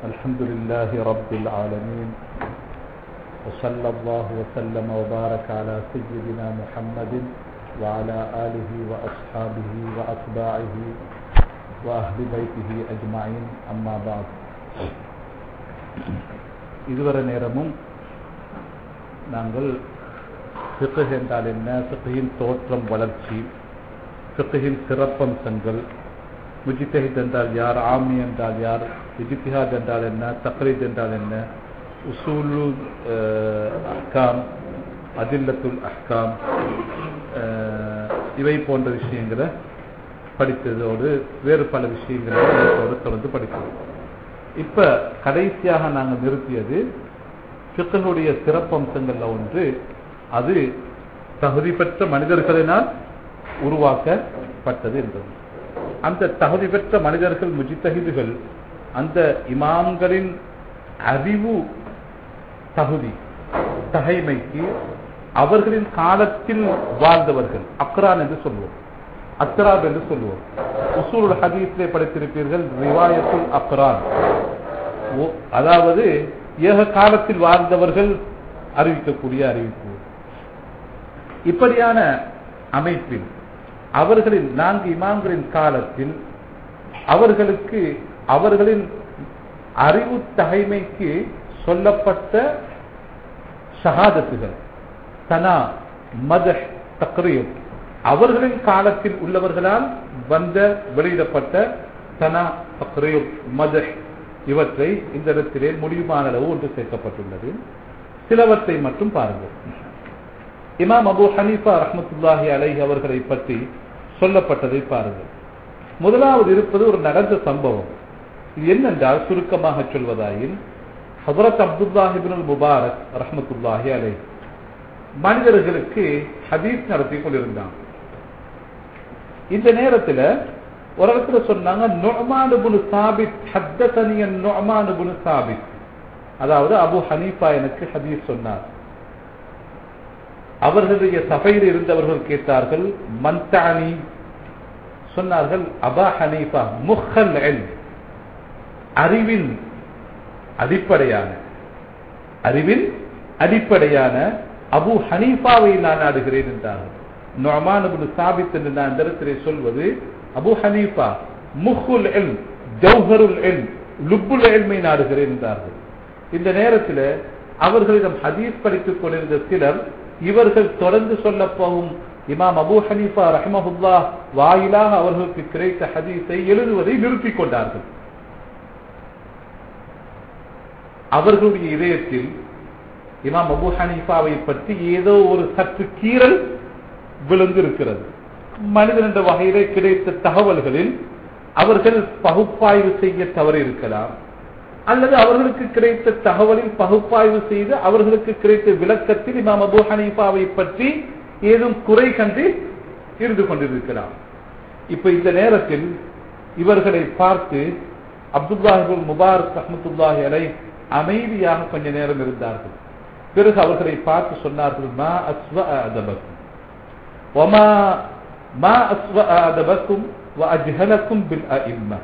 الحمد لله رب العالمين وصلى الله وسلم وبارك على سيدنا محمد وعلى آله وأصحابه وأتباعه وأهل بيته أجمعين أما بعد இதுவரை நேரமும் நாங்கள் ஃபிqh என்றால் என்ன ஃபிqhin தோற்றம் வளர்ச்சி ஃபிqhin சிறப்பம்சங்கள் முஜித்தஹித் என்றால் யார் ஆமி என்றால் யார் இஜித்திஹாத் என்றால் என்ன தக்ரீத் என்றால் என்ன உசூலு அஹ்காம் அதில்லத்துல் அஹ்காம் இவை போன்ற விஷயங்களை படித்ததோடு வேறு பல விஷயங்களை இதோடு தொடர்ந்து படித்தோம் இப்ப கடைசியாக நாங்கள் நிறுத்தியது சித்தனுடைய சிறப்பம்சங்கள்ல ஒன்று அது தகுதி பெற்ற மனிதர்களினால் உருவாக்கப்பட்டது என்பது அந்த தகுதி பெற்ற மனிதர்கள் முஜித்தகிதுகள் அந்த இமாம்களின் அறிவு தகுதி தகைமைக்கு அவர்களின் காலத்தில் வாழ்ந்தவர்கள் அக்ரான் என்று சொல்வோம் அக்ராப் என்று சொல்லுவோம் உசூல் ஹதீஸிலே படித்திருப்பீர்கள் ரிவாயத்துல் அக்ரான் அதாவது ஏக காலத்தில் வாழ்ந்தவர்கள் அறிவிக்கக்கூடிய அறிவிப்பு இப்படியான அமைப்பில் அவர்களின் நான்கு இமாம்களின் காலத்தில் அவர்களுக்கு அவர்களின் அறிவு தகைமைக்கு சொல்லப்பட்ட ஷஹாதத்துகள் தனா மத தக்ரீர் அவர்களின் காலத்தில் உள்ளவர்களால் வந்த வெளியிடப்பட்ட தனா தக்ரீர் மத இவற்றை இந்த இடத்திலே முடியுமான அளவு ஒன்று சேர்க்கப்பட்டுள்ளது சிலவற்றை மட்டும் பாருங்கள் இமாம் அபு ஹனீஃபா ரஹமத்துல்லாஹி அலை அவர்களை பற்றி சொல்லப்பட்டதை பாருங்கள் முதலாவது இருப்பது ஒரு நடந்த சம்பவம் இது என்னென்றால் சுருக்கமாக சொல்வதாயின் ஹசரத் அப்துல்லாஹிபின் முபாரக் ரஹமத்துல்லாஹி அலை மனிதர்களுக்கு ஹதீஸ் நடத்தி கொண்டிருந்தான் இந்த நேரத்தில் ஒரு இடத்துல சொன்னாங்க நொமானுபுனு சாபித் ஹத்தனியன் நொமானுபுனு சாபித் அதாவது அபு ஹனீஃபா எனக்கு ஹதீஸ் சொன்னார் அவர்களுடைய சபையில் இருந்தவர்கள் கேட்டார்கள் மந்தானி சொன்னார்கள் அபா ஹனீஃபா முஹல் அறிவின் அடிப்படையான அறிவின் அடிப்படையான அபு ஹனீஃபாவை நான் நாடுகிறேன் என்றார்கள் நொமான் சாபித் என்று நான் இந்த இடத்திலே சொல்வது அபு ஹனீஃபா முஹுல் எல் ஜௌஹருல் எல் லுப்புல் எல்மை நாடுகிறேன் என்றார்கள் இந்த நேரத்தில் அவர்களிடம் ஹதீஸ் படித்துக் கொண்டிருந்த சிலர் இவர்கள் தொடர்ந்து சொல்ல போகும் இமாம் அபு ஹனீஃபா ரஹமஹுல்லா வாயிலாக அவர்களுக்கு கிடைத்த ஹதீஸை எழுதுவதை நிறுத்திக் கொண்டார்கள் அவர்களுடைய இதயத்தில் இமாம் அபு ஹனீஃபாவை பற்றி ஏதோ ஒரு சற்று கீறல் விழுந்து இருக்கிறது மனிதன் என்ற வகையிலே கிடைத்த தகவல்களில் அவர்கள் பகுப்பாய்வு செய்ய தவறி இருக்கலாம் அல்லது அவர்களுக்கு கிடைத்த தகவலில் பகுப்பாய்வு செய்து அவர்களுக்கு கிடைத்த விளக்கத்தில் இமாம் அபு ஹனீஃபாவை பற்றி ஏதும் குறை கண்டு இருந்து கொண்டிருக்கலாம் இப்ப இந்த நேரத்தில் இவர்களை பார்த்து அப்துல்லாஹிபுல் முபாரக் ரஹமத்துல்லாஹி அலை அமைதியாக கொஞ்ச நேரம் இருந்தார்கள் பிறகு அவர்களை பார்த்து சொன்னார்கள் மா அஸ்வ அதபக்கும் ஒமா மா அஸ்வ அதபக்கும் அஜ்ஹலக்கும் பில் அஇம்மா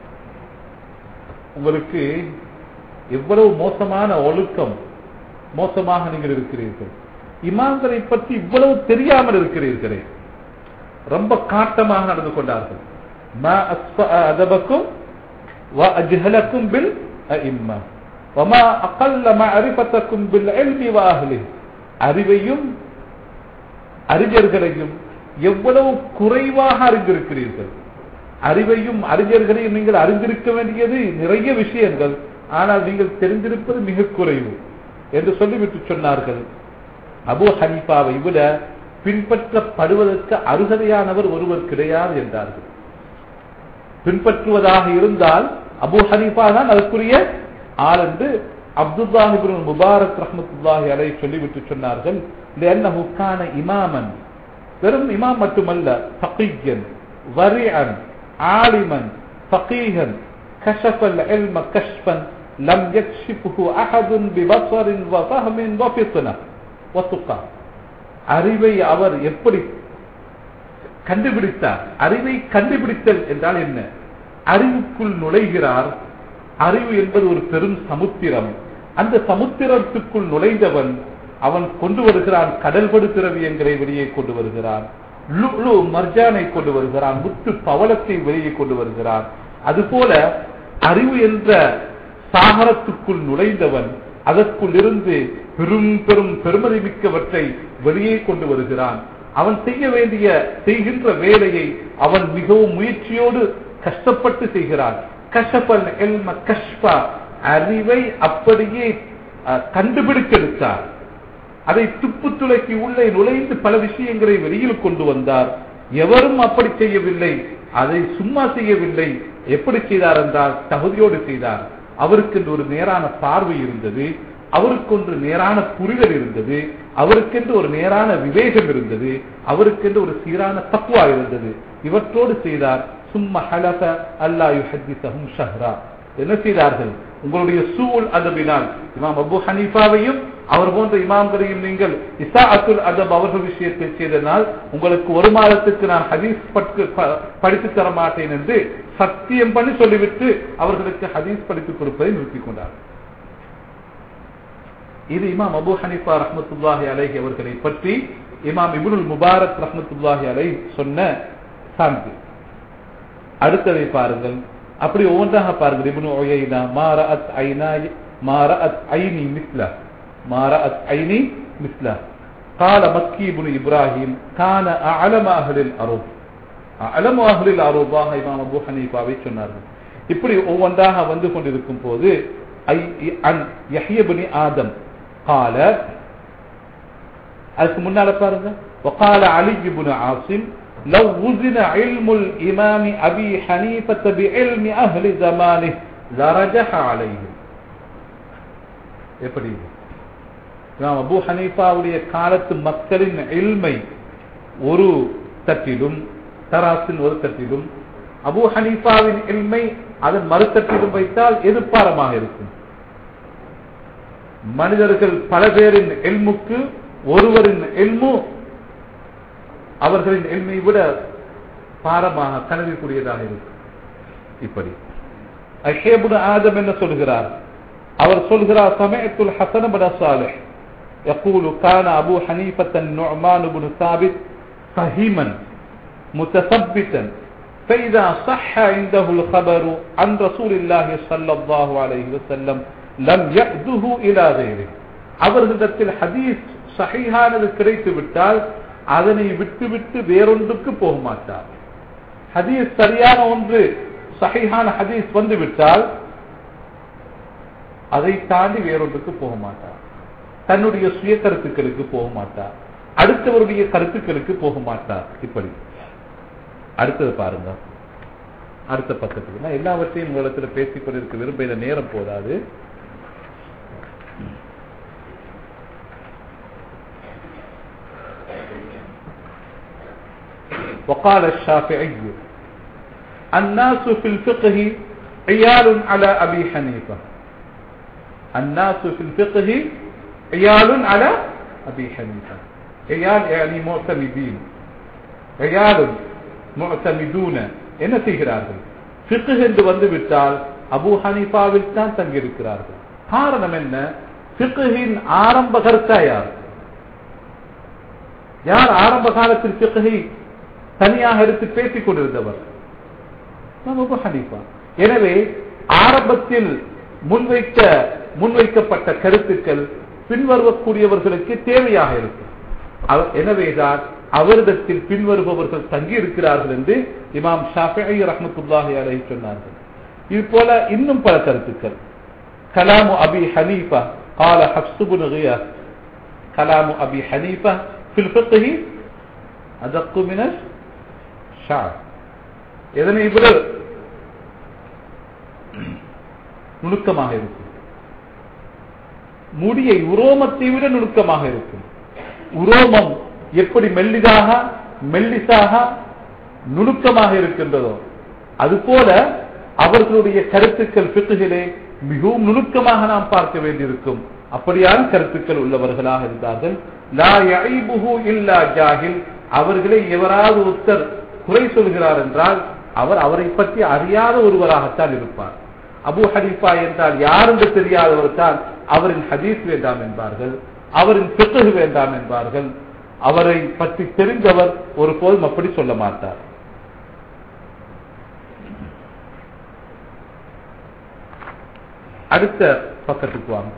உங்களுக்கு எவ்வளவு மோசமான ஒழுக்கம் மோசமாக நீங்கள் இருக்கிறீர்கள் இமாம்களை பற்றி இவ்வளவு தெரியாமல் இருக்கிறீர்களே ரொம்ப காட்டமாக நடந்து கொண்டார்கள் அதபக்கும் அஜ்ஹலக்கும் பில் அஇம்மா وما أقل معرفتكم بالعلم وأهله அறிவையும் அறிஞர்களையும் எவ்வளவு குறைவாக அறிந்திருக்கிறீர்கள் அறிவையும் அறிஞர்களையும் நீங்கள் அறிந்திருக்க வேண்டியது நிறைய விஷயங்கள் ஆனால் நீங்கள் தெரிந்திருப்பது மிக குறைவு என்று சொல்லிவிட்டு சொன்னார்கள் அபு ஹனீஃபாவை விட பின்பற்றப்படுவதற்கு அருகதையானவர் ஒருவர் கிடையாது என்றார்கள் பின்பற்றுவதாக இருந்தால் அபு ஹனீஃபா தான் அதற்குரிய ஆள் என்று அப்துல்லாஹிபின் முபாரக் ரஹமத்துல்லாஹி அலை சொல்லிவிட்டு சொன்னார்கள் இமாமன் வெறும் இமாம் மட்டுமல்ல ஃபகீயன் வரிஅன் ஆலிமன் ஃபகீஹன் كشف العلم كشفا لم يكشفه أحد ببصر وفهم وفطنة وتقى அறிவை அவர் எப்படி கண்டுபிடித்தார் அறிவை கண்டுபிடித்தல் என்றால் என்ன அறிவுக்குள் நுழைகிறார் அறிவு என்பது ஒரு பெரும் சமுத்திரம் அந்த சமுத்திரத்துக்குள் நுழைந்தவன் அவன் கொண்டு வருகிறான் கடல்படு திரவியங்களை வெளியே கொண்டு வருகிறான் லுலு மர்ஜானை கொண்டு வருகிறான் முத்து பவளத்தை வெளியே கொண்டு வருகிறான் அதுபோல அறிவு என்ற சாகரத்துக்குள் நுழைந்தவன் அதற்குள் இருந்து பெரும் பெரும் பெருமதி மிக்கவற்றை வெளியே கொண்டு வருகிறான் அவன் செய்ய வேண்டிய செய்கின்ற வேலையை அவன் மிகவும் முயற்சியோடு கஷ்டப்பட்டு செய்கிறான் கஷ்டப்பல் எல்ம கஷ்பா அறிவை அப்படியே அஹ், கண்டுபிடித்தெடுத்தார் அதை துப்பு துளைக்கு உள்ளே நுழைந்து பல விஷயங்களை வெளியில் கொண்டு வந்தார் எவரும் அப்படி செய்யவில்லை அதை சும்மா செய்யவில்லை எப்படி செய்தார் என்றால் தகுதியோடு செய்தார் அவருக்கென்று ஒரு நேரான பார்வை இருந்தது அவருக்கொன்று நேரான புரிதல் இருந்தது அவருக்கென்று ஒரு நேரான விவேகம் இருந்தது அவருக்கென்று ஒரு சீரான தக்குவா இருந்தது இவற்றோடு செய்தார் சும்மா ஹலக அல்லா யுஹத்திசஹும் ஷஹ்ரா என்ன செய்தார்கள் உங்களுடைய சூழ் அதபினால் இமாம் அபு ஹனீஃபாவையும் அவர் போன்ற இமாம்களையும் நீங்கள் இசா அத்துல் அதப் அவர்கள் விஷயத்தில் செய்தனால் உங்களுக்கு ஒரு மாதத்துக்கு நான் ஹதீஸ் பட்கு ப- படித்துத் தர மாட்டேன் என்று சத்தியம் பண்ணி சொல்லிவிட்டு அவர்களுக்கு ஹதீஸ் படித்துக் கொடுப்பதை நிறுத்திக் கொண்டார் இது இமாம் அபு ஹனீஃபா ரஹ்மத்துல்லாஹி அலைஹி அவர்களை பற்றி இமாம் இப்னுல் முபாரக் ரஹ்மத்துல்லாஹி அலைஹி சொன்ன சான்று அடுத்ததை பாருங்கள் அப்படி ஒவ்வொன்றாக பாருங்கள் இப்னு உயைனா மாரஅத் ஐனா மாரஅத் ஐனி மிஸ்ல மாரஅத் ஐனி மிஸ்ல قال مكي بن ابراهيم كان اعلم اهل الارض اعلم اهل الارض இமாம் அபூ ஹனீஃபாவை சொன்னார்கள் இப்படி ஒவ்வொன்றாக வந்து கொண்டிருக்கும் போது ஐ- அன் யஹ்ய இப்னு ஆதம் قال அதுக்கு முன்னால பாருங்க وقال علي بن عاصم لو وزن علم الإمام أبي حنيفة بعلم أهل زمانه لرجح عليه எப்படி இது? இமாம் அபூ ஹனீஃபாவுடைய காலத்து மக்களின் இல்மை ஒரு தட்டிலும் தராசின் ஒரு தட்டிலும் அபூ ஹனீஃபாவின் இல்மை அதன் மறுத்தட்டிலும் வைத்தால் எதிர்ப்பாரமாக இருக்கும் மனிதர்கள் பல பேரின் எல்முக்கு ஒருவரின் எல்மு அவர்களின் எல்மை விட பாரமாக கனவிக்கூடியதாக இருக்கும் இப்படி அஹேபுன ஆதம் என்ன சொல்கிறார் அவர் சொல்கிறார் சமயத்துல் ஹசன பன சாலிஹ் يقول كان أبو حنيفة النعمان بن ثابت فهيما متثبتا فإذا صح عنده الخبر عن رسول الله صلى الله عليه وسلم لم يأده إلى غيره அவர்களிடத்தில் ஹதீஸ் சஹீஹானது கிடைத்து விட்டால் அதனை விட்டுவிட்டு வேறொன்றுக்கு போக மாட்டார் ஹதீஸ் சரியான ஒன்று சஹீஹான ஹதீஸ் வந்து விட்டால் அதை தாண்டி வேறொன்றுக்கு போக மாட்டார் தன்னுடைய சுய கருத்துக்களுக்கு போக மாட்டார் அடுத்தவருடைய கருத்துக்களுக்கு போக மாட்டார் இப்படி அடுத்தது பாருங்க அடுத்த பக்கத்துக்கு நான் எல்லாவற்றையும் உங்களிடத்தில் பேசிக் கொண்டிருக்க விரும்ப இந்த நேரம் போதாது وقال الشافعي الناس في الفقه عيال على أبي حنيفة الناس في الفقه عيال على أبي حنيفة عيال يعني معتمدين عيال معتمدون என்ன செய்கிறார்கள் ஃபிக்ஹ் என்று வந்து விட்டால் அபூ ஹனீஃபாவில் தான் தங்கியிருக்கிறார்கள் காரணம் என்ன ஃபிக்ஹின் ஆரம்ப கருத்தா யார் யார் ஆரம்ப காலத்தில் ஃபிக்ஹை தனியாக எடுத்து பேசிக் கொண்டிருந்தவர் நாம் அபூ ஹனீஃபா எனவே ஆரம்பத்தில் முன்வைக்க முன்வைக்கப்பட்ட கருத்துக்கள் பின்வருவக்கூடியவர்களுக்கு தேவையாக இருக்கும் அவ- எனவேதான் அவரிடத்தில் பின்வருபவர்கள் தங்கி இருக்கிறார்கள் என்று இமாம் ஷாஃபிஐ ரஹ்மத்துல்லாஹி அலைஹி சொன்னார்கள் இது போல இன்னும் பல கருத்துக்கள் கலாமு அபி ஹனீஃபா قال حفص بن غياث كلام أبي حنيفة في الفقه أدق من الشعر இதனை விட நுணுக்கமாக இருக்கும் முடியை உரோமத்தை விட நுணுக்கமாக இருக்கும் உரோமம் எப்படி மெல்லிதாக மெல்லிசாக நுணுக்கமாக இருக்கின்றதோ அதுபோல அவர்களுடைய கருத்துக்கள் பித்துகளே மிகவும் நுணுக்கமாக நாம் பார்க்க வேண்டியிருக்கும் அப்படியான கருத்துக்கள் உள்ளவர்களாக இருந்தார்கள் லா யஐபுஹு இல்லா ஜாஹில் அவர்களை எவராவது ஒருத்தர் குறை சொல்கிறார் என்றால் அவர் அவரை பற்றி அறியாத ஒருவராகத்தான் இருப்பார் அபு ஹனீஃபா என்றால் யார் என்று தெரியாதவர் தான் அவரின் ஹதீஸ் வேண்டாம் என்பார்கள் அவரின் பிறகு வேண்டாம் என்பார்கள் அவரை பற்றி தெரிந்தவர் ஒருபோதும் அப்படி சொல்ல மாட்டார் அடுத்த பக்கத்துக்கு வாங்க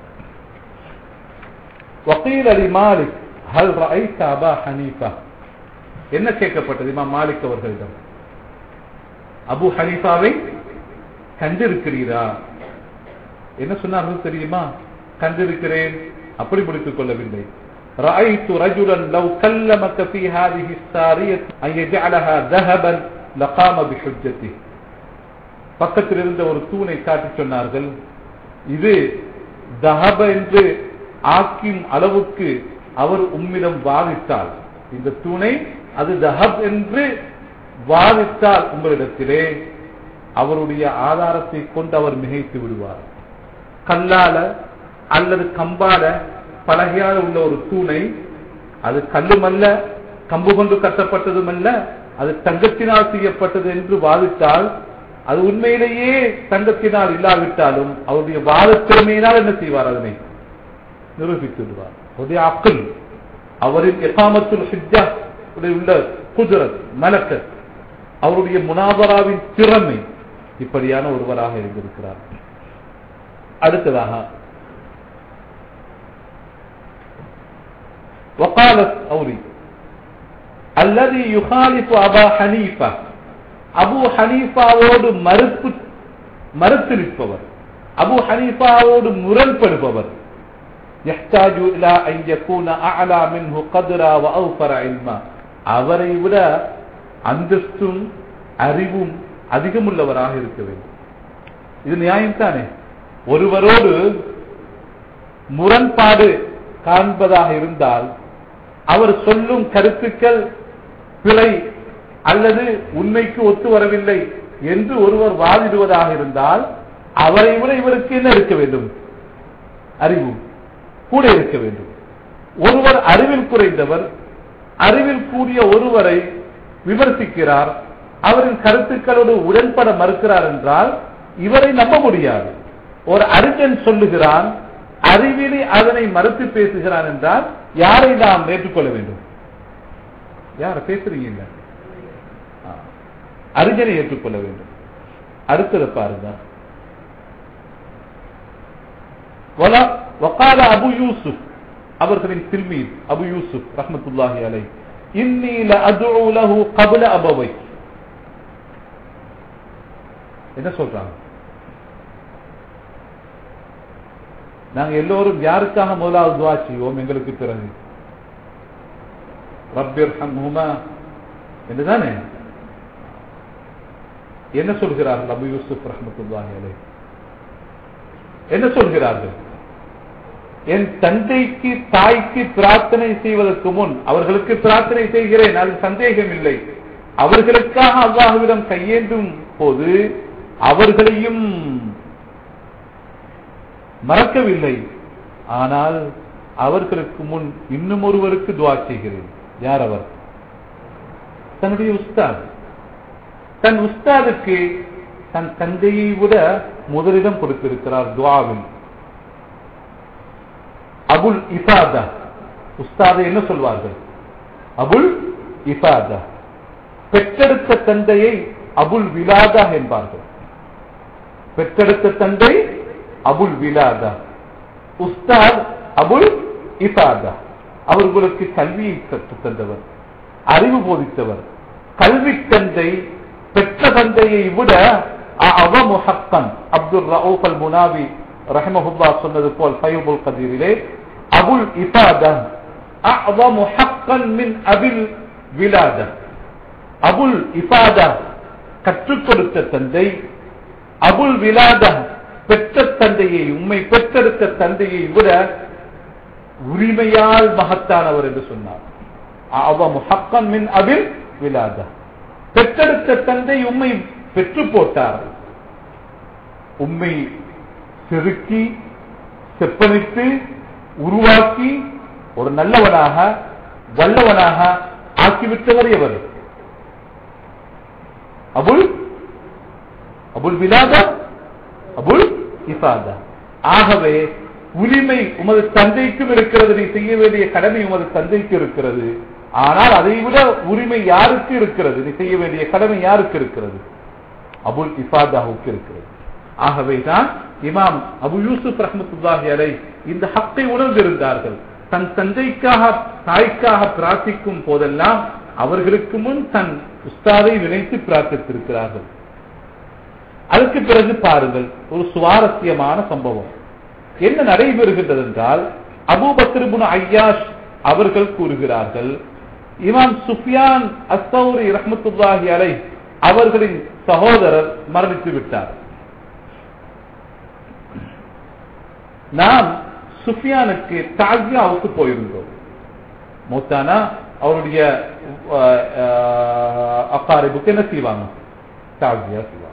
வக்கீல் அலி மாலிக் ஹல் ரஐத அபா ஹனீஃபா என்ன கேட்கப்பட்டது இமாம் மாலிக் அவர்களிடம் அபு ஹனீஃபாவை கண்டிருக்கிறீரா என்ன சொன்னார்கள் தெரியுமா கண்டிருக்கிறேன் அப்படி முடித்துக் கொள்ளவில்லை رأيت رجلا لو كلمك في هذه السارية أن يجعلها ذهبا لقام بحجته பக்கத்தில் இருந்த ஒரு தூணை காட்டி சொன்னார்கள் இது தஹப என்று ஆக்கின் அளவுக்கு அவர் உம்மிடம் வாதித்தால் இந்த தூணை அது தஹப் என்று வாதித்தால் உங்களிடத்திலே அவருடைய ஆதாரத்தை கொண்டு அவர் மிகைத்து விடுவார் கல்லால அல்லது கம்பால பலகையால் உள்ள ஒரு தூணை அது கல்லுமல்ல கம்பு கொண்டு கட்டப்பட்டதும் அல்ல அது தங்கத்தினால் செய்யப்பட்டது என்று வாதித்தால் அது உண்மையிலேயே தங்கத்தினால் இல்லாவிட்டாலும் அவருடைய வாதத்திறமையினால் என்ன செய்வார் அதனை நிரூபித்து விடுவார் அவருடைய அக்கல் அவரின் எகாமத்துல் ஹிஜா உள்ள குஜரத் மலக்கத் அவருடைய முனாபராவின் திறமை இப்படியான ஒருவராக இருந்திருக்கிறார் அடுத்ததாக وقالت أوري الذي يخالف أبا حنيفة அபு ஹனீஃபாவோடு மறுப்பு மறுத்து நிற்பவர் அபு ஹனீஃபாவோடு முரண்படுபவர் يحتاج الى ان يكون اعلى منه قدرا واوفر علما அவரை விட அந்தஸ்தும் அறிவும் அதிகமுள்ளவராக இருக்க வேண்டும் இது நியாயம் தானே ஒருவரோடு முரண்பாடு காண்பதாக இருந்தால் அவர் சொல்லும் கருத்துக்கள் பிழை அல்லது உண்மைக்கு ஒத்து வரவில்லை என்று ஒருவர் வாதிடுவதாக இருந்தால் அவரை விட இவருக்கு என்ன இருக்க வேண்டும் அறிவு கூட இருக்க வேண்டும் ஒருவர் அறிவில் குறைந்தவர் அறிவில் கூடிய ஒருவரை விமர்சிக்கிறார் அவரின் கருத்துக்களோடு உடன்பட மறுக்கிறார் என்றால் இவரை நம்ப முடியாது ஒரு அறிஞன் சொல்லுகிறான் அறிவிலே அதனை மறுத்து பேசுகிறான் என்றால் யாரை நாம் ஏற்றுக்கொள்ள வேண்டும் யார பேசுறீங்க அறிஞரை ஏற்றுக்கொள்ள வேண்டும் அடுத்தது பாருங்க وقال அபு யூசுப் அவர்களின் தில்மீத் அபு யூசுப் ரஹமத்துல்லாஹி அலை இன்னி லஅதுஉ லஹு قبل அபவை என்ன சொல்றாங்க நாங்க எல்லோரும் யாருக்காக முதலாவது துவா செய்வோம் எங்களுக்கு பிறகு ரப்பிர் ஹம்ஹுமா என்றுதானே என்ன சொல்கிறார்கள் அபு யூசுப் ரஹமத்துல்லாஹி அலை என்ன சொல்கிறார்கள் என் தந்தைக்கு தாய்க்கு பிரார்த்தனை செய்வதற்கு முன் அவர்களுக்கு பிரார்த்தனை செய்கிறேன் அது சந்தேகம் இல்லை அவர்களுக்காக அல்லாஹுவிடம் கையேந்தும் போது அவர்களையும் மறக்கவில்லை ஆனால் அவர்களுக்கு முன் இன்னும் ஒருவருக்கு துவா செய்கிறேன் யார் அவர் தன்னுடைய உஸ்தாத் தன் உஸ்தாதுக்கு தன் தந்தையை விட முதலிடம் கொடுத்திருக்கிறார் துவாவில் அபுல் இஃபாதா உஸ்தாதை என்ன சொல்வார்கள் அபுல் இஃபாதா பெற்றெடுத்த தந்தையை அபுல் விலாதா என்பார்கள் பெற்றெடுத்த தந்தை அபுல் விலாதா உஸ்தாத் அபுல் இஃபாதா அவர்களுக்கு கல்வியை கற்றுத் தந்தவர் அறிவு போதித்தவர் கல்வி தந்தை பெற்ற தந்தையை விட அவமு ஹக்கன் அப்துல் ரவுப் அல் முனாவி ரஹமஹுல்லா சொன்னது போல் ஃபைபுல் கதீரிலே அபுல் இபாதா அஅதமு ஹக்கன் மின் அபில் விலாதா அபுல் இபாதா கற்றுக் கொடுத்த தந்தை அபுல் விலாதா பெற்ற தந்தையை உண்மை பெற்றெடுத்த தந்தையை விட உரிமையால் மகத்தானவர் என்று சொன்னார் அவமு ஹக்கன் மின் அபில் விலாதா பெற்றெடுத்த தந்தை உண்மை பெற்று போட்டார் உண்மை செதுக்கி செப்பனித்து உருவாக்கி ஒரு நல்லவனாக வல்லவனாக ஆக்கிவிட்டவர் எவர் அபுல் அபுல் விலாதா அபுல் இஃபாதா ஆகவே உரிமை உமது தந்தைக்கும் இருக்கிறது நீ செய்ய வேண்டிய கடமை உமது தந்தைக்கு இருக்கிறது ஆனால் அதை விட உரிமை யாருக்கு இருக்கிறது நீ செய்ய வேண்டிய கடமை யாருக்கு இருக்கிறது அபுல் இஃபாதாவுக்கு இருக்கிறது ஆகவேதான் இமாம் அபு யூசுப் ரஹமத்துல்லாஹி அலை இந்த ஹக்கை உணர்ந்திருந்தார்கள் தன் தந்தைக்காக தாய்க்காக பிரார்த்திக்கும் போதெல்லாம் அவர்களுக்கு முன் தன் உஸ்தாதை நினைத்து பிரார்த்தித்திருக்கிறார்கள் அதற்கு பிறகு பாருங்கள் ஒரு சுவாரஸ்யமான சம்பவம் என்ன நடைபெறுகின்றது என்றால் அபூபக்ரிபுன் ஐயாஷ் அவர்கள் கூறுகிறார்கள் இமாம் சுஃபியான் அஸ்தௌரி ரஹமத்துல்லாஹி அலை அவர்களின் சகோதரர் மரணித்து விட்டார் நாம் சுஃபியானுக்கு தாஜியாவுக்கு போயிருந்தோம் மூத்தானா அவருடைய அக்காரிபுக்கு என்ன செய்வாங்க தாஜியா செய்வாங்க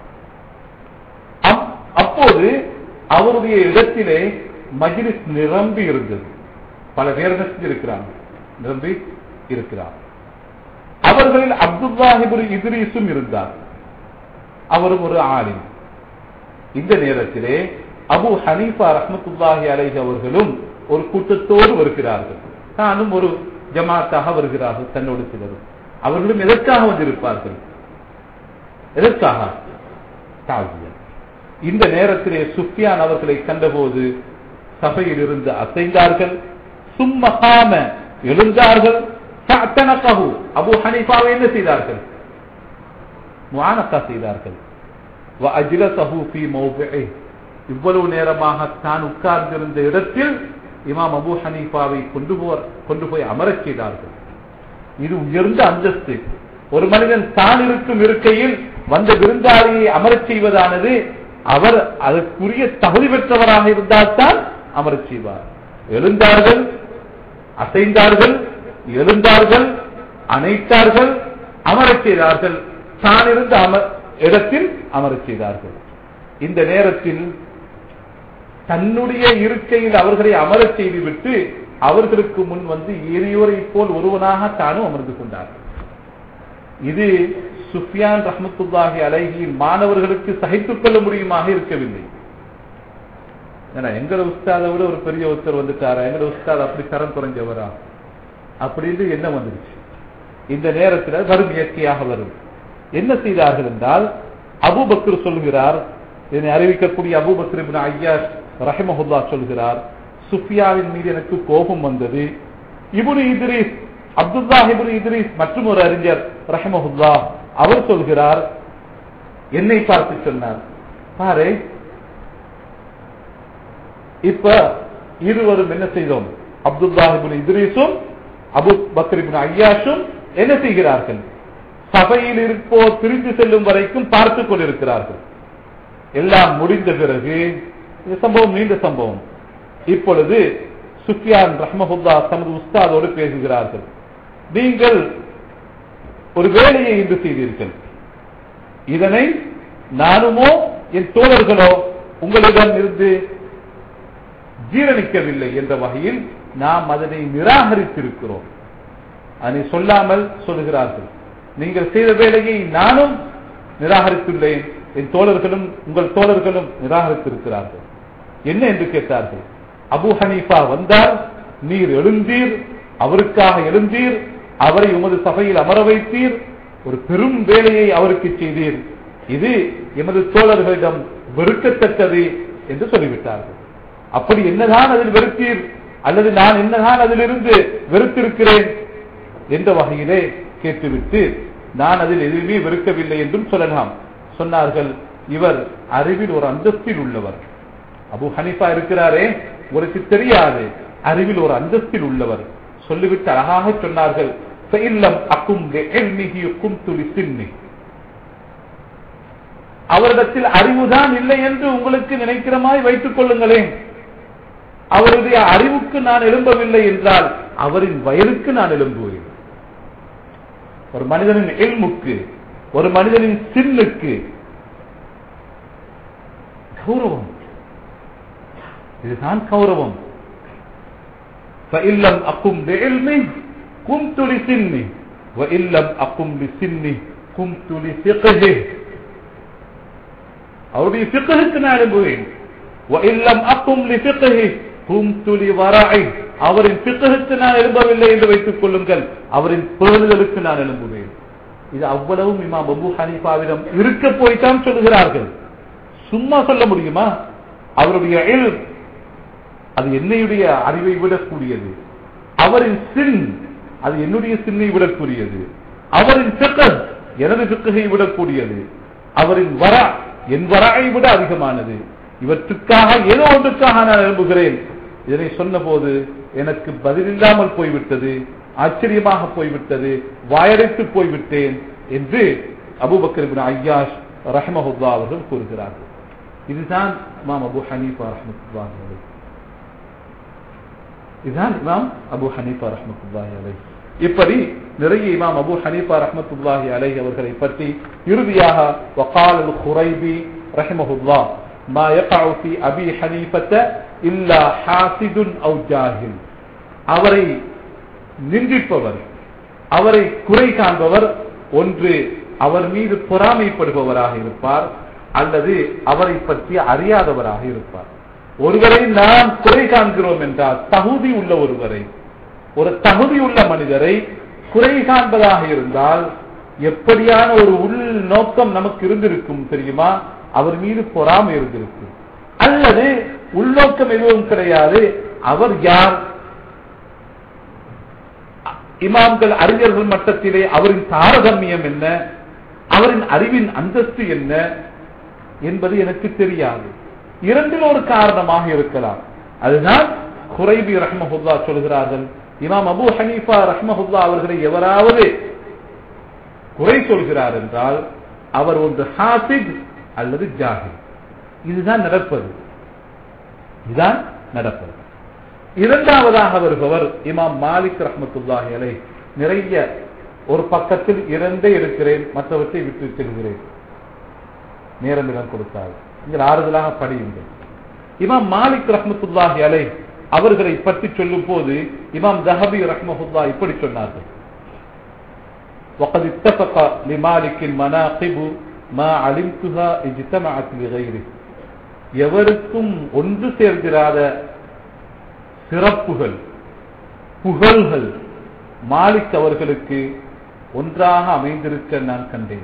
அப்போது அவருடைய இடத்திலே மஜிலிஸ் நிரம்பி இருந்தது பல பேர் இருக்கிறாங்க நிரம்பி இருக்கிறார் அவர்களில் அப்துல்லாஹிபுல் இத்ரீஸும் இருந்தார் அவரும் ஒரு ஆலிம் இந்த நேரத்திலே அபு ஹனீஃபா ரஹமத்துல்லாஹி அலைஹி அவர்களும் ஒரு கூட்டத்தோடு வருகிறார்கள் தானும் ஒரு ஜமாத்தாக வருகிறார்கள் தன்னோடு சிலரும் அவர்களும் எதற்காக வந்திருப்பார்கள் எதற்காக தாழ்வியல் இந்த நேரத்திலே சுஃபியான் அவர்களை கண்டபோது சபையில் இருந்து அசைந்தார்கள் சும்மகாம எழுந்தார்கள் அபு ஹனீஃபாவை என்ன செய்தார்கள் முவானக்கா செய்தார்கள் இவ்வளவு நேரமாக தான் உட்கார்ந்திருந்த இடத்தில் இமாம் அபு ஹனீஃபாவை கொண்டு போர் கொண்டு போய் அமரச் செய்தார்கள் இது உயர்ந்த அந்தஸ்து ஒரு மனிதன் தான் இருக்கும் இருக்கையில் வந்த விருந்தாளியை அமரச் செய்வதானது அவர் அதற்குரிய தகுதி பெற்றவராக இருந்தால்தான் அமரச் செய்வார் எழுந்தார்கள் அசைந்தார்கள் எழுந்தார்கள் அணைத்தார்கள் அமரச் செய்தார்கள் தான் இருந்த அமர் இடத்தில் அமரச் செய்தார்கள் இந்த நேரத்தில் தன்னுடைய இருக்கையில் அவர்களை அமரச் செய்துவிட்டு அவர்களுக்கு முன் வந்து ஏனையோரை போல் ஒருவனாக தானும் அமர்ந்து கொண்டார் இது சுஃபியான் ரஹமத்துல்லாஹி அலைகியின் மாணவர்களுக்கு சகித்துக் கொள்ள முடியுமாக இருக்கவில்லை எங்கட உஸ்தாதை விட ஒரு பெரிய ஒருத்தர் வந்துட்டாரா எங்கட உஸ்தாத் அப்படி தரம் குறைஞ்சவரா அப்படின்னு என்ன வந்துருச்சு இந்த நேரத்தில் வரும் இயற்கையாக வரும் என்ன செய்தார்கள் என்றால் அபுபக்கர் சொல்கிறார் இதனை அறிவிக்கக்கூடிய அபுபக்கர் ஐயா ரஹமஹுல்லா சொல்கிறார் சுஃபியாவின் மீது எனக்கு கோபம் வந்தது இபுனு இத்ரீஸ் அப்துல்லா இபுனு இத்ரீஸ் மற்றும் ஒரு அறிஞர் ரஹமஹுல்லா அவர் சொல்கிறார் என்னை பார்த்து சொன்னார் பாரு இப்ப இருவரும் என்ன செய்தோம் அப்துல்லாஹிபின் இத்ரீஸும் அபு பக்ரிபின் ஐயாஷும் என்ன செய்கிறார்கள் சபையில் இருப்போர் பிரிந்து செல்லும் வரைக்கும் பார்த்துக் கொண்டிருக்கிறார்கள் எல்லாம் முடிந்த பிறகு இந்த சம்பவம் நீண்ட சம்பவம் இப்பொழுது சுஃபியான் ரஹ்மஹுல்லா தமது உஸ்தாதோடு பேசுகிறார்கள் நீங்கள் ஒரு வேலையை இன்று செய்தீர்கள் இதனை நானுமோ என் தோழர்களோ உங்களிடம் இருந்து ஜீரணிக்கவில்லை என்ற வகையில் நாம் அதனை நிராகரித்திருக்கிறோம் அதை சொல்லாமல் சொல்லுகிறார்கள் நீங்கள் செய்த வேலையை நானும் நிராகரித்துள்ளேன் என் தோழர்களும் உங்கள் தோழர்களும் நிராகரித்திருக்கிறார்கள் என்ன என்று கேட்டார்கள் அபு ஹனீஃபா வந்தார் நீர் எழுந்தீர் அவருக்காக எழுந்தீர் அவரை உமது சபையில் அமர வைத்தீர் ஒரு பெரும் வேலையை அவருக்கு செய்தீர் இது எமது தோழர்களிடம் வெறுக்கத்தக்கது என்று சொல்லிவிட்டார்கள் அப்படி என்னதான் அதில் வெறுத்தீர் அல்லது நான் என்னதான் அதிலிருந்து வெறுத்திருக்கிறேன் என்ற வகையிலே கேட்டுவிட்டு நான் அதில் எதுவுமே வெறுக்கவில்லை என்றும் சொல்லலாம் சொன்னார்கள் இவர் அறிவில் ஒரு அந்தஸ்தில் உள்ளவர் அபு ஹனிஃபா இருக்கிறாரே உங்களுக்கு தெரியாது அறிவில் ஒரு அந்தஸ்தில் உள்ளவர் சொல்லிவிட்டு அழகாக சொன்னார்கள் அவரிடத்தில் அறிவுதான் இல்லை என்று உங்களுக்கு நினைக்கிற மாதிரி வைத்துக் கொள்ளுங்களேன் அவருடைய அறிவுக்கு நான் எழும்பவில்லை என்றால் அவரின் வயலுக்கு நான் எழும்புவேன் ஒரு மனிதனின் எல்முக்கு ஒரு மனிதனின் சின்னுக்கு கௌரவம் இதுதான் கௌரவம் فإن أقم بعلمه قمت لسنه وإن لم أقم لسنه قمت لفقهه அவருடைய பிக்ககுக்கு நான் எழும்புவேன் وَإِلَّمْ أَقُمْ لِفِقْهِهِ قُمْتُ لِوَرَعِهِ அவரின் பிqஹுக்கு நான் எழும்பவில்லை என்று வைத்துக் கொள்ளுங்கள் அவரின் பேணுதலுக்கு நான் எழும்புவேன் இது அவ்வளவும் இமாம் அபு ஹனீஃபாவிடம் இருக்க போய்தான் சொல்லுகிறார்கள் சும்மா சொல்ல முடியுமா அவருடைய இல்ம் அது என்னையுடைய அறிவை விடக்கூடியது அவரின் சின் அது என்னுடைய சின்னை விடக்கூடியது அவரின் பிக்கர் எனது பிக்ககை விடக்கூடியது அவரின் வர என் வராயை விட அதிகமானது இவற்றுக்காக ஏதோ ஒன்றுக்காக நான் எழும்புகிறேன் இதனை சொன்னபோது எனக்கு பதிலில்லாமல் போய்விட்டது ஆச்சரியமாக போய்விட்டது வாயடைத்து போய்விட்டேன் என்று அபூபக்கர் இப்னு ஐயாஷ் ரஹ்மஹுல்லா அவர்கள் கூறுகிறார்கள் இதுதான் இமாம் அபு ஹனீஃபா ரஹ்மத்துல்லாஹி அலைஹி இதுதான் இமாம் அபு ஹனீஃபா ரஹ்மத்துல்லாஹி அலைஹி இப்படி நிறைய இமாம் அபு ஹனீஃபா ரஹ்மத்துல்லாஹி அலைஹி அவர்களை பற்றி இறுதியாக وقال الخريبي رحمه الله ما يقع في ابي حنيفه الا حاسد او جاهل அவரை நிந்திப்பவர் அவரை குறை காண்பவர் ஒன்று அவர் மீது பொறாமைப்படுபவராக இருப்பார் அல்லது அவரை பற்றி அறியாதவராக இருப்பார் ஒருவரை நாம் குறை காண்கிறோம் என்றால் தகுதி உள்ள ஒருவரை ஒரு தகுதி உள்ள மனிதரை குறை காண்பதாக இருந்தால் எப்படியான ஒரு உள் நோக்கம் நமக்கு இருந்திருக்கும் தெரியுமா அவர் மீது பொறாமை இருந்திருக்கும் அல்லது உள்நோக்கம் எதுவும் கிடையாது அவர் யார் இமாம்கள் அறிஞர்கள் மட்டத்திலே அவரின் தாரதமியம் என்ன அவரின் அறிவின் அந்தஸ்து என்ன என்பது எனக்கு தெரியாது இரண்டில் ஒரு காரணமாக இருக்கலாம் அதுதான் குறைபி ரஹ்மஹுல்லா சொல்கிறார்கள் இமாம் அபு ஹனீஃபா ரஹ்மஹுல்லா அவர்களை எவராவது குறை சொல்கிறார் என்றால் அவர் ஒன்று ஹாசித் அல்லது ஜாஹித் இதுதான் நடப்பது இதுதான் நடப்பது இரண்டாவதாக வருபவர் இமாம் மாலிக் ரஹமத்துல்லாஹி அலை நிறைய ஒரு பக்கத்தில் இரண்டே இருக்கிறேன் மற்றவற்றை விட்டு செல்கிறேன் நேரம் இடம் கொடுத்தால் நீங்கள் ஆறுதலாக படியுங்கள் இமாம் மாலிக் ரஹமத்துல்லாஹி அலை அவர்களை பற்றி சொல்லும் போது இமாம் ஜஹபி ரஹ்மஹுல்லா இப்படி சொன்னார்கள் وقد اتفق لمالك مناقب ما علمتها اجتمعت لغيره எவருக்கும் ஒன்று சேர்ந்திராத சிறப்புகள் புகழ்கள் மாலிக் அவர்களுக்கு ஒன்றாக அமைந்திருக்க நான் கண்டேன்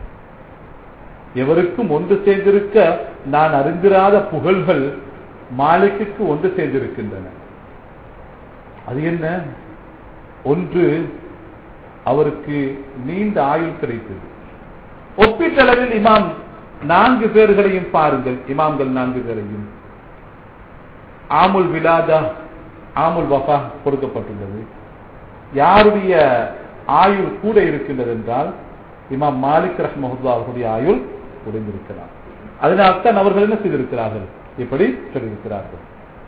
எவருக்கும் ஒன்று சேர்ந்திருக்க நான் அறிந்திராத புகழ்கள் மாலிக்கு ஒன்று சேர்ந்திருக்கின்றன அது என்ன ஒன்று அவருக்கு நீண்ட ஆயுள் கிடைத்தது ஒப்பீட்டளவில் இமாம் நான்கு பேர்களையும் பாருங்கள் இமாம்கள் நான்கு பேரையும் ஆமுல் விலாதா ஆமுல் வஃபா கொடுக்கப்பட்டுள்ளது யாருடைய ஆயுள் கூட இருக்கின்றது என்றால் இமாம் மாலிக் ரஹ்மஹுல்லா அவர்களுடைய ஆயுள் குறைந்திருக்கிறார் அதனால்தான் அவர்கள் என்ன செய்திருக்கிறார்கள் இப்படி சொல்லியிருக்கிறார்கள்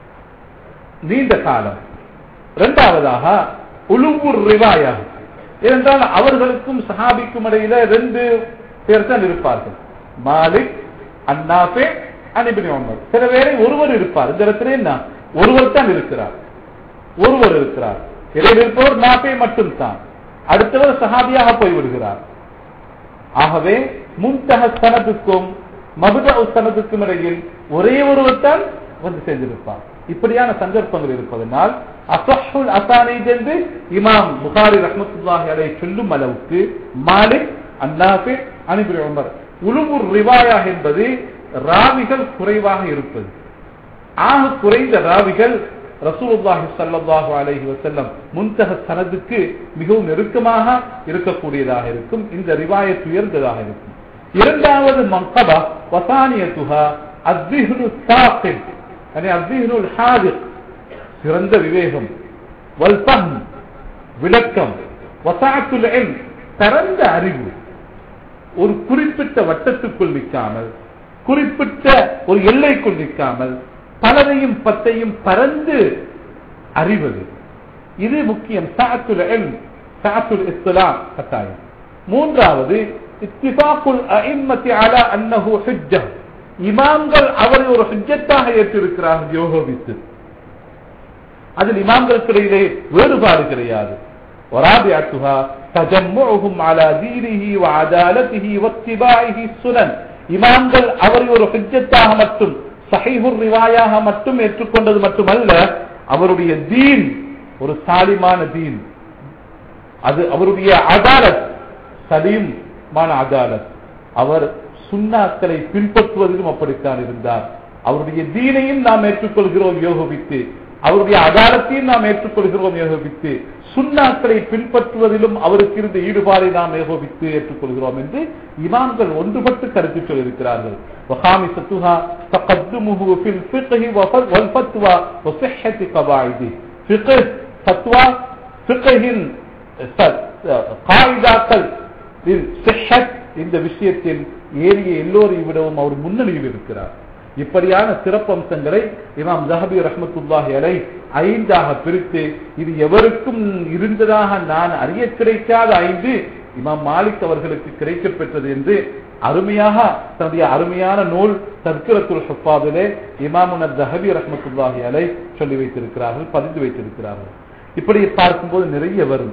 நீண்ட காலம் இரண்டாவதாக உளுவூர் ரிவாயா ஏனென்றால் அவர்களுக்கும் சஹாபிக்கும் இடையில ரெண்டு பேர் தான் இருப்பார்கள் மாலிக் அன்னாஃபே அனிபினி உமர் சில பேரை ஒருவர் இருப்பார் இந்த இடத்துல என்ன ஒருவர் தான் இருக்கிறார் ஒருவர் இருக்கிறார் இடையில் இருப்பவர் நாப்பே மட்டும்தான் அடுத்தவர் சஹாபியாக போய்விடுகிறார் ஆகவே முன்தக சனதுக்கும் மபுத சனதுக்கும் இடையில் ஒரே ஒருவர் தான் வந்து சேர்ந்திருப்பார் இப்படியான சந்தர்ப்பங்கள் இருப்பதனால் அசஹுல் அசானீத் என்று இமாம் புகாரி ரஹமத்துல்லாஹி அலை சொல்லும் அளவுக்கு மாலிக் அன்னாஃபே அனிபுரி உமர் உலுமுர் ரிவாயா என்பது ராவிகள் குறைவாக இருப்பது ஆக குறைந்த ராவிகள் ரசூலுல்லாஹி ஸல்லல்லாஹு அலைஹி வஸல்லம் முன்தக சனதுக்கு மிகவும் நெருக்கமாக இருக்கக்கூடியதாக இருக்கும் இந்த ரிவாயத் உயர்ந்ததாக இருக்கும் இரண்டாவது மன்கபா வசானியத்துஹா அஸ்திஹ்னு சாகிப் يعني الذهن الحاذق சிறந்த விவேகம் வல்பம் விளக்கம் வசாத்துல் இல்ம் பரந்த அறிவு ஒரு குறிப்பிட்ட வட்டத்துக்குள் நிற்காமல் குறிப்பிட்ட ஒரு எல்லைக்குள் நிற்காமல் பலரையும் பத்தையும் பறந்து அறிவது இது முக்கியம் சாத்துல் இல்ம் சாத்துல் இஸ்லாம் கட்டாயம் மூன்றாவது இத்திஃபாக்குல் அஇம்மத்தி அலா அன்னஹு ஹுஜ்ஜah இமாம்கள் அவரை ஒரு ஹுஜ்ஜத்தாக ஏற்றிருக்கிறார்கள் யோகோபித்து அதில் இமாம்களுக்கு இடையிலே வேறுபாடு கிடையாது ورابعتها تجمعهم على دينه وعدالته واتباعه السنن இமாம்கள் அவரை ஒரு ஹுஜ்ஜத்தாக மட்டும் சஹீஹுர் ரிவாயாக மட்டும் ஏற்றுக்கொண்டது மட்டுமல்ல அவருடைய தீன் ஒரு சாலிமான தீன் அது அவருடைய அதாலத் சலீமான அதாலத் அவர் சுண்ணாக்களை பின்பற்றுவதிலும் அப்படித்தான் இருந்தார் அவருடைய தீனையும் நாம் ஏற்றுக்கொள்கிறோம் யோகவித்து அவருடைய அதாலத்தையும் நாம் ஏற்றுக்கொள்கிறோம் ஏகோபித்து சுண்ணாக்களை பின்பற்றுவதிலும் அவருக்கு இருந்த ஈடுபாடை நாம் ஏகோபித்து ஏற்றுக்கொள்கிறோம் என்று இமாம்கள் ஒன்றுபட்டு கருத்து சொல்லியிருக்கிறார்கள் وخامستها تقدمه في الفقه والفتوى وصحة قواعده فقه فتوى فقهின் காயிதாக்கள் சிஹத் இந்த விஷயத்தில் ஏறிய எல்லோரை விடவும் அவர் முன்னணியில் இருக்கிறார் இப்படியான சிறப்பம்சங்களை இமாம் ஜஹபி ரஹமத்துல்லாஹி அலை ஐந்தாக பிரித்து இது எவருக்கும் இருந்ததாக நான் அறிய கிடைக்காத ஐந்து இமாம் மாலிக் அவர்களுக்கு கிடைக்கப் பெற்றது என்று அருமையாக தன்னுடைய அருமையான நூல் தற்கிரத்துல் ஹப்பாதிலே இமாமுனர் ஜஹபி ரஹமத்துல்லாஹி அலை சொல்லி வைத்திருக்கிறார்கள் பதிந்து வைத்திருக்கிறார்கள் இப்படி பார்க்கும்போது நிறைய வரும்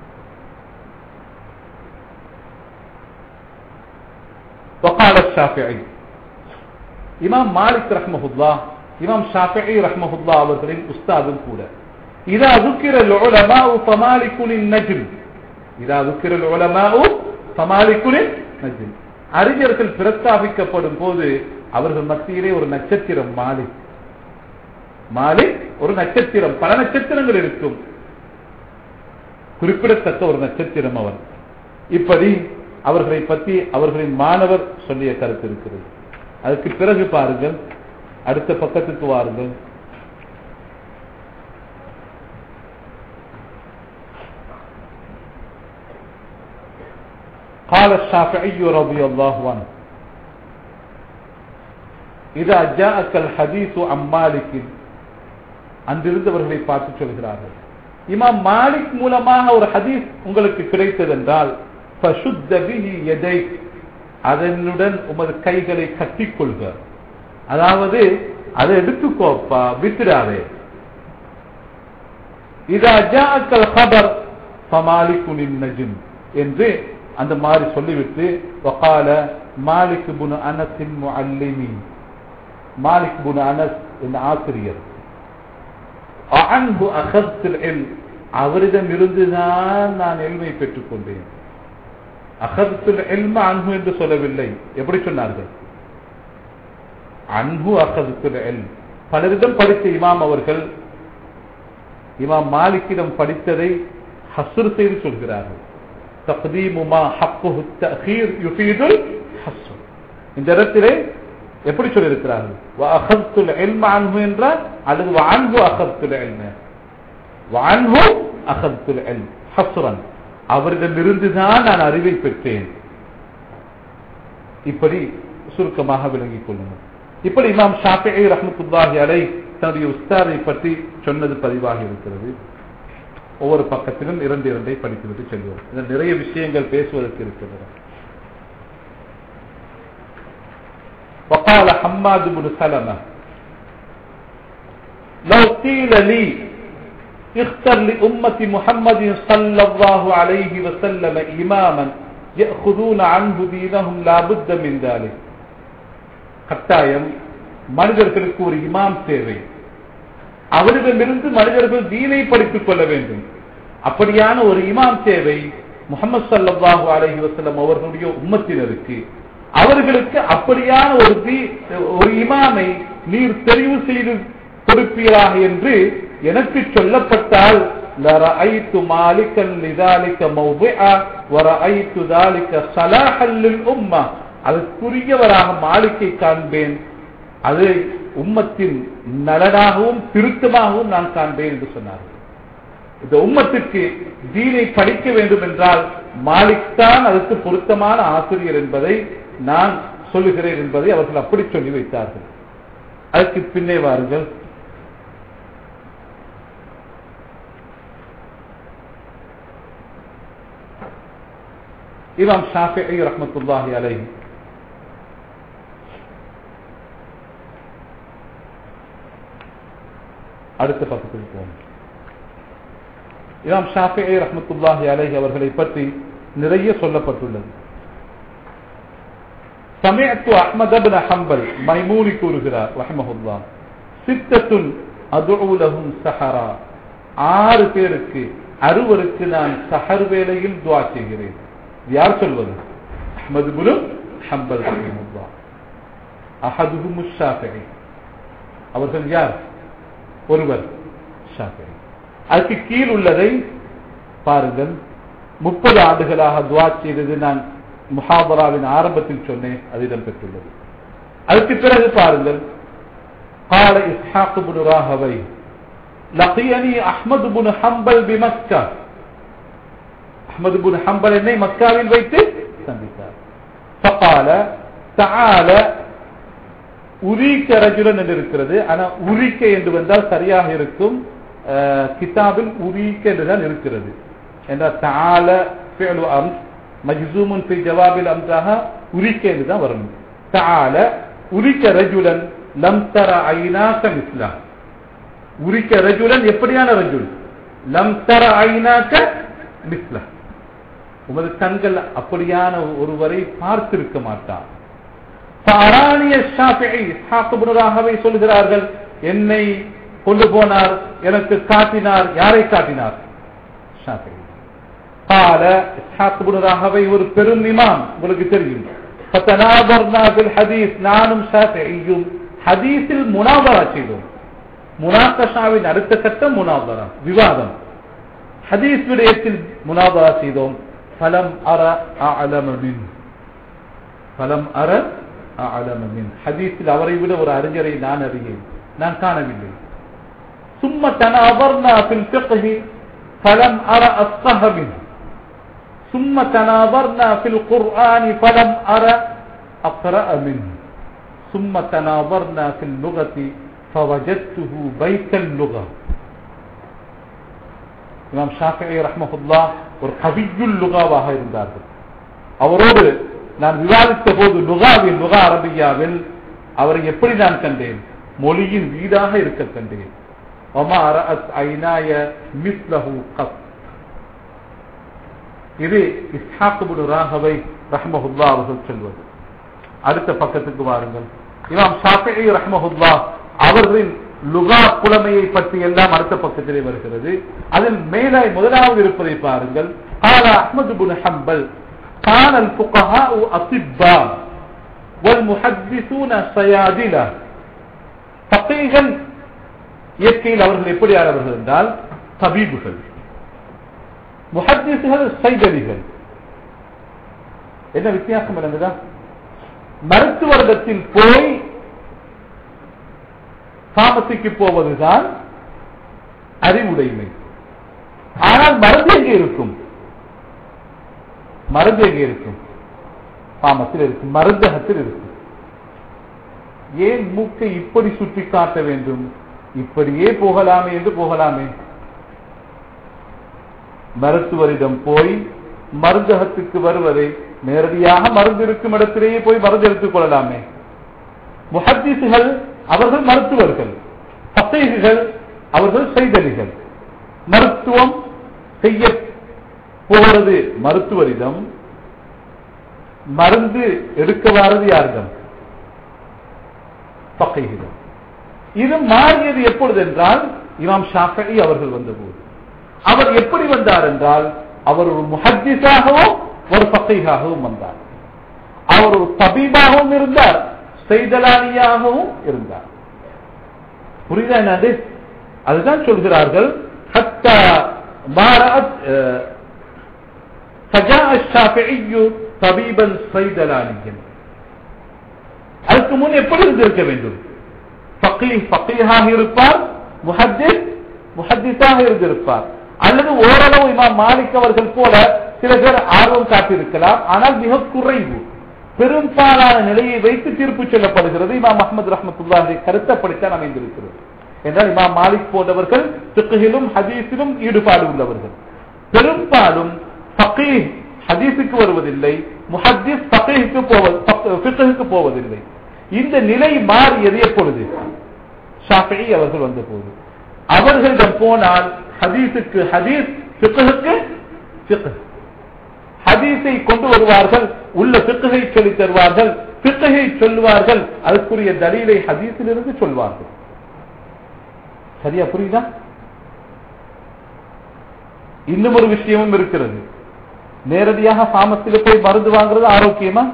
وقال الشافعي இமாம் மாலிக் ரஹ்மஹுல்லா இமாம் ஷாஃபிஇ ரஹ்மஹுல்லா அவர்களின் உஸ்தாதும் கூட இதா ذكر العلماء فمالك النجم இதா ذكر العلماء فمالك النجم அறிஞர்கள் பிரஸ்தாபிக்கப்படும் போது அவர்கள் மத்தியிலே ஒரு நட்சத்திரம் மாலிக் மாலிக் ஒரு நட்சத்திரம் பல நட்சத்திரங்கள் இருக்கும் குறிப்பிடத்தக்க ஒரு நட்சத்திரம் அவர் இப்படி அவர்களை பற்றி அவர்களின் மாணவர் சொல்லிய கருத்து இருக்கிறது அதுக்கு பிறகு பாருங்கள் அடுத்த பக்கத்துக்கு வாருங்கள் قال الشافعي رضي الله عنه إذا جاءك الحديث عن مالك அன்றிருந்தவர்களை பார்த்து சொல்கிறார்கள் இமாம் மாலிக் மூலமாக ஒரு ஹதீஸ் உங்களுக்கு கிடைத்ததென்றால் எதை அதனுடன் உமது கைகளை கட்டிக்கொள்க அதாவது அதை எடுத்துக்கோப்பா விட்டுடாதே இதா ஜாக்கல் ஹபர் ஃபமாலிகுனின் நஜிம் என்று அந்த மாதிரி சொல்லிவிட்டு வகால மாலிக் புனு அனஸின் முஅல்லிமி மாலிக் புனு அனஸ் என்ற ஆசிரியர் அன்பு அகத்தில் எல் அவரிடம் இருந்துதான் நான் எல்மை பெற்றுக் கொண்டேன் அகத்துல் எல்ம அன்பு என்று சொல்லவில்லை எப்படி சொன்னார்கள் அன்பு அகதுல் எல் பலரிடம் படித்த இமாம் அவர்கள் இமாம் மாலிக்கிடம் படித்ததை ஹசுர் செய்து சொல்கிறார்கள் தக்தீமுமா ஹக்குஹு தஅkhீர் யுஃபீதுல் ஹஸ்ர் இந்த இடத்திலே எப்படி சொல்லியிருக்கிறார்கள் வஅഖதுல் இல்ம அன்ஹு என்றால் அல்லது வஅன்ஹு அഖதுல் இல்ம வஅன்ஹு அഖதுல் இல்ம் ஹஸ்ரன் அவரிடமிருந்துதான் நான் அறிவை பெற்றேன் இப்படி சுருக்கமாக விளங்கிக் கொள்ளுங்கள் இப்படி இமாம் ஷாஃபி ரஹமத்துல்லாஹி அலை தன்னுடைய உஸ்தாதை பற்றி சொன்னது பதிவாகி இருக்கிறது ஒவ்வொரு பக்கத்திலும் இரண்டு இரண்டை படித்துவிட்டு செல்வோம் இதில் நிறைய விஷயங்கள் பேசுவதற்கு இருக்கிறது وقال حماد بن سلمة لو قيل لي اختر لأمة محمد صلى الله عليه وسلم إماما يأخذون عنه دينهم لا بد من ذلك கட்டாயம் மனிதர்களுக்கு ஒரு இமாம் தேவை அவரிடமிருந்து மனிதர்கள் தீனை படித்துக் கொள்ள வேண்டும் அப்படியான ஒரு இமாம் தேவை முகமது சல்லாஹூ அலஹி வசலம் அவர்களுடைய உம்மத்தினருக்கு அவர்களுக்கு அப்படியான ஒரு ஒரு இமாமை நீர் தெரிவு செய்து கொடுப்பீராக என்று எனக்கு சொல்லப்பட்டால் لرأيت مالكا لذلك موضعا ورأيت ذلك صلاحا للأمة அதற்குரியவராக மாளிகை காண்பேன் அது உம்மத்தின் நலனாகவும் திருத்தமாகவும் நான் காண்பேன் என்று சொன்னார்கள் இந்த உம்மத்திற்கு தீனை படிக்க வேண்டும் என்றால் மாலிக் தான் அதற்கு பொருத்தமான ஆசிரியர் என்பதை நான் சொல்லுகிறேன் என்பதை அவர்கள் அப்படி சொல்லி வைத்தார்கள் அதற்கு பின்னே வாருங்கள் இமாம் ஷாஃபி ரஹமத்துல்லாஹி அலைஹி அடுத்த பக்கத்துக்கு போவோம் இமாம் ஷாஃபி ரஹமத்துல்லாஹி அலைஹி அவர்களை பற்றி நிறைய சொல்லப்பட்டுள்ளது சமயத்து அஹ்மத் பின் ஹம்பல் மைமூனி கூறுகிறார் ரஹ்மஹுல்லா சித்தத்துன் அதுலகும் சஹரா ஆறு பேருக்கு அறுவருக்கு நான் சஹர் வேளையில் துவா செய்கிறேன் இது யார் சொல்வது அஹ்மது பின் ஹம்பல் ரஹ்மஹுல்லா அஹதுஹும் ஷாஃபிஈ அவர்கள் யார் ஒருவர் ஷாஃபிஈ அதுக்கு கீழ் உள்ளதை பாருங்கள் முப்பது ஆண்டுகளாக துவா செய்தது நான் முஹாபராவின் ஆரம்பத்தில் சொன்னேன் அது இடம்பெற்றுள்ளது அதுக்கு பிறகு பாருங்கள் قال إسحاق بن راهوي لقيني أحمد بن حنبل بمكة أحمد بن حنبل என்னை மக்காவில் வைத்து சந்தித்தார் فقال تعالى உரிக்க ரஜுலன் என்று இருக்கிறது ஆனா உரிக்க என்று வந்தால் சரியாக இருக்கும் அஹ், கிதாபில் உரிக்க என்றுதான் இருக்கிறது என்றால் தால ஃபிஅலு அம்ஸ் மஜ்சூமுன் ஃபி ஜவாபில் அம்சாக உரிக்க என்று தான் வரணும் தால உரிக்க ரஜுலன் லம் தர ஐனாக மிஸ்லா உரிக்க ரஜுலன் எப்படியான ரஜுல் லம் தர ஐனாக மிஸ்லா உமது கண்கள் அப்படியான ஒருவரை பார்த்திருக்க மாட்டான் பாராணிய ஷாஃபிஈ இஸ்ஹாக் இப்னு ராஹவை சொல்கிறார்கள் என்னை கொண்டு போனார் எனக்கு காட்டினார் யாரை காட்டினார் ஷாஃபிஈ قال إسحاق بن راهوي ஒரு பெரும் இமாம் உங்களுக்கு தெரியும் فتناظرنا في الحديث நானும் ஷாஃபிஈயும் ஹதீஸில் முனாதரா செய்தோம் முனாகஷாவின் அடுத்த கட்டம் முனாதரா விவாதம் ஹதீஸ் விடயத்தில் முனாதரா செய்தோம் ஃபலம் அர அஅலம மின் ஃபலம் அர அஅலம மின் ஹதீஸில் அவரை விட ஒரு அறிஞரை நான் அறியேன் நான் காணவில்லை ثم تناظرنا في الفقه فلم أرى أفقه منه ثم تناظرنا في القرآن فلم أرى أقرأ منه ثم تناظرنا في اللغة فوجدته بيت اللغة இமாம் ஷாஃபிஐ ரஹ்மஹுல்லா ஒரு கவியுல் லுகாவாக இருந்தார்கள் அவரோடு நான் விவாதித்த போது லுகாவில் லுகா அரபியாவில் அவரை எப்படி நான் கண்டேன் மொழியின் வீடாக இருக்க கண்டேன் ஒமா அரஅத் ஐனாய மிஸ்லஹு கத் இது இஸ்ஹாக் இப்னு ராகவை ரஹ்மஹுல்லா அவர்கள் சொல்வது அடுத்த பக்கத்துக்கு வாருங்கள் இமாம் ஷாஃபிஇ ரஹ்மஹுல்லா அவர்களின் லுகா புலமையை பற்றி எல்லாம் அடுத்த பக்கத்திலே வருகிறது அதில் மேலாய் முதலாவது இருப்பதை பாருங்கள் قال احمد بن حنبل كان الفقهاء اطباء والمحدثون صيادله فقيகள் இயற்கையில் அவர்கள் எப்படியானவர்கள் என்றால் தபீபுகள் முஹத்திசுகள் சைதலிகள் என்ன வித்தியாசம் என்னதுதா மருத்துவர்கத்தில் போய் சாமத்திக்கு போவதுதான் அறிவுடைமை ஆனால் மருந்து எங்கே இருக்கும் மருந்து எங்கே இருக்கும் பாமத்தில் இருக்கும் மருந்தகத்தில் இருக்கும் ஏன் மூக்கை இப்படி சுட்டி காட்ட வேண்டும் இப்படியே போகலாமே என்று போகலாமே மருத்துவரிடம் போய் மருந்தகத்துக்கு வருவதை நேரடியாக மருந்து இருக்கும் இடத்திலேயே போய் மருந்து எடுத்துக் கொள்ளலாமே முஹத்திசுகள் அவர்கள் மருத்துவர்கள் பத்தைகள் அவர்கள் செய்தலிகள் மருத்துவம் செய்ய போகிறது மருத்துவரிடம் மருந்து எடுக்க வாரது யாரிடம் பக்கைகளிடம் இது மாறியது எப்பொழுது என்றால் இமாம் ஷாஃபி அவர்கள் வந்தபோது அவர் எப்படி வந்தார் என்றால் அவர் ஒரு முஹத்திஸாகவும் ஒரு பக்கைகாகவும் வந்தார் அவர் ஒரு தபீபாகவும் இருந்தார் செய்தலானியாகவும் இருந்தார் புரியுதா என்னது அதுதான் சொல்கிறார்கள் حتى ما رأت فجاء الشافعي طبيبا صيدلانيا அதுக்கு முன் எப்படி இருந்திருக்க வேண்டும் ஃபக்கீஹ் ஃபக்கீஹாக இருப்பார் முஹத்திஸ் முஹத்திஸாக இருந்திருப்பார் அல்லது ஓரளவு இமாம் மாலிக் அவர்கள் போல சில பேர் ஆர்வம் காட்டியிருக்கலாம் ஆனால் மிக குறைவு பெரும்பாலான நிலையை வைத்து தீர்ப்பு சொல்லப்படுகிறது இமாம் அஹமது ரஹமத்துல்லாஹி கருத்தப்படித்தான் அமைந்திருக்கிறது என்றால் இமாம் மாலிக் போன்றவர்கள் சிக்குகிலும் ஹதீஸிலும் ஈடுபாடு உள்ளவர்கள் பெரும்பாலும் ஃபக்கீஹ் ஹதீஸுக்கு வருவதில்லை முஹத்திஸ் ஃபக்கீஹுக்கு போவது போவதில்லை இந்த நிலை மாறியது எப்பொழுது ஷாஃபி அவர்கள் வந்த போது அவர்களிடம் போனால் ஹதீஸுக்கு ஹதீஸ் ஃபிக்ஹுக்கு ஃபிக்ஹ் ஹதீஸை கொண்டு வருவார்கள் உள்ள ஃபிக்ஹை சொல்லி தருவார்கள் பித்தகை சொல்வார்கள் அதுக்குரிய தலீலை ஹதீஸிலிருந்து சொல்வார்கள் சரியா புரியுதா இன்னும் ஒரு விஷயமும் இருக்கிறது நேரடியாக சாமத்தில் போய் மருந்து வாங்குறது ஆரோக்கியமா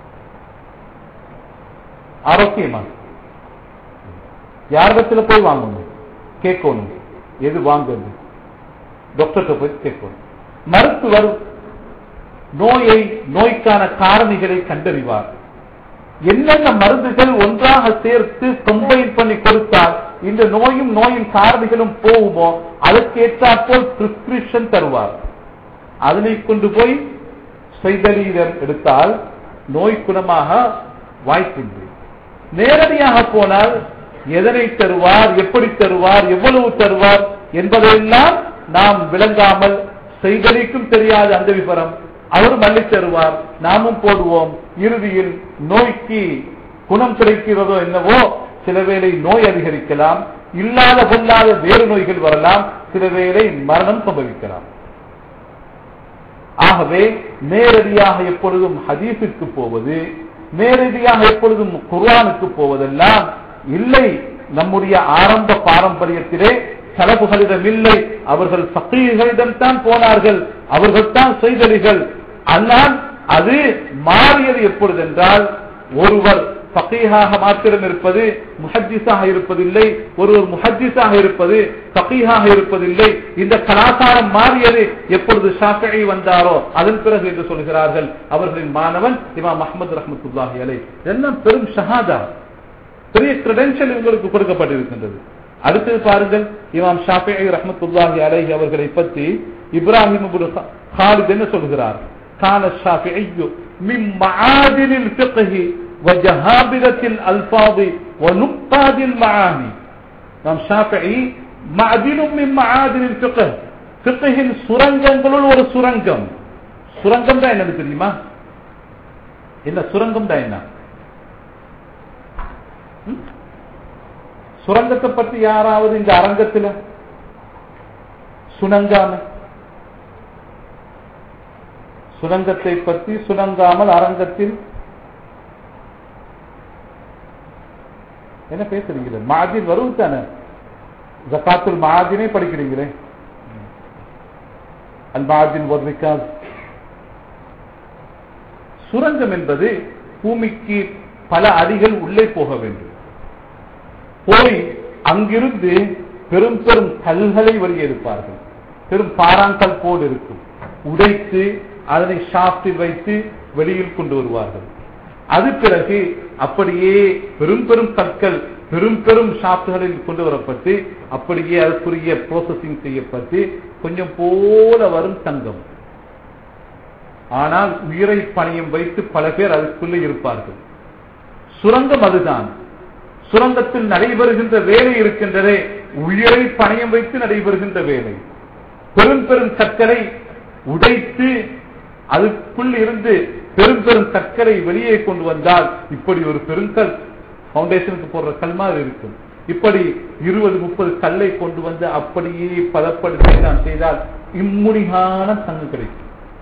ஆரோக்கியமா யாரிடத்துல போய் வாங்கணும் கேட்கணும் எது வாங்குறது டாக்டர்கிட்ட போய் கேட்கணும் மருத்துவர் நோயை நோய்க்கான காரணிகளை கண்டறிவார் என்னென்ன மருந்துகள் ஒன்றாக சேர்த்து கம்பைன் பண்ணி கொடுத்தால் இந்த நோயும் நோயின் காரணிகளும் போகுமோ அதற்கு ஏற்றாற்போல் பிரிஸ்கிரிப்ஷன் தருவார் அதனை கொண்டு போய் செய்தலீரர் எடுத்தால் நோய் குணமாக வாய்ப்புண்டு நேரடியாக போனால் எதனை தருவார் எப்படி தருவார் எவ்வளவு தருவார் என்பதையெல்லாம் நாம் விளங்காமல் செய்தலிக்கும் தெரியாத அந்த விவரம் அவர் மல்லி தருவார் நாமும் போடுவோம் இறுதியில் நோய்க்கு குணம் கிடைக்கிறதோ என்னவோ சில வேளை நோய் அதிகரிக்கலாம் இல்லாத பொல்லாத வேறு நோய்கள் வரலாம் சில வேளை மரணம் சம்பவிக்கலாம் ஆகவே நேரடியாக எப்பொழுதும் ஹதீஸுக்கு போவது நேரடியாக எப்பொழுதும் குர்ஆனுக்கு போவதெல்லாம் இல்லை நம்முடைய ஆரம்ப பாரம்பரியத்திலே செலவுகளிடம் இல்லை அவர்கள் சக்திகளிடம் தான் போனார்கள் அவர்கள் தான் செய்தலிகள் ஆனால் அது மாறியது எப்பொழுது என்றால் ஒருவர் பக்கீகாக மாத்திரம் இருப்பது முஹஜிஸாக இருப்பதில்லை ஒருவர் முஹஜிஸாக இருப்பது பக்கீகாக இருப்பதில்லை இந்த கலாச்சாரம் மாறியது எப்பொழுது ஷாஃபி வந்தாரோ அதன் பிறகு என்று சொல்கிறார்கள் அவர்களின் மாணவன் இமாம் அஹமது ரஹமத்துல்லாஹி அலை இதெல்லாம் பெரும் ஷஹாதா பெரிய கிரெடென்ஷியல் இவங்களுக்கு கொடுக்கப்பட்டிருக்கின்றது அடுத்தது பாருங்கள் இமாம் ஷாஃபி ரஹமத்துல்லாஹி அலைஹி அவர்களை பற்றி இப்ராஹிம் ஹாலித் என்ன சொல்கிறார் கான ஷாஃபிஐ من معادن الفقه وجهابرة الألفاظ ونقاد المعاني நாம் ஷாஃபிஇ معدن من معادن الفقه ஃபிக்ஹின் சுரங்கங்களுள் ஒரு சுரங்கம் சுரங்கம் தான் என்னன்னு தெரியுமா என்ன சுரங்கம் தான் என்ன ம்? சுரங்கத்தை பத்தி யாராவது இந்த அரங்கத்தில் சுணங்காம சுரங்கத்தை பற்றி சுணங்காமல் அரங்கத்தில் என்ன பேசுறீங்களே மாதின் வரும் தானே ஜக்காத்துல் மாதினே படிக்கிறீங்களே அல் மாதின் ஒரு ரிகாஸ் சுரங்கம் என்பது பூமிக்கு பல அடிகள் உள்ளே போக வேண்டும் போய் அங்கிருந்து பெரும் பெரும் கல்களை வெளியெடுப்பார்கள் பெரும் பாறாங்கல் போல் இருக்கும் உடைத்து அதனை ஷாப்டில் வைத்து வெளியில் கொண்டு வருவார்கள் அது பிறகு அப்படியே பெரும் பெரும் கற்கள் பெரும் பெரும் ஷாப்களில் கொண்டு வரப்பட்டு அப்படியே அதற்குரிய ப்ரோசஸிங் செய்யப்பட்டு கொஞ்சம் போல வரும் தங்கம் ஆனால் உயிரை பணியம் வைத்து பல பேர் அதுக்குள்ளே இருப்பார்கள் சுரங்கம் அதுதான் சுரங்கத்தில் நடைபெறுகின்ற வேலை இருக்கின்றதே உயிரை பணியம் வைத்து நடைபெறுகின்ற வேலை பெரும் பெரும் கற்களை உடைத்து அதுக்குள் இருந்து பெரும் பெரும் கற்களை வெளியே கொண்டு வந்தால் இப்படி ஒரு பெருங்கல் பவுண்டேஷனுக்கு போடுற கல் மாதிரி இருக்கும் இப்படி இருபது முப்பது கல்லை கொண்டு வந்து அப்படியே பதப்படுத்தி நாம் செய்தால் இம்முடிகான தங்கம் கிடைக்கும்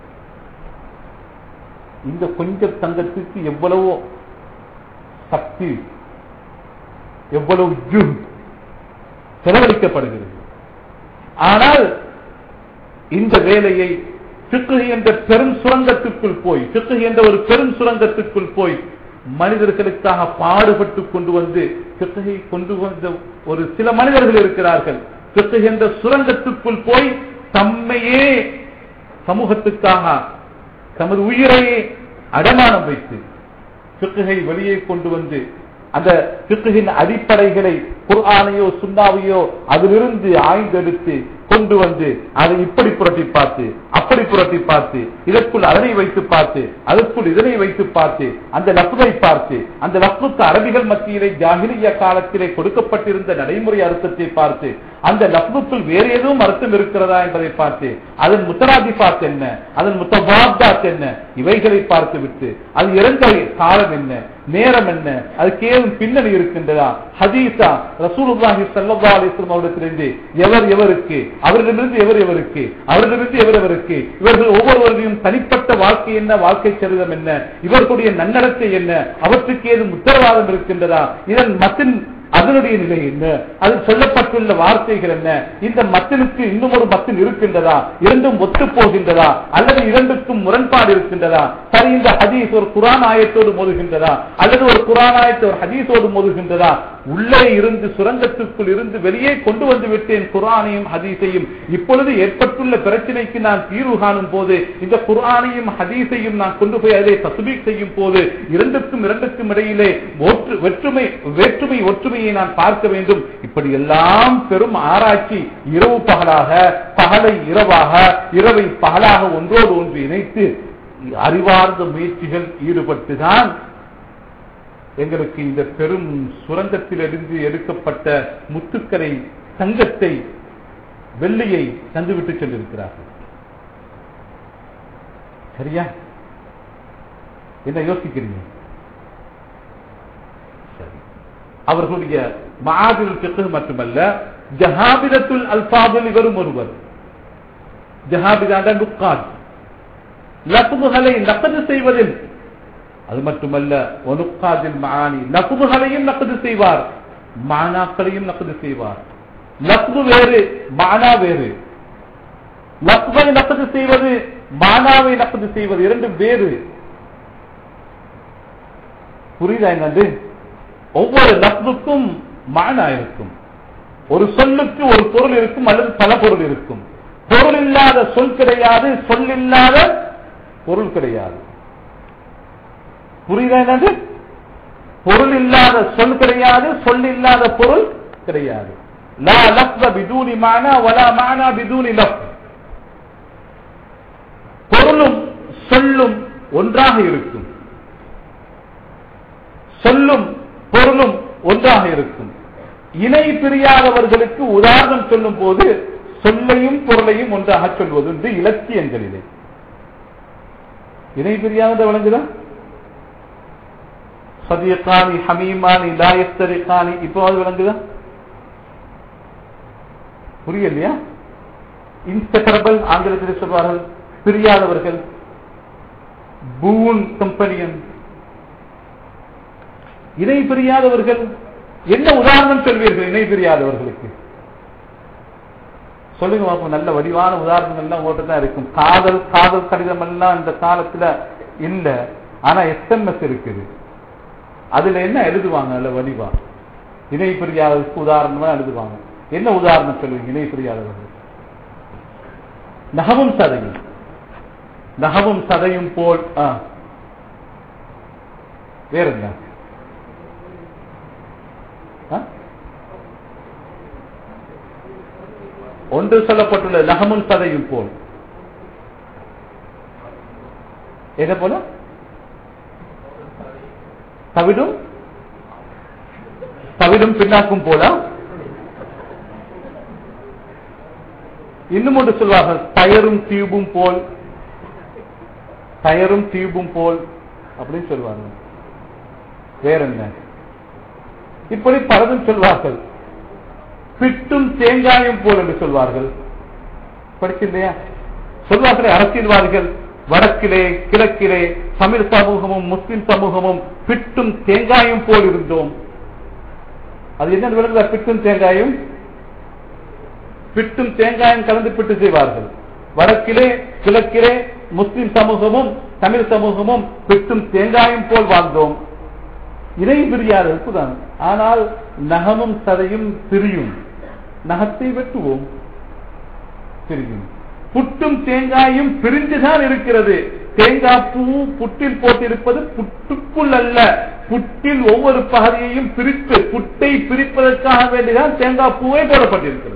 இந்த கொஞ்ச தங்கத்துக்கு எவ்வளவோ சக்தி எவ்வளவு ஜுஹ் செலவழிக்கப்படுகிறது ஆனால் இந்த வேலையை பிக்கு என்ற பெரும் சுரங்கத்துக்குள் போய் பிக்கு என்ற ஒரு பெரும் சுரங்கத்துக்குள் போய் மனிதர்களுக்காக பாடுபட்டு கொண்டு வந்து பிக்கை கொண்டு வந்த ஒரு சில மனிதர்கள் இருக்கிறார்கள் பிக்கு என்ற சுரங்கத்துக்குள் போய் தம்மையே சமூகத்துக்காக தமது உயிரையே அடமானம் வைத்து பிக்குகை வெளியே கொண்டு வந்து அந்த பிக்குகின் அடிப்படைகளை குர்ஆனையோ சுண்ணாவையோ அதிலிருந்து ஆய்ந்தெடுத்து கொண்டு வந்து அதை இப்படி புரட்டி பார்த்து அப்படி புரட்டி பார்த்து இதற்குள் அதனை வைத்து பார்த்து அதற்குள் இதனை வைத்து பார்த்து அந்த லப்தை பார்த்து அந்த லப்துக்கு அரபிகள் மத்தியிலே ஜாகிலிய காலத்திலே கொடுக்கப்பட்டிருந்த நடைமுறை அர்த்தத்தை பார்த்து அந்த லப்துக்குள் வேறு எதுவும் அர்த்தம் இருக்கிறதா என்பதை பார்த்து அதன் முத்தராதி பார்த்து என்ன அதன் முத்தபாப்தாத் என்ன இவைகளை பார்த்து விட்டு அது இறந்த காலம் என்ன நேரம் என்ன அதுக்கு ஏதும் பின்னணி இருக்கின்றதா ஹதீஸா ரசூலுல்லாஹி ஸல்லல்லாஹு அலைஹி வஸல்லம் அவரிடத்திலிருந்து எவர் எவருக்கு அவரிடமிருந்து எவர் எவருக்கு அவரிடமிருந்து எவர் எவருக்கு பார்ப்பதற்கு இவர்கள் ஒவ்வொருவரையும் தனிப்பட்ட வாழ்க்கை என்ன வாழ்க்கை சரிதம் என்ன இவர்களுடைய நன்னடத்தை என்ன அவற்றுக்கு ஏதும் உத்தரவாதம் இருக்கின்றதா இதன் மத்தின் அதனுடைய நிலை என்ன அதில் சொல்லப்பட்டுள்ள வார்த்தைகள் என்ன இந்த மத்தினுக்கு இன்னும் ஒரு மத்தின் இருக்கின்றதா இரண்டும் ஒத்து போகின்றதா அல்லது இரண்டுக்கும் முரண்பாடு இருக்கின்றதா சரி இந்த ஹதீஸ் ஒரு குரான் ஆயத்தோடு மோதுகின்றதா அல்லது ஒரு குரான் ஆயத்தை ஒரு ஹதீஸோடு மோதுகின்றதா உள்ளே இருந்து சுரங்கத்துக்குள் இருந்து வெளியே கொண்டு வந்து விட்டேன் குரானையும் ஹதீஸையும் இப்பொழுது ஏற்பட்டுள்ள பிரச்சனைக்கு நான் தீர்வு காணும் போது இந்த குரானையும் ஹதீஸையும் நான் கொண்டு போய் அதிலே தசுபீக் செய்யும் போது இரண்டுக்கும் இரண்டுக்கும் இடையிலே ஒற்று- வெற்றுமை வேற்றுமை ஒற்றுமையை நான் பார்க்க வேண்டும் இப்படி எல்லாம் பெரும் ஆராய்ச்சி இரவு பகலாக பகலை இரவாக இரவை பகலாக ஒன்றோடு ஒன்று இணைத்து அறிவார்ந்த முயற்சிகள் ஈடுபட்டுதான் எங்களுக்கு இந்த பெரும் சுரங்கத்திலிருந்து எடுக்கப்பட்ட முத்துக்களை தங்கத்தை வெள்ளியை தந்துவிட்டு சென்றிருக்கிறார்கள் சரியா என்ன யோசிக்கிறீங்க சரி அவர்களுடைய மகாதில் பிக்கு மட்டுமல்ல ஜஹாபிதத்துல் அல்பாபில் இவரும் ஒருவர் ஜஹாபிதாண்ட நுக்காத் லப்புகளை நக்கது செய்வதில் அது மட்டுமல்ல ஒனுக்காதில் மாணி லப்புகளையும் நக்கது செய்வார் மானாக்களையும் நக்கது செய்வார் லப்து வேறு மானா வேறு லப்தை நக்கது செய்வது மானாவை நக்கது செய்வது இரண்டு வேறு புரியுதா என்னது ஒவ்வொரு லப்துக்கும் மானா இருக்கும் ஒரு சொல்லுக்கு ஒரு பொருள் இருக்கும் அல்லது பல பொருள் இருக்கும் பொருள் இல்லாத சொல் கிடையாது சொல் இல்லாத பொருள் கிடையாது புரியுதா என்னது பொருள் இல்லாத சொல் கிடையாது சொல் இல்லாத பொருள் கிடையாது லா லப்த பிதூனி மானா வலா மானா பிதூனி லப் பொருளும் சொல்லும் ஒன்றாக இருக்கும் சொல்லும் பொருளும் ஒன்றாக இருக்கும் இணை பிரியாதவர்களுக்கு உதாரணம் சொல்லும் போது சொல்லையும் பொருளையும் ஒன்றாக சொல்வது உண்டு இலக்கியங்களிலே இணை பிரியாத விளங்குதா சதியக்கானி ஹமீமானி லாயஸ்தரிகானி இப்போ அது விளங்குதா புரியலையா இன்செப்பரபிள் ஆங்கிலத்தில் சொல்வார்கள் பிரியாதவர்கள் பூன் கம்பெனியன் இணை பிரியாதவர்கள் என்ன உதாரணம் சொல்வீர்கள் இணை பிரியாதவர்களுக்கு சொல்லுங்க பாப்போம் நல்ல வடிவான உதாரணங்கள் எல்லாம் ஓட்டு தான் இருக்கும் காதல் காதல் கடிதம் எல்லாம் இந்த காலத்துல இல்ல ஆனா எஸ்எம்எஸ் இருக்குது அதுல என்ன எழுதுவாங்க நல்ல வடிவா இணை பிரியாதவருக்கு உதாரணமா எழுதுவாங்க என்ன உதாரணம் சொல்லுவீங்க இணை பிரியாதவர்கள் நகமும் சதையும் நகமும் சதையும் போல் ஆ. வேற என்ன ஆ? ஒன்று சொல்லப்பட்டுள்ள நகமும் சதையும் போல் எதை போல தவிடும் தவிடும் பின்னாக்கும் போல இன்னும் ஒன்று சொல்வார்கள் டயரும் டியூபும் போல் டயரும் டியூபும் போல் அப்படின்னு சொல்லுவாங்க வேற என்ன இப்படி பலதும் சொல்வார்கள் பிட்டும் தேங்காயும் போல் என்று சொல்வார்கள் படிச்சிருந்தையா சொல்வார்களே அரசியல்வாதிகள் வடக்கிலே கிழக்கிலே தமிழ் சமூகமும் முஸ்லிம் சமூகமும் பிட்டும் தேங்காயும் போல் இருந்தோம் அது என்ன விளங்குதா பிட்டும் தேங்காயும் பிட்டும் தேங்காயும் கலந்து பிட்டு செய்வார்கள் வடக்கிலே கிழக்கிலே முஸ்லிம் சமூகமும் தமிழ் சமூகமும் பிட்டும் தேங்காயும் போல் வாழ்ந்தோம் இணை பிரியாதற்கு தான் ஆனால் நகமும் சதையும் பிரியும் நகத்தை வெட்டுவோம் பிரியும் புட்டும் தேங்காயும் பிரிந்துதான் இருக்கிறது தேங்காய் பூ புட்டில் போட்டிருப்பது புட்டுக்குள் அல்ல புட்டில் ஒவ்வொரு பகுதியையும் பிரித்து புட்டை பிரிப்பதற்காக வேண்டிதான் தேங்காய் பூவே போடப்பட்டிருக்கிறது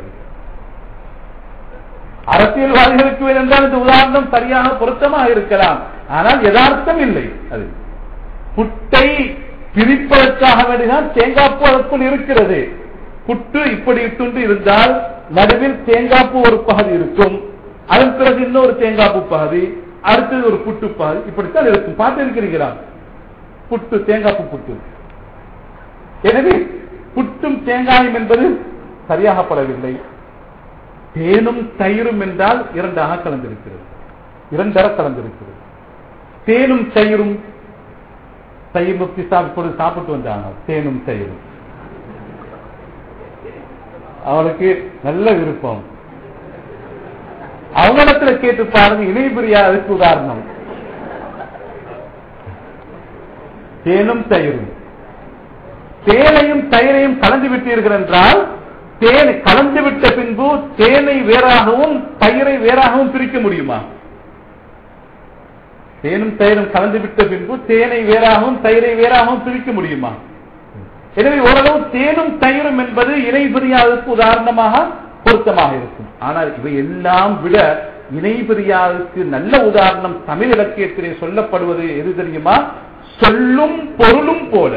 அரசியல்வாதிகளுக்கு வேண்டால் இந்த உதாரணம் சரியாக பொருத்தமாக இருக்கலாம் ஆனால் யதார்த்தம் இல்லை அது புட்டை பிரிப்பதற்காக வேண்டிதான் தேங்காய் பூ அதற்குள் இருக்கிறது புட்டு இப்படி இட்டுண்டு இருந்தால் நடுவில் தேங்காய் பூ ஒரு பகுதி இருக்கும் அதன் பிறகு இன்னொரு தேங்காய் பூ பகுதி அடுத்தது ஒரு புட்டு பகுதி இப்படித்தான் இருக்கும் பார்த்து இருக்கிறீங்களா புட்டு தேங்காய் பூ புட்டு எனவே புட்டும் தேங்காயும் என்பது சரியாகப்படவில்லை தேனும் தயிரும் என்றால் இரண்டாக கலந்திருக்கிறது இரண்டரை கலந்திருக்கிறது தேனும் தயிரும் தயிர் முக்தி சாப்பிட்டு சாப்பிட்டு வந்தாங்க தேனும் தயிரும் அவனுக்கு நல்ல விருப்பம் அவங்களிடத்துல கேட்டு பாருங்க இணைபிரியா அதுக்கு உதாரணம் தேனும் தயிரும் தேனையும் தயிரையும் கலந்து விட்டீர்கள் என்றால் தேனை கலந்து விட்ட பின்பு தேனை வேறாகவும் தயிரை வேறாகவும் பிரிக்க முடியுமா தேனும் தயிரும் கலந்து விட்ட பின்பு தேனை வேறாகவும் தயிரை வேறாகவும் பிரிக்க முடியுமா எனவே ஓரளவு தேனும் தயிரும் என்பது இணை பிரியாதற்கு உதாரணமாக பொருத்தமாக இருக்கும் ஆனால் இவை எல்லாம் விட இணை பிரியாதற்கு நல்ல உதாரணம் தமிழ் இலக்கியத்திலே சொல்லப்படுவது எது தெரியுமா சொல்லும் பொருளும் போல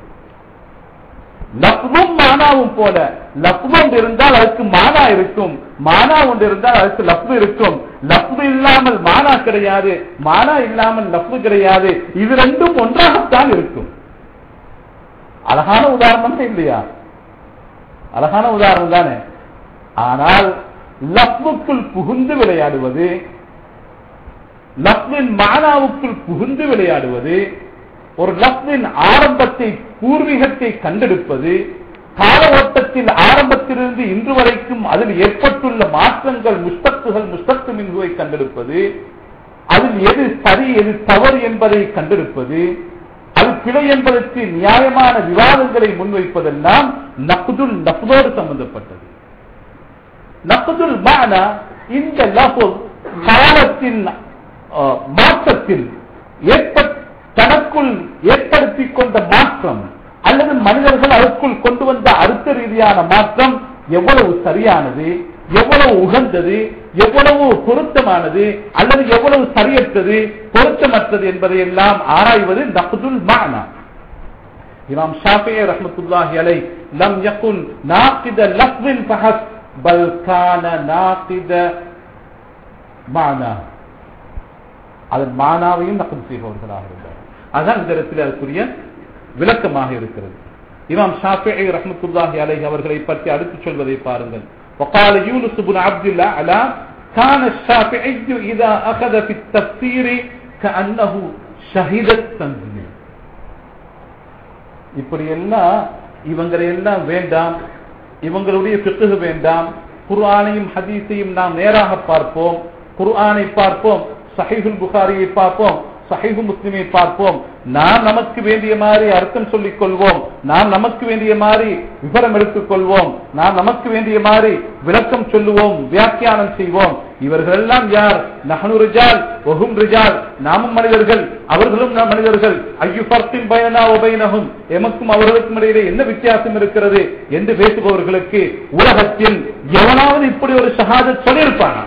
லப்வும் மானாவும் போல லப்வு ஒன்று இருந்தால் அதுக்கு மானா இருக்கும் மானா ஒன்று இருந்தால் அதுக்கு லப்வு இருக்கும் லப்வு இல்லாமல் மானா கிடையாது மானா இல்லாமல் லப்வு கிடையாது இது ரெண்டும் ஒன்றாகத்தான் இருக்கும் அழகான உதாரணம் இல்லையா அழகான உதாரணம் தானே ஆனால் லப்வுக்குள் புகுந்து விளையாடுவது லப்வின் மானாவுக்குள் புகுந்து விளையாடுவது ஒரு லப்வின் ஆரம்பத்தை பூர்வீகத்தை கண்டெடுப்பது கால ஓட்டத்தில் ஆரம்பத்திலிருந்து இன்று வரைக்கும் அதில் ஏற்பட்டுள்ள மாற்றங்கள் முஸ்தத்துகள் முஸ்தத்து மின்குவை கண்டெடுப்பது அதில் எது சரி எது தவறு என்பதை கண்டெடுப்பது அது பிழை என்பதற்கு நியாயமான விவாதங்களை முன்வைப்பதெல்லாம் நப்துல் லப்தோடு சம்பந்தப்பட்டது நப்துல் மானா இந்த லஃபு காலத்தின் அஹ், மாற்றத்தில் ஏற்பட்ட தனக்குள் ஏற்படுத்திக் கொண்ட மாற்றம் அல்லது மனிதர்கள் அதற்குள் கொண்டு வந்த அர்த்த ரீதியான மாற்றம் எவ்வளவு சரியானது எவ்வளவு உகந்தது எவ்வளவு பொருத்தமானது அல்லது எவ்வளவு சரியற்றது பொருத்தமற்றது என்பதை எல்லாம் ஆராய்வது நப்துல் மானா இமாம் ஷாஃபியை ரஹ்மத்துல்லாஹி அலை லம் யகுன் நாகித லஃப்வின் ஃபஹஸ் பல் கான நாகித மானா அதன் மானாவையும் நகல் செய்பவர்களாக இருந்தார் அதுதான் இந்த இடத்தில் அதுக்குரிய விளக்கமாக இருக்கிறது இமாம் ஷாஃபிஐ ரஹ்மத்துல்லாஹி அலைஹி அவர்களை பற்றி அடுத்து சொல்வதை பாருங்கள் وقال يونس بن عبد الله على كان الشافعي إذا أخذ في التفسير كأنه شهد التنزيل இப்படி எல்லாம் இவங்களை எல்லாம் வேண்டாம் இவங்களுடைய பிறகு வேண்டாம் குர்ஆனையும் ஹதீஸையும் நாம் நேராக பார்ப்போம் குர்ஆனை பார்ப்போம் சஹீஹுல் புகாரியை பார்ப்போம் சஹீஹு முஸ்லிமை பார்ப்போம் நாம் நமக்கு வேண்டிய மாதிரி அர்த்தம் சொல்லிக் கொள்வோம் நாம் நமக்கு வேண்டிய மாதிரி விவரம் எடுத்துக் கொள்வோம் நாம் நமக்கு வேண்டிய மாதிரி விளக்கம் சொல்லுவோம் வியாக்கியானம் செய்வோம் இவர்கள் எல்லாம் யார் நஹனு ரிஜால் ஒஹும் ரிஜால் நாமும் மனிதர்கள் அவர்களும் நாம் மனிதர்கள் ஐயு பர்த்தின் பயனா உபயனகும் எமக்கும் அவர்களுக்கும் இடையிலே என்ன வித்தியாசம் இருக்கிறது என்று பேசுபவர்களுக்கு உலகத்தில் எவனாவது இப்படி ஒரு ஷஹாதத் சொல்லியிருப்பானா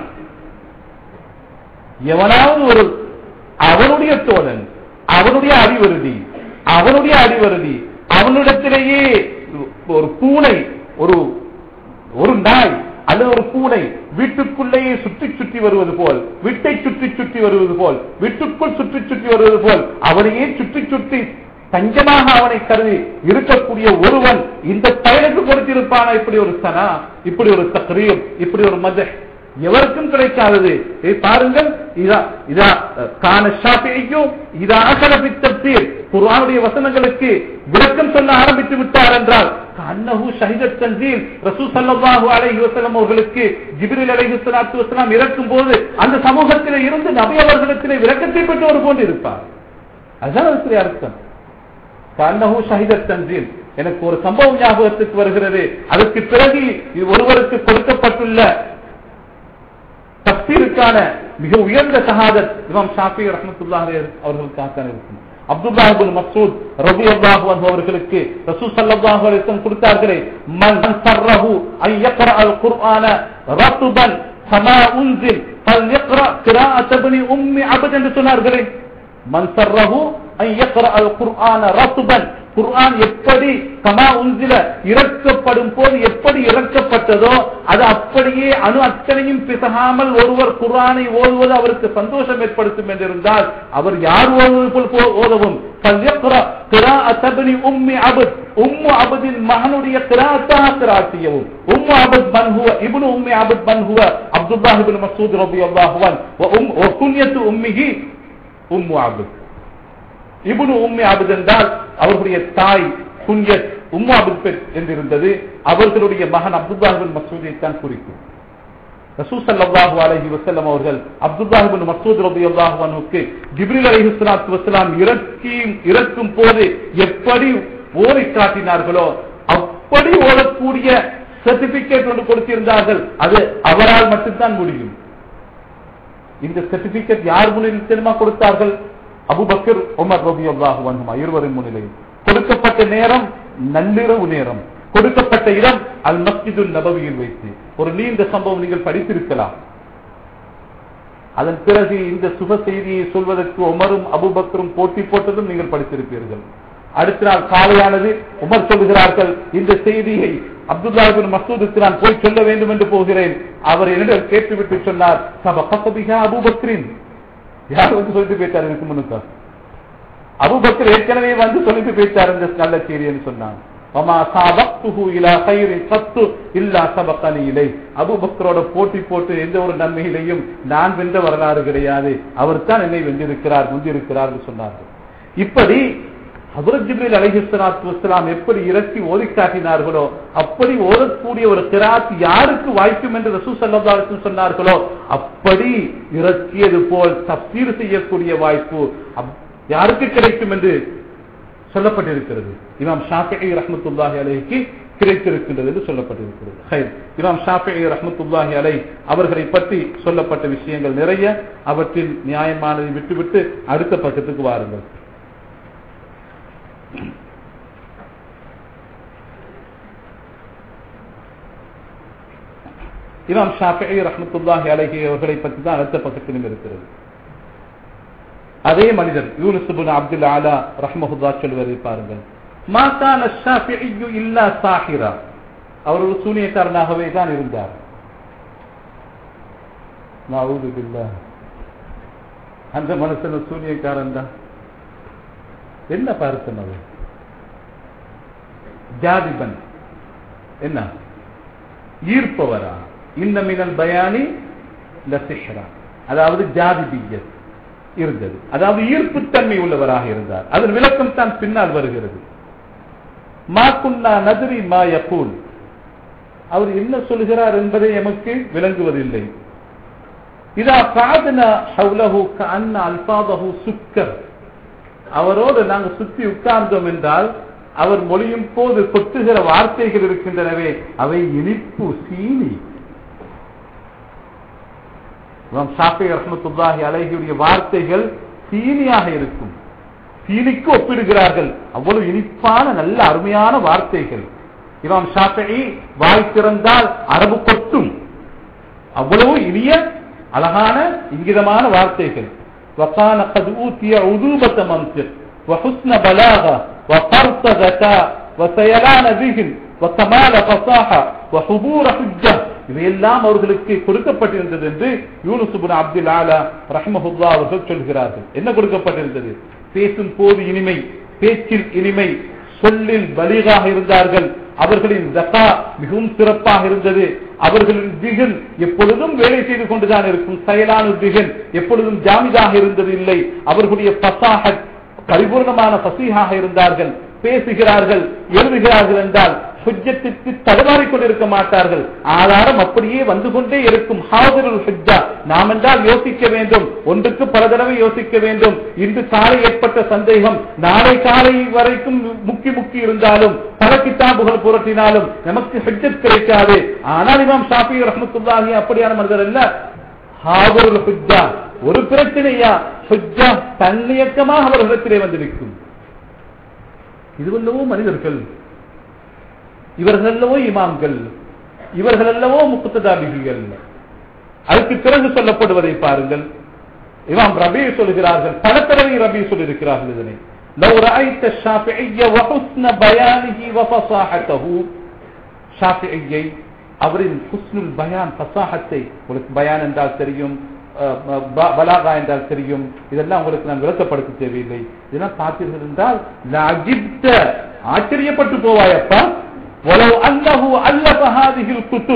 எவனாவது ஒரு அவனுடைய தோழன் அவனுடைய அறிவருதி அவனுடைய அறிவருதி அவனிடத்திலேயே ஒரு பூனை ஒரு ஒரு நாய் அல்லது ஒரு பூனை வீட்டுக்குள்ளேயே சுற்றி சுற்றி வருவது போல் வீட்டை சுற்றி சுற்றி வருவது போல் வீட்டுக்குள் சுற்றி சுற்றி வருவது போல் அவனையே சுற்றி சுற்றி தஞ்சமாக அவனை கருதி இருக்கக்கூடிய ஒருவன் இந்த பயனுக்கு கொடுத்திருப்பானா இப்படி ஒரு சனா இப்படி ஒரு தக்ரீர் இப்படி ஒரு மத எவருக்கும் கிடைக்காதது இதை பாருங்கள் இதா இதா கான ஷாஃபியும் இதா அகலபி தப்சீர் குர்ஆனுடைய வசனங்களுக்கு விளக்கம் சொல்ல ஆரம்பித்து விட்டார் என்றால் அன்னஹு ஷஹீதத் தன்சீல் ரசூல் ஸல்லல்லாஹு அலைஹி வஸல்லம் அவர்களுக்கு ஜிப்ரீல் அலைஹி ஸலாத்து வஸலாம் இறக்கும் போது அந்த சமூகத்திலே இருந்து நபி அவர்களிடத்திலே விளக்கத்தை பெற்றவர் போன்று இருப்பார் அதுதான் அதுக்குரிய அர்த்தம் கண்ணஹு ஷஹீதத் தன்சீல் எனக்கு ஒரு சம்பவம் ஞாபகத்துக்கு வருகிறது அதற்கு பிறகு இது ஒருவருக்கு கொடுக்கப்பட்டுள்ள தப்சீருக்கான மிக உயர்ந்த சஹாதத் இமாம் ஷாஃபி ரஹ்மத்துல்லாஹி அவர்களுக்காக இருக்கும் அப்துல்லா இப்னு மஸ்ஊத் ரலியல்லாஹு அன்ஹு அவர்களுக்கு ரசூல் ஸல்லல்லாஹு அலைஹி வஸல்லம் கொடுத்தார்களே மன் சர்ரஹு அன் யக்ரா அல் குர்ஆன ரத்பன் கமா உன்சில் ஃபல்யக்ரா கிராஅத் இப்னி உம்மி அப்த் என்று சொன்னார்களே மன் சர்ரஹு அன் யக்ரா அல் குர்ஆன ரத்பன் குர்ஆன் எப்படி கமா உன்சில இறக்கப்படும் போது எப்படி இறக்கப்பட்டதோ அது அப்படியே அணு அத்தனையும் பிசகாமல் ஒருவர் குர்ஆனை ஓதுவது அவருக்கு சந்தோஷம் ஏற்படுத்தும் என்றிருந்தால் அவர் யார் ஓதுவது போல் போ- ஓதவும் فليقرأ قراءة ابن أم عبد أم عبد மகனுடைய قراءتها قراءتيவும் أم عبد من هو ابن أم عبد من هو عبد அப்துல்லாஹ் இப்னு மஸ்ஊத் ரலியல்லாஹு அன்ஹு வ உம் வ குன்யத்து உம்மிஹி உம்மு அப்த் இப்னு உம்மி அப்த் என்றால் அவர்களுடைய தாய் குன்யத் உம்மு அப்த் என்றிருந்தது அவர்களுடைய மகன் அப்துல்லாஹ் இப்னு மஸ்ஊதை தான் குறிக்கும் ரசூல் ஸல்லல்லாஹு அலைஹி வஸல்லம் அவர்கள் அப்துல்லாஹ் இப்னு மஸ்ஊத் রাদিয়াল্লাহு அன்ஹுக்கு ஜிப்ரீல் அலைஹிஸ்ஸலாத்து வஸலாம் இறக்கி இறக்கும் போது எப்படி ஓதி காட்டினார்களோ அப்படி ஓடக்கூடிய சர்டிபிகேட் ஒன்று கொடுத்திருந்தார்கள் அது அவரால் மட்டும்தான் முடியும் இந்த சர்டிபிகேட் யார் முன்னிலையில் தெரியுமா கொடுத்தார்கள் அபுபக்கர் உமர் ரபியல்லாஹு அன்ஹுமா இருவரின் முன்னிலையில் கொடுக்கப்பட்ட நேரம் நள்ளிரவு நேரம் கொடுக்கப்பட்ட இடம் அல் மஸ்ஜிது நபவியில் வைத்து ஒரு நீண்ட சம்பவம் நீங்கள் படித்திருக்கலாம் அதன் பிறகு இந்த சுப செய்தியை சொல்வதற்கு உமரும் அபுபக்கரும் போட்டி போட்டதும் நீங்கள் படித்திருப்பீர்கள் அடுத்த நாள் காலையானது உமர் சொல்லுகிறார்கள் இந்த செய்தியை அப்துல்லாஹின் மசூதுக்கு நான் போய் சொல்ல வேண்டும் என்று போகிறேன் அவர் என்னிடம் கேட்டுவிட்டு சொன்னார் சபகபிகா அபுபக்ரின் யார் வந்து சொல்லிட்டு போயிட்டார் எனக்கு முன்னுக்கு அபுபக்கர் ஏற்கனவே வந்து சொல்லிட்டு போயிட்டார் இந்த நல்ல செய்தின்னு சொன்னான் அபுபக்கரோட போட்டி போட்டு எந்த ஒரு நன்மையிலையும் நான் வென்ற வரலாறு கிடையாது அவர் தான் என்னை வென்றிருக்கிறார் முந்திருக்கிறார் சொன்னார்கள் இப்படி ஹசரத் ஜிப்ரீல் அலைஹிஸ்ஸலாத்து வஸ்ஸலாம் எப்படி இறக்கி ஓதி காட்டினார்களோ அப்படி ஓதக்கூடிய ஒரு கிராத் யாருக்கு வாய்க்கும் என்று ரசூ ஸல்லல்லாஹு அலைஹி வஸல்லம் சொன்னார்களோ அப்படி இறக்கியது போல் தஃசீர் செய்யக்கூடிய வாய்ப்பு அப்- யாருக்கு கிடைக்கும் என்று சொல்லப்பட்டிருக்கிறது இமாம் ஷாஃபிஈ ரஹ்மத்துல்லாஹி அலைஹிக்கு கிடைத்திருக்கின்றது என்று சொல்லப்பட்டிருக்கிறது ஹைர். இமாம் ஷாஃபிஈ ரஹ்மத்துல்லாஹி அலை அவர்களை பற்றி சொல்லப்பட்ட விஷயங்கள் நிறைய அவற்றில் நியாயமானதை விட்டுவிட்டு அடுத்த பக்கத்துக்கு வாருங்கள் இமாம் ஷாஃபிஈ ரஹ்மத்துல்லாஹி அலைஹி அவர்களை பற்றி தான் அடுத்த பக்கத்திலும் இருக்கிறது அதே மனிதர் யூனுஸ் இப்னு அப்துல் ஆலா ரஹ்மஹுல்லா சொல்வதை பாருங்கள் மா கான ஷாஃபிஈ இல்லா சாஹிரா அவர் ஒரு சூனியக்காரனாகவே தான் இருந்தார் நஊது பில்லாஹ் அந்த மனுஷன் சூனியக்காரன் தான் என்ன பார்த்தம் அது ஜாதிபன் என்ன ஈர்ப்பவரா இந்த மினல் பயானி லசிஹரா அதாவது ஜாதிபியத் இருந்தது அதாவது ஈர்ப்புத்தன்மை உள்ளவராக இருந்தார் அதன் விளக்கம் தான் பின்னால் வருகிறது மா குன்னா நதிரி மா யகூல் அவர் என்ன சொல்கிறார் என்பதை எமக்கு விளங்குவதில்லை இதா காதன ஹவுலஹு கஅன்ன அல்பாதஹு சுக்கர் அவரோடு நாங்கள் சுற்றி உட்கார்ந்தோம் என்றால் அவர் மொழியும் போது கொட்டுகிற வார்த்தைகள் இருக்கின்றனவே அவை இனிப்பு சீனி இமாம் ஷாஃபி ரஹ்மத்துல்லாஹி அலைஹியுடைய வார்த்தைகள் சீனியாக இருக்கும் சீனிக்கு ஒப்பிடுகிறார்கள் அவ்வளவு இனிப்பான நல்ல அருமையான வார்த்தைகள் இமாம் ஷாஃபி வாய் திறந்தால் அரபு கொட்டும் அவ்வளவு இனிய அழகான இங்கிதமான வார்த்தைகள் وكان قد أوتي عذوبة منطق وحسن بلاغة وفرط ذكاء وسيلان ذهن وكمال فصاحة وحضور حجة இவையெல்லாம் அவர்களுக்கு கொடுக்கப்பட்டிருந்தது என்று யூனுசுபின் அப்துல் ஆலா ரஹ்மஹுல்லா அவர்கள் சொல்கிறார்கள் என்ன கொடுக்கப்பட்டிருந்தது பேசும் போது இனிமை பேச்சில் இனிமை சொல்லில் பலீகாக இருந்தார்கள் அவர்களின் ஜக்கா மிகவும் சிறப்பாக இருந்தது அவர்களின் திகன் எப்பொழுதும் வேலை செய்து கொண்டுதான் இருக்கும் செயலான திகன் எப்பொழுதும் ஜாமிதாக இருந்தது இல்லை அவர்களுடைய பசாகத் பரிபூர்ணமான பசீகாக இருந்தார்கள் பேசுகிறார்கள் எழுதுகிறார்கள் என்றால் சுஜத்திற்கு தடுமாறிக் கொண்டிருக்க மாட்டார்கள் ஆதாரம் அப்படியே வந்து கொண்டே இருக்கும் ஹாதிருல் ஹுஜ்ஜா நாம் என்றால் யோசிக்க வேண்டும் ஒன்றுக்கு பல தடவை யோசிக்க வேண்டும் இன்று காலை ஏற்பட்ட சந்தேகம் நாளை காலை வரைக்கும் முக்கி முக்கி இருந்தாலும் பல கிதாபுகள் புரட்டினாலும் நமக்கு ஹுஜ்ஜத் கிடைக்காது ஆனால் இமாம் ஷாஃபி ரஹ்மத்துல்லாஹி அப்படியான மனிதர் அல்ல ஹாதிருல் ஹுஜ்ஜா ஒரு பிரச்சனையா ஹுஜ்ஜா தன்னியக்கமாக அவர்களிடத்திலே வந்து நிற்கும் இதுவல்லவோ மனிதர்கள் இவர்கள் அல்லவோ இமாம்கள் இவர்கள் அல்லவோ முக்குத்ததாபிகள் அதுக்கு பிறகு சொல்லப்படுவதை பாருங்கள் இமாம் ரபி சொல்லுகிறார்கள் பல தடவை ரபி சொல்லியிருக்கிறார்கள் இதனை لو رأيت الشافعي وحسن بيانه وفصاحته ஷாஃபியை அவரின் ஹுஸ்னுல் பயான் பசாஹத்தை உங்களுக்கு பயான் என்றால் தெரியும் பலாகா என்றால் தெரியும் இதெல்லாம் உங்களுக்கு நான் விளக்கப்படுத்த தேவையில்லை இதெல்லாம் பார்த்தீர்கள் என்றால் லஅஜிப்த ஆச்சரியப்பட்டு போவாயப்பா ولو انه الف هذه الكتب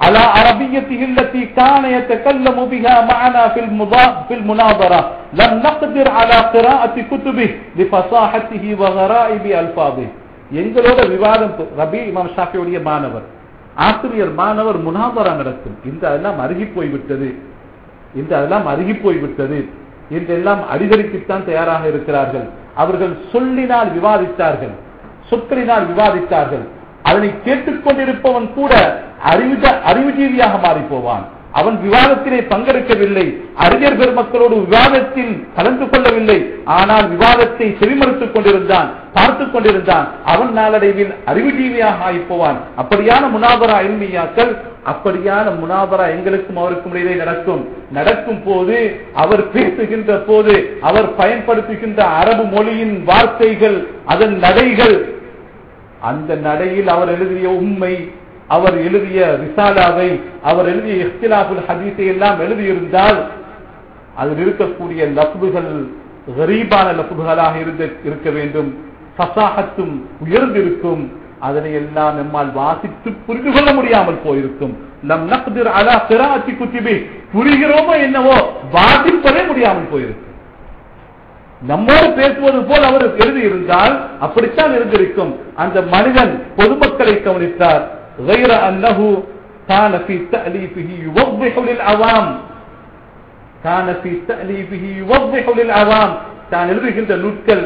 على عربيته التي كان يتكلم بها معنا في المضا في المناظرة لم نقدر على قراءة كتبه لفصاحته وغرائب ألفاظه எங்களோட விவாதம் ரபி இமாம் ஷாஃபியுடைய மாணவர் ஆசிரியர் மாணவர் முனாதரா நடக்கும் இந்த அதெல்லாம் அருகி போய்விட்டது இந்த அதெல்லாம் அருகி போய்விட்டது என்றெல்லாம் அடிதடிக்குத்தான் தயாராக இருக்கிறார்கள் அவர்கள் சொல்லினால் விவாதித்தார்கள் சொற்களினால் விவாதித்தார்கள் அதனை கேட்டுக்கொண்டிருப்பவன் கூட அறிவித அறிவுஜீவியாக மாறி போவான் அவன் விவாதத்திலே பங்கெடுக்கவில்லை அறிஞர் பெருமக்களோடு விவாதத்தில் கலந்து கொள்ளவில்லை ஆனால் விவாதத்தை செவிமறுத்துக் கொண்டிருந்தான் பார்த்துக் கொண்டிருந்தான் அவன் நாளடைவில் அறிவுஜீவியாக ஆகிப்போவான் அப்படியான முனாபரா என்மையாக்கள் அப்படியான முனாபரா எங்களுக்கும் அவருக்கும் இடையே நடக்கும் நடக்கும் போது அவர் பேசுகின்ற போது அவர் பயன்படுத்துகின்ற அரபு மொழியின் வார்த்தைகள் அதன் நடைகள் அந்த நடையில் அவர் எழுதிய உண்மை அவர் எழுதிய ரிசாலாவை அவர் எழுதிய இஃப்திலாபுல் ஹதீஸை எல்லாம் எழுதியிருந்தால் அதில் இருக்கக்கூடிய லப்துகள் கரீபான லப்துகளாக இருந்த இருக்க வேண்டும் ஃபசாஹத்தும் உயர்ந்திருக்கும் அதனை எல்லாம் நம்மால் வாசித்து புரிந்து கொள்ள முடியாமல் போயிருக்கும் நம் நக்திர் அலா சிராத்தி குத்திபி புரிகிறோமோ என்னவோ வாசிப்பதே முடியாமல் போயிருக்கும் நம்மோடு பேசுவது போல் அவர் எழுதியிருந்தால் அப்படித்தான் இருந்திருக்கும் அந்த மனிதன் பொதுமக்களை கவனித்தார் غير أنه كان في تأليفه يوضح للعوام كان في تأليفه يوضح للعوام தான் எழுதுகின்ற நூட்கள்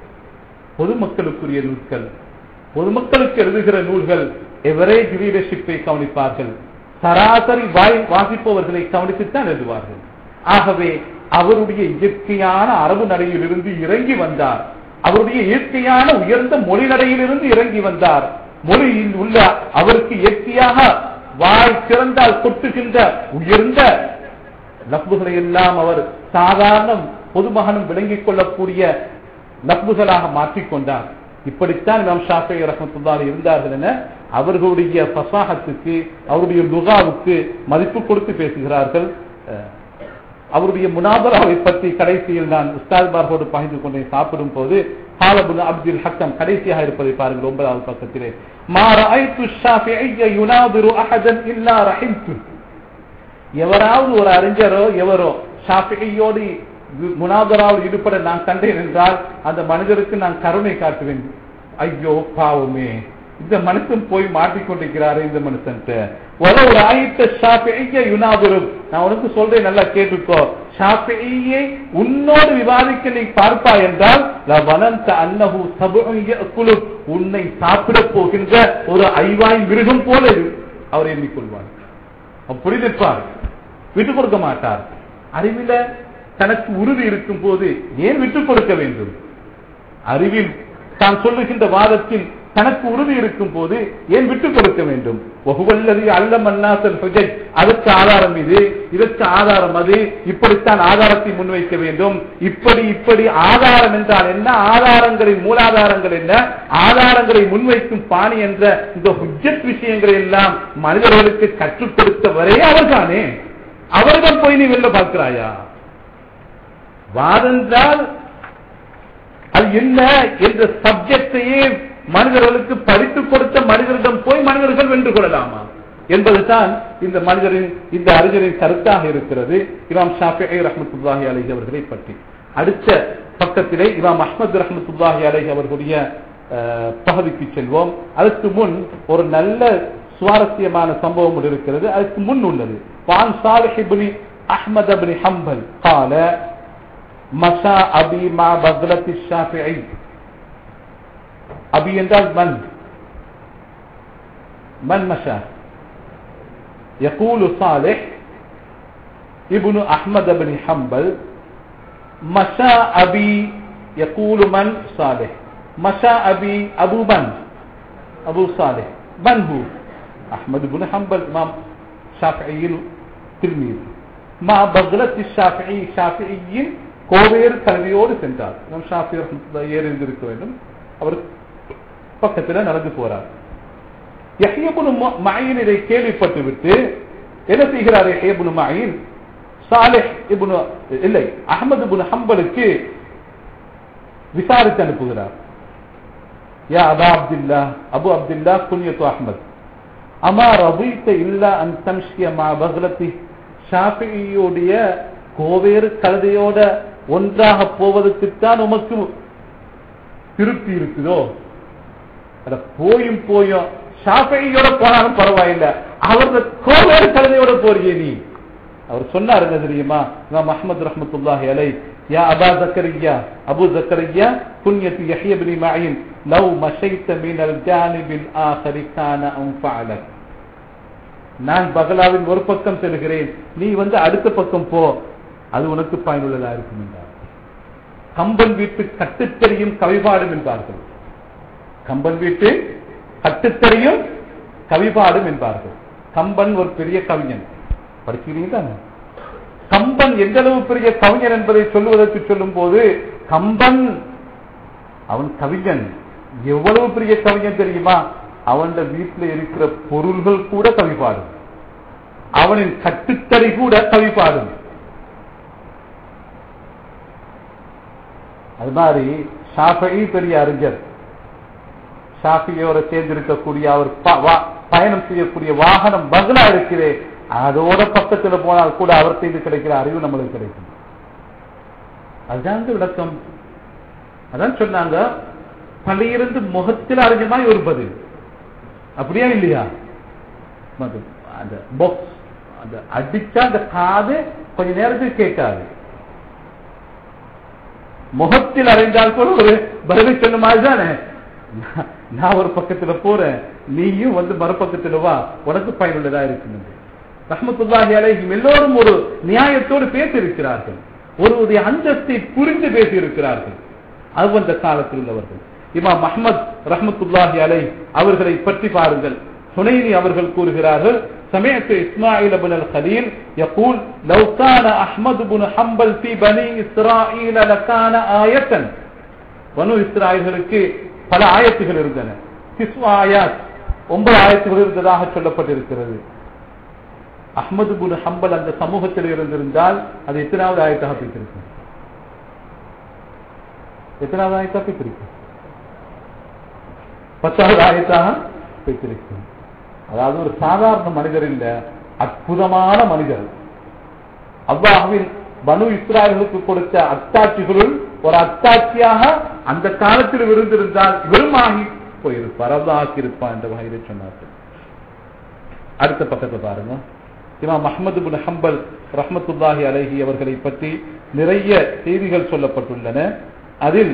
பொதுமக்களுக்குரிய நூட்கள் பொதுமக்களுக்கு எழுதுகிற நூல்கள் எவரேஜ் லீடர்ஷிப்பை கவனிப்பார்கள் சராசரி வாய் வாசிப்பவர்களை கவனித்துத்தான் எழுதுவார்கள் ஆகவே அவருடைய இயற்கையான அரபு நடையிலிருந்து இறங்கி வந்தார் அவருடைய இயற்கையான உயர்ந்த மொழி நடையிலிருந்து இறங்கி வந்தார் மொழியில் உள்ள அவருக்கு இயற்கையாக வாய் திறந்தால் கொட்டுகின்ற உயர்ந்த லப்துகளை எல்லாம் அவர் சாதாரண பொதுமகனும் விளங்கிக் கொள்ளக்கூடிய லப்துகளாக மாற்றிக்கொண்டார் இப்படித்தான் இமாம் ஷாஃபி ரஹமத்துல்லாஹி இருந்தார்கள் என அவர்களுடைய பசாகத்துக்கு அவருடைய லுகாவுக்கு மதிப்பு கொடுத்து பேசுகிறார்கள் அஹ், அவருடைய முனாபராவை பற்றி கடைசியில் நான் உஸ்தாத்பார்களோடு பகிர்ந்து கொண்டே சாப்பிடும் போது ஹாலபுல் அப்துல் ஹக்கம் கடைசியாக இருப்பதை பாருங்கள் ஒன்பதாவது பக்கத்திலே மா ரஅய்து ஷாஃபிஇய்ய யுனாதிரு அஹதன் இல்லா ரஹிம்து எவராவது ஒரு அறிஞரோ எவரோ ஷாஃபியோடு முனாதராவில் ஈடுபட நான் கண்டேன் என்றால் அந்த மனிதருக்கு நான் கருணை காட்டுவேன் ஐயோ பாவமே இந்த மனுஷன் போய் மாட்டிக்கொண்டிருக்கிறாரு இந்த மனுஷன் ஒரு ஒரு ஆயிட்ட ஷாஃபியை யுனாதுரும் நான் உனக்கு சொல்றேன் நல்லா கேட்டுக்கோ ஷாஃபியை உன்னோடு விவாதிக்க நீ பார்ப்பா என்றால் லவனந்த அன்னஹு சபுஉன் யஅகுலு உன்னை சாப்பிட போகின்ற ஒரு ஐவாய் மிருகம் போல இரு- அவர் எண்ணிக்கொள்வார் அப்படி நிற்பார் விட்டுக் கொடுக்க மாட்டார் அறிவில தனக்கு உறுதி இருக்கும் போது ஏன் விட்டுக் கொடுக்க வேண்டும் அறிவில் தான் சொல்லுகின்ற வாதத்தில் தனக்கு உறுதி இருக்கும் போது ஏன் விட்டுக் கொடுக்க வேண்டும் ஒகுவல்லது அல்ல மன்னாசல் ஹுஜஜ் அதற்கு ஆதாரம் இது இதற்கு ஆதாரம் அது இப்படித்தான் ஆதாரத்தை முன்வைக்க வேண்டும் இப்படி இப்படி ஆதாரம் என்றால் என்ன ஆதாரங்களின் மூலாதாரங்கள் என்ன ஆதாரங்களை முன்வைக்கும் பாணி என்ற இந்த ஹுஜ்ஜத் விஷயங்களை எல்லாம் மனிதர்களுக்கு கற்றுக் கொடுத்தவரே அவர்தானே அவர்கள் போய் நீ வெளில பார்க்கிறாயா வாதென்றால் அது என்ன என்ற சப்ஜெக்டையே மனிதர்களுக்கு படித்துக் கொடுத்த மனிதரிடம் போய் மனிதர்கள் வென்று கொள்ளலாமா என்பதுதான் இந்த மனிதரின் இந்த அறிஞரின் கருத்தாக இருக்கிறது இமாம் ஷாஃபி ரஹமத்துல்லாஹி அலைஹி அவர்களை பற்றி அடுத்த பக்கத்திலே இமாம் அஹ்மத் ரஹமத்துல்லாஹி அலைஹி அவர்களுடைய அஹ், பகுதிக்கு செல்வோம் அதற்கு முன் ஒரு நல்ல சுவாரஸ்யமான சம்பவம் ஒன்று இருக்கிறது அதுக்கு முன் உள்ளது வான் சாலிஹ் இப்னி அஹ்மத் இப்னி ஹம்பல் قال மசா அபி மா பக்லத்தி ஷாஃபிஐ அபி என்றால் மன் من مشى يقول صالح ابن أحمد بن حنبل مشى أبي يقول من صالح مشى أبي أبو من أبو صالح من هو أحمد بن حنبل إمام شافعي تلميذ مع بغلة الشافعي شافعي கோவேறு கல்வியோடு சென்றார் நம் ஷாஃபி ரஹ்மத்துல்லாஹி ஏறி இருந்திருக்க வேண்டும் அவர் பக்கத்தில் நடந்து போறார் யஹ்யபுனு மயின் இதை கேள்விப்பட்டு விட்டு என்ன செய்கிறார் யஹ்யபுனு மயின் சாலிஹ் இப்னு இல்லை அஹமது இப்னு ஹம்பலுக்கு விசாரித்து அனுப்புகிறார் யா அபா அப்துல்லா அபு அப்துல்லா குன்யத்து அஹ்மத் அமா ரபீத்த இல்ல அன் தம்ஷிய மா பகலத்தி ஷாஃபியுடைய கோவேறு கழுதையோட ஒன்றாக போவதற்குத்தான் உமக்கு திருப்தி இருக்குதோ அட போயும் போயும் ஷாஃபியோட போனாலும் பரவாயில்ல அவரது கோவேறு கழுதையோட போறியே நீ அவர் சொன்னார் என்ன தெரியுமா இமாம் அஹ்மத் ரஹ்மத்துல்லாஹி அலை யா அபா ஜக்கரியா அபு ஜக்கரியா குன்யத்து யஹ்ய இப்னு மঈன் லவ் மஷைத மினல் ஜானிபில் ஆஹரி கான அன்ஃபஅலக் நான் பகலாவின் ஒரு பக்கம் செல்கிறேன் நீ வந்து அடுத்த பக்கம் போ அது உனக்கு பயனுள்ளதா இருக்கும் என்றார் கம்பன் வீட்டு கட்டுத்தறியும் கவிபாடும் என்பார்கள் கம்பன் வீட்டு கட்டுத்தறியும் கவிபாடும் என்பார்கள் கம்பன் ஒரு பெரிய கவிஞன் படிச்சுக்கிறீங்க தானே கம்பன் எந்த அளவு பெரிய கவிஞன் என்பதை சொல்லுவதற்கு சொல்லும் போது கம்பன் அவன் கவிஞன் எவ்வளவு பெரிய கவிஞன் தெரியுமா அவன் வீட்டில் இருக்கிற பொருள்கள் கூட கவிபாடும் அவனின் கட்டுத்தறி கூட கவிபாடும் அது மாதிரி ஷாஃபி பெரிய அறிஞர் ஷாஃபியோட சேர்ந்திருக்கக்கூடிய அவர் ப- வா- பயணம் செய்யக்கூடிய வாகனம் பகுலா இருக்கிறே அதோட பக்கத்துல போனால் கூட அவர் செய்து கிடைக்கிற அறிவு நம்மளுக்கு கிடைக்கும் அதுதான் இந்த விளக்கம் அதான் சொன்னாங்க பள்ளியிருந்து முகத்தில் அறிஞ்ச மாதிரி ஒரு பதில் அப்படியா இல்லையா அது- அந்த பாக்ஸ் அந்த அடிச்சா அந்த காது கொஞ்ச நேரத்துக்கு கேட்காது முகத்தில் அறைந்தால் கூட ஒரு பதிலை சொன்ன மாதிரி தானே நான் நான் ஒரு பக்கத்துல போறேன் நீயும் வந்து மறுபக்கத்துல வா உனக்கு பயனுள்ளதா இருக்கும் ரஹமத்துல்லாஹி அலைஹிம் எல்லோரும் ஒரு நியாயத்தோடு பேசியிருக்கிறார்கள் ஒருவருடைய அந்தஸ்தை புரிந்து பேசியிருக்கிறார்கள் அது அந்த காலத்தில் உள்ளவர்கள் இமாம் அஹ்மத் ரஹமத்துல்லாஹி அலை அவர்களை பற்றி பாருங்கள் சுனைனி அவர்கள் கூறுகிறார்கள் سمعت إسماعيل بن الخليل يقول لو كان أحمد بن حنبل في بني إسرائيل لكان آية பனு இஸ்ராயல்களுக்கு பல ஆயத்துகள் இருந்தன சிசு ஆயாத் ஒன்பது ஆயத்துகள் இருந்ததாக சொல்லப்பட்டிருக்கிறது அஹ்மது புன் ஹம்பல் அந்த சமூகத்தில் இருந்திருந்தால் அது எத்தனாவது ஆயத்தாக பிரித்திருக்கும் எத்தனாவது ஆயத்தாக பிரித்திருக்கும் பத்தாவது ஆயத்தாக பிரித்திருக்கும் அதாவது ஒரு சாதாரண மனிதர் இல்ல அற்புதமான மனிதர் அல்லாஹ்வின் பனு இஸ்ராயல்களுக்கு கொடுத்த அத்தாட்சிகளுள் ஒரு அத்தாட்சியாக அந்த காலத்தில் இருந்திருந்தால் இவரும் ஆகி போயிருப்பார் அல்லாஹ் இருப்பான் என்ற வகையில் சொன்னார்கள் அடுத்த பக்கத்தை பாருங்க இமாம் அஹ்மது பின் ஹம்பல் ரஹ்மத்துல்லாஹி அலைஹி அவர்களை பற்றி நிறைய செய்திகள் சொல்லப்பட்டுள்ளன அதில்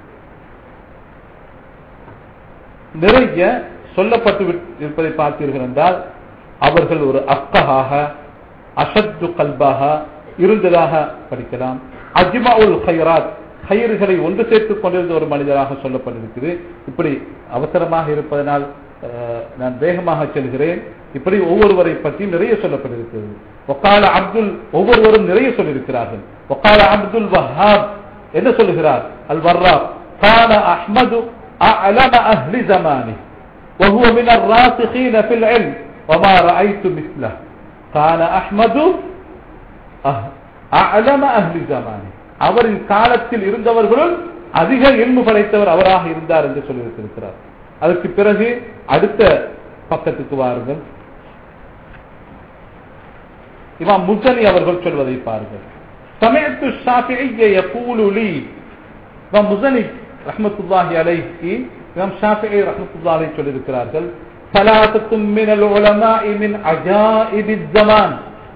நிறைய சொல்லப்பட்டு விட்- இருப்பதை பார்த்தீர்கள் என்றால் அவர்கள் ஒரு அக்கஹாக அஷத்து கல்பாக இருந்ததாக படிக்கலாம் அஜ்மாவுல் ஹைராத் கயிறுகளை ஒன்று சேர்த்துக் கொண்டிருந்த ஒரு மனிதராக சொல்லப்பட்டிருக்குது இப்படி அவசரமாக இருப்பதனால் அஹ், நான் வேகமாக செல்கிறேன் இப்படி ஒவ்வொருவரை பற்றி நிறைய சொல்லப்பட்டிருக்கிறது ஒக்கால அப்துல் ஒவ்வொருவரும் நிறைய சொல்லியிருக்கிறார்கள் ஒக்கால அப்துல் வஹாப் என்ன சொல்லுகிறார் அல் வர்ராப் கான அஹ்மது அலம அஹ்லி ஜமானி وهو من الراسخين في العلم وما رأيت مثله كان أحمد அஹ்- அலம அஹ்லி ஜமானி அவரின் காலத்தில் இருந்தவர்களுள் அதிக எண்மு படைத்தவர் அவராக இருந்தார் என்று சொல்லியிருக்கிறார் அதற்கு பிறகு அடுத்த பக்கத்துக்கு வாருங்கள் இமாம் முசனி அவர்கள் சொல்வதை பாருங்கள் சமயத்து ஷாஃபிஐய யகூலு லீ இமாம் முசனி ரஹ்மத்துல்லாஹி அலைஹி இமாம் ஷாஃபிஐ ரஹ்மத்துல்லாஹி அலைஹி சொல்லியிருக்கிறார்கள் ثلاثة من العلماء من عجائب الزمان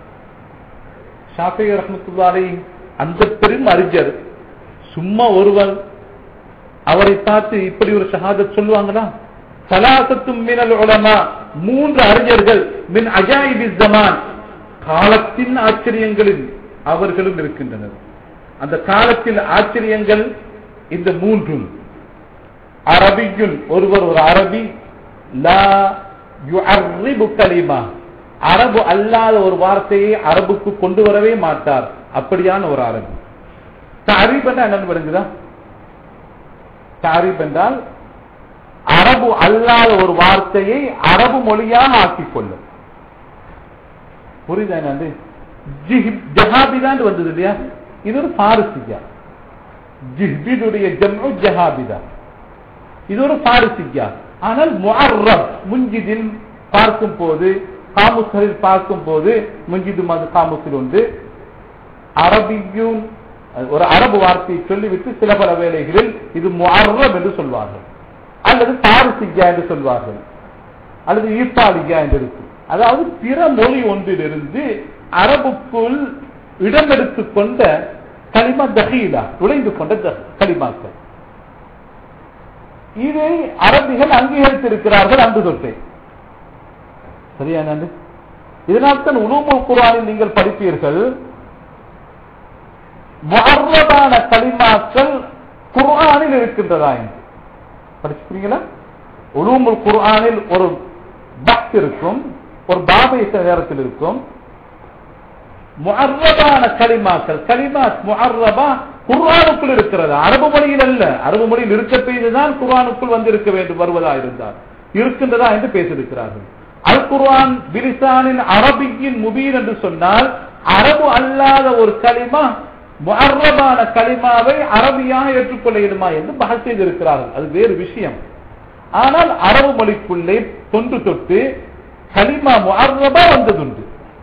ஷாஃபி ரஹ்மத்துல்லாஹி அந்த பெரும் அறிஞர் சும்மா ஒருவர் அவரை பார்த்து இப்படி ஒரு ஷஹாதத் சொல்லுவாங்களா சலாசத்தும் மினல் உலமா மூன்று அறிஞர்கள் மின் அஜாயிபி ஜமான் காலத்தின் ஆச்சரியங்களில் அவர்களும் இருக்கின்றனர் அந்த காலத்தில் ஆச்சரியங்கள் இந்த மூன்றும் அரபியுன் ஒருவர் ஒரு அரபி லா யுஅர்ரிபு கலிமா அரபு அல்லாத ஒரு வார்த்தையை அரபுக்கு கொண்டு வரவே மாட்டார் அப்படியான ஒரு அரபி தாரீப் என்றால் என்னன்னு விளங்குதா தாரீப் என்றால் அரபு அல்லாத ஒரு வார்த்தையை அரபு மொழியாக ஆக்கிக் கொள்ளும் புரியுதா என்னது ஜஹாபிதான் வந்தது இல்லையா இது ஒரு பாரசியா ஜிஹ்பிதுடைய ஜம்மு ஜஹாபிதா இது ஒரு பாரசியா ஆனால் முஅர்ரப் முஞ்சிதில் பார்க்கும் போது காமுஸ்களில் பார்க்கும் போது முஞ்சிது மது காமுஸில் உண்டு அரபியும் ஒரு அரபு வார்த்தையை சொல்லிவிட்டு சில பல வேளைகளில் இது முஅர்ரப் என்று சொல்வார்கள் அல்லது பாரசியா என்று சொல்வார்கள் அல்லது ஈசாலியா என்று இருக்கும் அதாவது பிற மொழி ஒன்றிலிருந்து அரபுக்குள் இடமெடுத்துக் கொண்ட களிமா தஹீலா நுழைந்து கொண்ட த- களிமாக்கள் இதை அரபிகள் அங்கீகரித்திருக்கிறார்கள் அன்று தொட்டே சரியா என்னது இதனால் தான் உலூமுல் குரானில் நீங்கள் படிப்பீர்கள் முஅர்ரபான களிமாக்கள் குர்ஆனில் இருக்கின்றதா என்று படிச்சுக்கிறீங்களா உலூமுல் குர்ஆனில் ஒரு பக்த் இருக்கும் ஒரு பாபை சில நேரத்தில் இருக்கும் முஅர்ரபான களிமாக்கள் கலிமாத் முஅர்ரபா குர்ஆனுக்குள் இருக்கிறது அரபு மொழியில் அல்ல அரபு மொழியில் இருக்க செய்துதான் குர்ஆனுக்குள் வந்திருக்க வேண்டும் வருவதா இருந்தால் இருக்கின்றதா என்று பேசியிருக்கிறார்கள் அல் குர்ஆன் பிலிசானின் அரபியின் முபீன் என்று சொன்னால் அரபு அல்லாத ஒரு களிமா முஅர்ரபான களிமாவை அரபியாக ஏற்றுக்கொள்ள இயலுமா என்று பகல் செய்திருக்கிறார்கள் அது வேறு விஷயம் ஆனால் அரபு மொழிக்குள்ளே தொன்று தொட்டு கலிமா முஅர்ரபா வந்ததுண்டு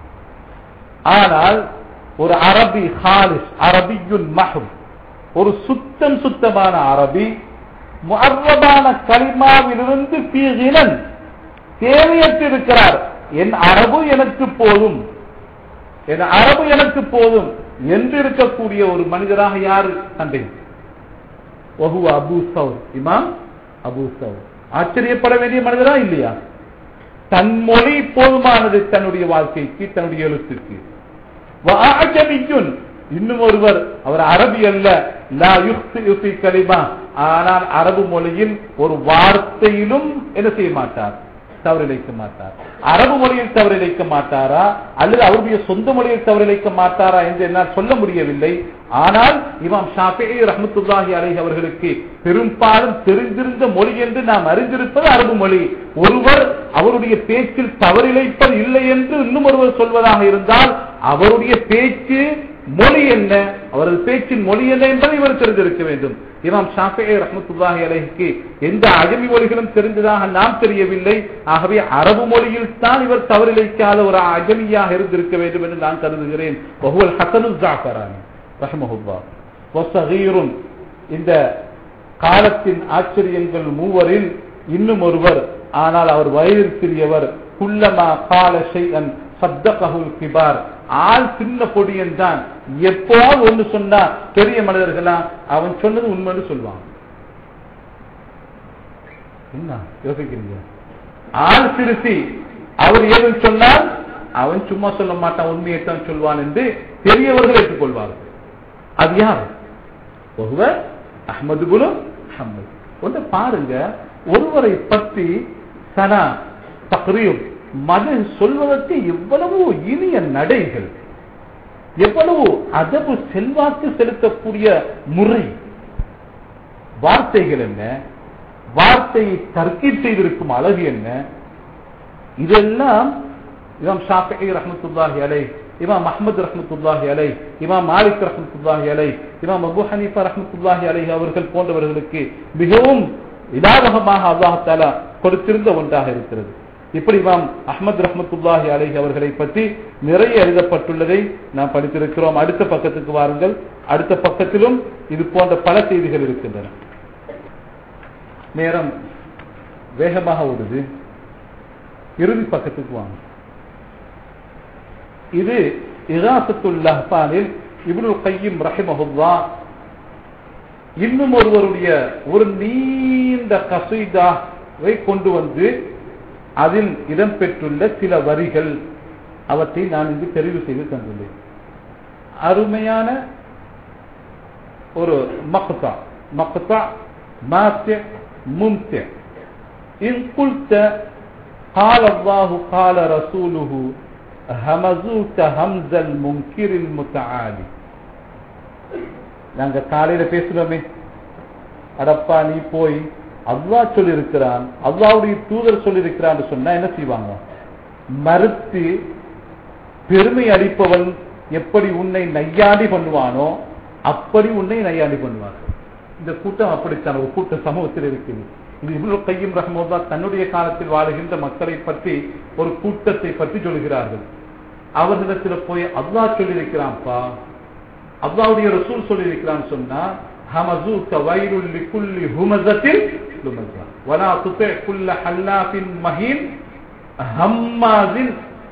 ஆனால் ஒரு அரபி ஹாலிஸ் அரபியுல் மஹம் ஒரு சுத்தம் சுத்தமான அரபி முஅர்ரபான கலிமாவிலிருந்து பீகினன் தேவையற்றிருக்கிறார் என் அரபு எனக்கு போதும் என் அரபு எனக்கு போதும் என்று இருக்கக்கூடிய ஒரு மனிதராக யார் கண்டேன் ஒஹு அபு சவுர் இமாம் அபு சவுர் ஆச்சரியப்பட வேண்டிய மனிதரா இல்லையா தன் மொழி போதுமானது தன்னுடைய வாழ்க்கைக்கு தன்னுடைய எழுத்துக்கு வஅஜமியுன். இன்னும் ஒருவர் அவர் அரபி அல்ல லா யுக்திஉ ஃபீ கலிமா ஆனால் அரபு மொழியில் ஒரு வார்த்தையிலும் என்ன செய்ய மாட்டார் தவறிழைக்க மாட்டார் அரபு மொழியில் தவறிழைக்க மாட்டாரா அல்லது அவருடைய சொந்த மொழியில் தவறிழைக்க மாட்டாரா என்று என்னால் சொல்ல முடியவில்லை ஆனால் இமாம் ஷாஃபிஈ ரஹ்மத்துல்லாஹி அலைஹி அவர்களுக்கு பெரும்பாலும் தெரிந்திருந்த மொழி என்று நாம் அறிந்திருப்பது அரபு மொழி ஒருவர் அவருடைய பேச்சில் தவறிழைப்பது இல்லை என்று இன்னும் ஒருவர் சொல்வதாக இருந்தால் அவருடைய பேச்சு மொழி என்ன அவரது பேச்சின் மொழி என்ன என்பதை இவர் தெரிந்திருக்க வேண்டும் இமாம் ஷாஃபிஈ ரஹ்மத்துல்லாஹி அலைஹிக்கு எந்த அஜமி மொழிகளும் தெரிந்ததாக நாம் தெரியவில்லை ஆகவே அரபு மொழியில் தான் இவர் தவறிழைக்காத ஒரு அஜமியாக இருந்திருக்க வேண்டும் என்று நான் கருதுகிறேன் வஹுவல் ஹசனு ஜாஃபரானி ரஹ்மஹுல்லா வஸகீருன் இந்த காலத்தின் ஆச்சரியங்கள் மூவரில் இன்னும் ஒருவர் ஆனால் அவர் வயதில் சிறியவர் குல்லமா கால ஷைஅன் சத்தகஹுல் கிபார் ஆள் சின்ன பொடியன் தான் எப்போது ஒன்று சொன்னா பெரிய மனிதர்களா அவன் சொன்னது உண்மைன்னு சொல்லுவான் என்ன யோசிக்கிறீங்க ஆள் சிறுசி அவர் ஏது சொன்னால் அவன் சும்மா சொல்ல மாட்டான் உண்மையைத்தான் சொல்வான் என்று பெரியவர்கள் ஏற்றுக்கொள்வார்கள் அது யார் ஒருவர் அஹமது குலு அஹமது ஒன்று பாருங்க ஒருவரை பற்றி சனா தக்ரீம் மத சொல்வதற்கு எவ்வளவு இனிய நடைகள் எவ்வளவு அதவு செல்வாக்கு செலுத்தக்கூடிய முறை வார்த்தைகள் என்ன வார்த்தையை தர்க்கீட் செய்திருக்கும் அழகு என்ன இதெல்லாம் இமாம் ஷாஃபி ரஹமத்துல்லாஹி அலை இமாம் அஹ்மது ரஹமத்துல்லாஹி அலை இமாம் மாலிக் ரஹமத்துல்லாஹி அலை இமாம் அபு ஹனீஃபா ரஹமத்துல்லாஹி அலை அவர்கள் போன்றவர்களுக்கு மிகவும் இலாவகமாக அல்லாஹ் தாலா கொடுத்திருந்த ஒன்றாக இருக்கிறது இப்படி இமாம் அஹ்மத் ரஹமத்துல்லாஹி அலைஹி அவர்களை பற்றி நிறைய எழுதப்பட்டுள்ளதை நாம் படித்திருக்கிறோம் அடுத்த பக்கத்துக்கு வாருங்கள் அடுத்த பக்கத்திலும் இது போன்ற பல செய்திகள் இருக்கின்றன நேரம் வேகமாக ஓடுது இறுதி பக்கத்துக்கு வாங்க இது இராசத்துல் லஹ்பானில் இப்னுல் கையும் ரஹிமஹுல்லா இன்னும் ஒருவருடைய ஒரு நீண்ட கசீதாவை கொண்டு வந்து அதில் இடம்பெற்றுள்ள சில வரிகள் அவற்றை நான் இங்கு தெரிவு செய்து தந்துள்ளேன் அருமையான ஒரு மக்தா மக்தா மாத்திய மும்திய இன் குல்த قال الله قال رسوله همزوك همز المنكر المتعالي நாங்க காலையில பேசுறோமே அடப்பா நீ போய் அல்லாஹ் சொல்லியிருக்கிறான் அல்லாவுடைய தூதர் சொல்லியிருக்கிறான் சொன்னா என்ன செய்வாங்க மறுத்து பெருமை அளிப்பவன் எப்படி உன்னை நையாடி பண்ணுவானோ அப்படி உன்னை நையாடி பண்ணுவார் இந்த கூட்டம் அப்படித்தான் ஒரு கூட்ட சமூகத்தில் இருக்குது இது இப்னு கையும் ரஹ்மத்துல்லா தன்னுடைய காலத்தில் வாழுகின்ற மக்களை பற்றி ஒரு கூட்டத்தை பற்றி சொல்கிறார்கள் அவர்களிடத்தில் போய் அல்லாஹ் சொல்லியிருக்கிறான்ப்பா அல்லாவுடைய ரசூல் சொல்லியிருக்கிறான் சொன்னா ஹமசூக வைருல் லிகுல்லி ஹுமஸத்தின் லுமஸா வலா துதி குல்ல ஹல்லாஃபின் மஹீன் ஹம்மாஸின்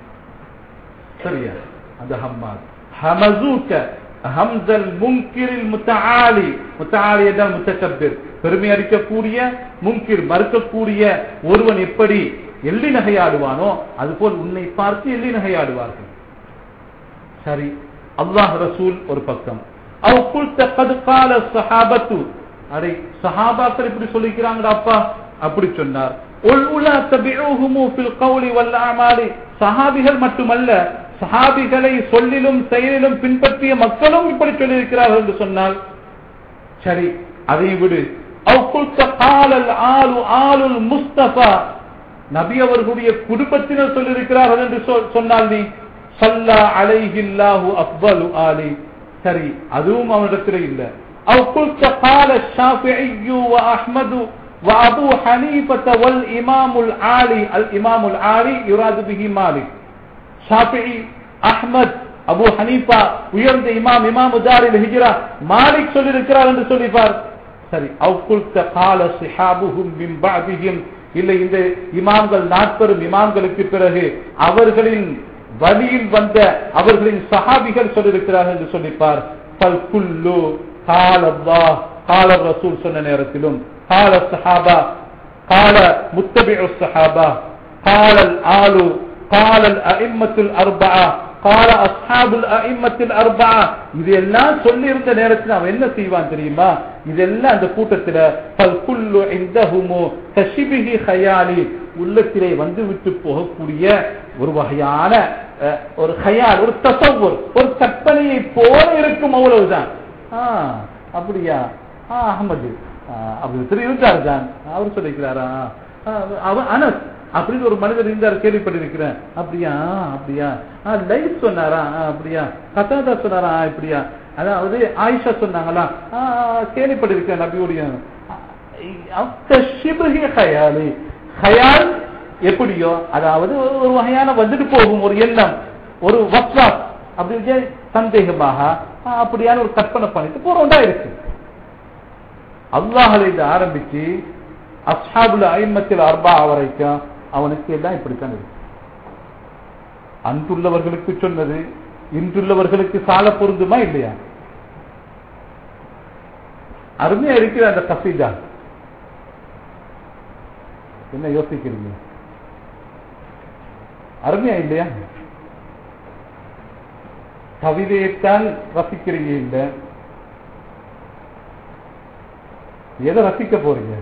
சரியா அந்த ஹம்மாஸ் ஹமசூக ஹம்சல் முன்கிரில் முத்தஆலி முத்தஆலி என்றால் முத்தகப்பிர் பெருமை அடிக்கக்கூடிய முன்கிர் மறுக்கக்கூடிய ஒருவன் எப்படி எள்ளி நகையாடுவானோ அதுபோல் உன்னை பார்த்து எள்ளி நகையாடுவார்கள் சரி அல்லாஹ் ரசூல் ஒரு பக்கம் அவ் குல்த கது கால சஹாபத்து அடே சஹாபாக்கள் இப்படி சொல்லிக்கிறாங்கடாப்பா அப்படி சொன்னார் உல் உலா தபிஊஹுமு ஃபில் கௌலி வல் அமாலி சஹாபிகள் மட்டுமல்ல சஹாபிகளை சொல்லிலும் செயலிலும் பின்பற்றிய மக்களும் இப்படி சொல்லியிருக்கிறார்கள் என்று சொன்னால் சரி அதை விடு அவ் குல்த காலல் ஆலு ஆலுல் முஸ்தபா நபி அவர்களுடைய குடும்பத்தினர் சொல்லியிருக்கிறார்கள் என்று சொல்- சொன்னால் நீ சல்லா அலைஹில்லாஹு அஃபலு ஆலி சரி அதுவும் அவனிடத்தில் இல்ல அவ் குல்த கால ஷாஃபிஇ வ Ahmad وأبو حنيفة والإمام العالي الإمام العالي يراد به مالك Shafi'i Ahmad Abu Hanifa உயர்ந்த இமாம் இமாம் உதாரில் ஹிஜ்ரா மாலிக் சொல்லியிருக்கிறார் என்று சொல்லிப்பார் சரி அவுக்குல்த கால சிஹாபுஹும் மின் பஅதிஹிம் இல்லை இந்த இமாம்கள் நாற்பெரும் இமாம்களுக்கு பிறகு அவர்களின் வழியில் வந்த அவர்களின் சஹாபிகள் சொல்லியிருக்கிறார்கள் என்று சொல்லிப்பார் பல் குல்லு கால அல்லாஹ் கால ரசூல் சொன்ன நேரத்திலும் கால சஹாபா கால முத்தபிஉ சஹாபா قال الآل قال الأئمة الأربعة قال أصحاب الأئمة الأربعة இதெல்லாம் சொல்லி இருந்த நேரத்தில் அவன் என்ன செய்வான் தெரியுமா இதெல்லாம் அந்த கூட்டத்துல فالكل عندهم كشبه خيالي உள்ளத்திலே வந்து விட்டு போகக்கூடிய ஒரு வகையான அஹ், ஒரு ஹயால் ஒரு தசவுர் ஒரு கற்பனையை போல இருக்கும் அவ்வளவுதான் ஆ, அப்படியா ஆ, அகமது ஆ, அப்படி ஒருத்தர் இருந்தார் தான் அவர் சொல்லிக்கிறாரா ஆ, அவன் அனஸ் அப்படின்னு ஒரு மனிதர் இருந்தார் கேள்விப்பட்டிருக்கிறேன் அப்படியா அப்படியா ஆ, லைஃப் சொன்னாரா ஆ, அப்படியா கதாதா சொன்னாரா ஆ, இப்படியா அதாவது ஆயிஷா சொன்னாங்களா ஆ, ஆ, கேள்விப்பட்டிருக்கேன் நபியுடைய ஹயாலி ஹயால் எப்படியோ அதாவது ஒரு ஒரு வகையான வந்துட்டு போகும் ஒரு எண்ணம் ஒரு வஸ்வாஸ் அப்படி இருக்கே, சந்தேகமாக ஆ, அப்படியான ஒரு கற்பனை பண்ணிட்டு போறோம்டா இருக்கு அல்லாஹலை இதை ஆரம்பிச்சு அஸ்ஹாபுல் ஐம்மத்தில் அர்பா வரைக்கும் அவனுக்கு எல்லாம் இப்படித்தான் இருக்கு அன்றுள்ளவர்களுக்கு சொன்னது இன்றுள்ளவர்களுக்கு சால பொருந்துமா இல்லையா அருமையா இருக்கிற அந்த கசீதா என்ன யோசிக்கிறீங்க அருமையா இல்லையா கவிதையைத்தான் ரசிக்கிறீங்க இல்ல எதை ரசிக்க போறீங்க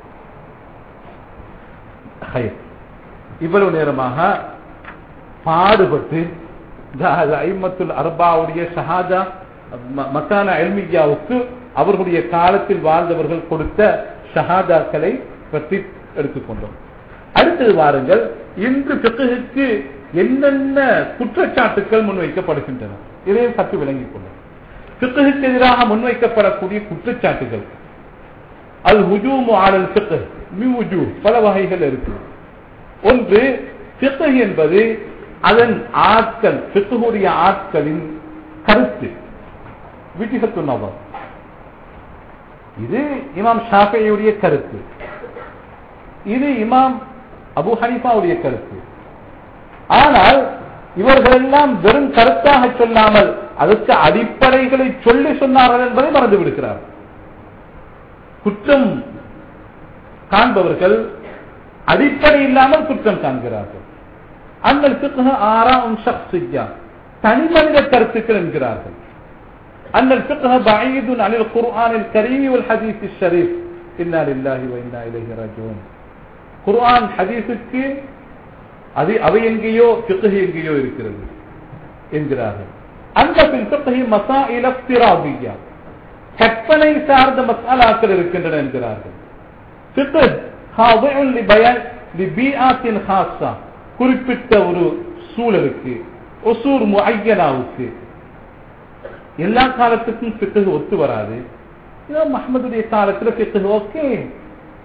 ஹைர். இவ்வளவு நேரமாக பாடுபட்டு ஐமத்துல் அர்பாவுடைய ஷஹாதா ம- மக்கான எல்மியாவுக்கு அவர்களுடைய காலத்தில் வாழ்ந்தவர்கள் கொடுத்த ஷஹாதாக்களை பற்றி எடுத்துக்கொண்டோம் அடுத்தது வாருங்கள் இன்று பிறகுக்கு என்னென்ன குற்றச்சாட்டுக்கள் முன்வைக்கப்படுகின்றன இதையும் சற்று விளங்கிக் கொள்ளும் பிறகுக்கு எதிராக முன்வைக்கப்படக்கூடிய குற்றச்சாட்டுகள் அல் ஹுஜூமு ஆடல் ஃபிக்ஹ் மின் வுஜூஹ் பல வகைகள் இருக்கு ஒன்று ஃபிக்ஹ் என்பது அதன் ஆட்கள் ஃபிக்ஹுடைய ஆட்களின் கருத்து விட்டிகத்து நபர் இது இமாம் ஷாஃபியுடைய கருத்து இது இமாம் அபு ஹனீஃபாவுடைய கருத்து ஆனால் இவர்கள் எல்லாம் வெறும் கருத்தாக சொல்லாமல் அதற்கு அடிப்படைகளை சொல்லி சொன்னார்கள் என்பதை மறந்து விடுக்கிறார்கள் குற்றம் காண்பவர்கள் அடிப்படை இல்லாமல் குற்றம் காண்கிறார்கள் அந்த பிறகு ஆறாம் ஷக்ஸியா தனி மனித கருத்துக்கள் என்கிறார்கள் أن الفقه بعيد عن القرآن الكريم والحديث الشريف إنا لله وإنا إليه راجعون குர்ஆன் ஹதீஸுக்கு அது அவை எங்கேயோ பிqh எங்கேயோ இருக்கிறது என்கிறார்கள் அந்த பிqh மசாயில் இஃப்திராதியா கற்பனை சார்ந்த மசாலாக்கள் இருக்கின்றன என்கிறார்கள் fiqh ஹாதிஉன் லிபயான் லிபீஆத்தின் ஹாஸா குறிப்பிட்ட ஒரு சூழலுக்கு ஒசூர் முஐயனாவுக்கு எல்லா காலத்துக்கும் பிqh ஒத்து வராது இமாம் மஹ்மதுடைய காலத்துல பிqh ஓகே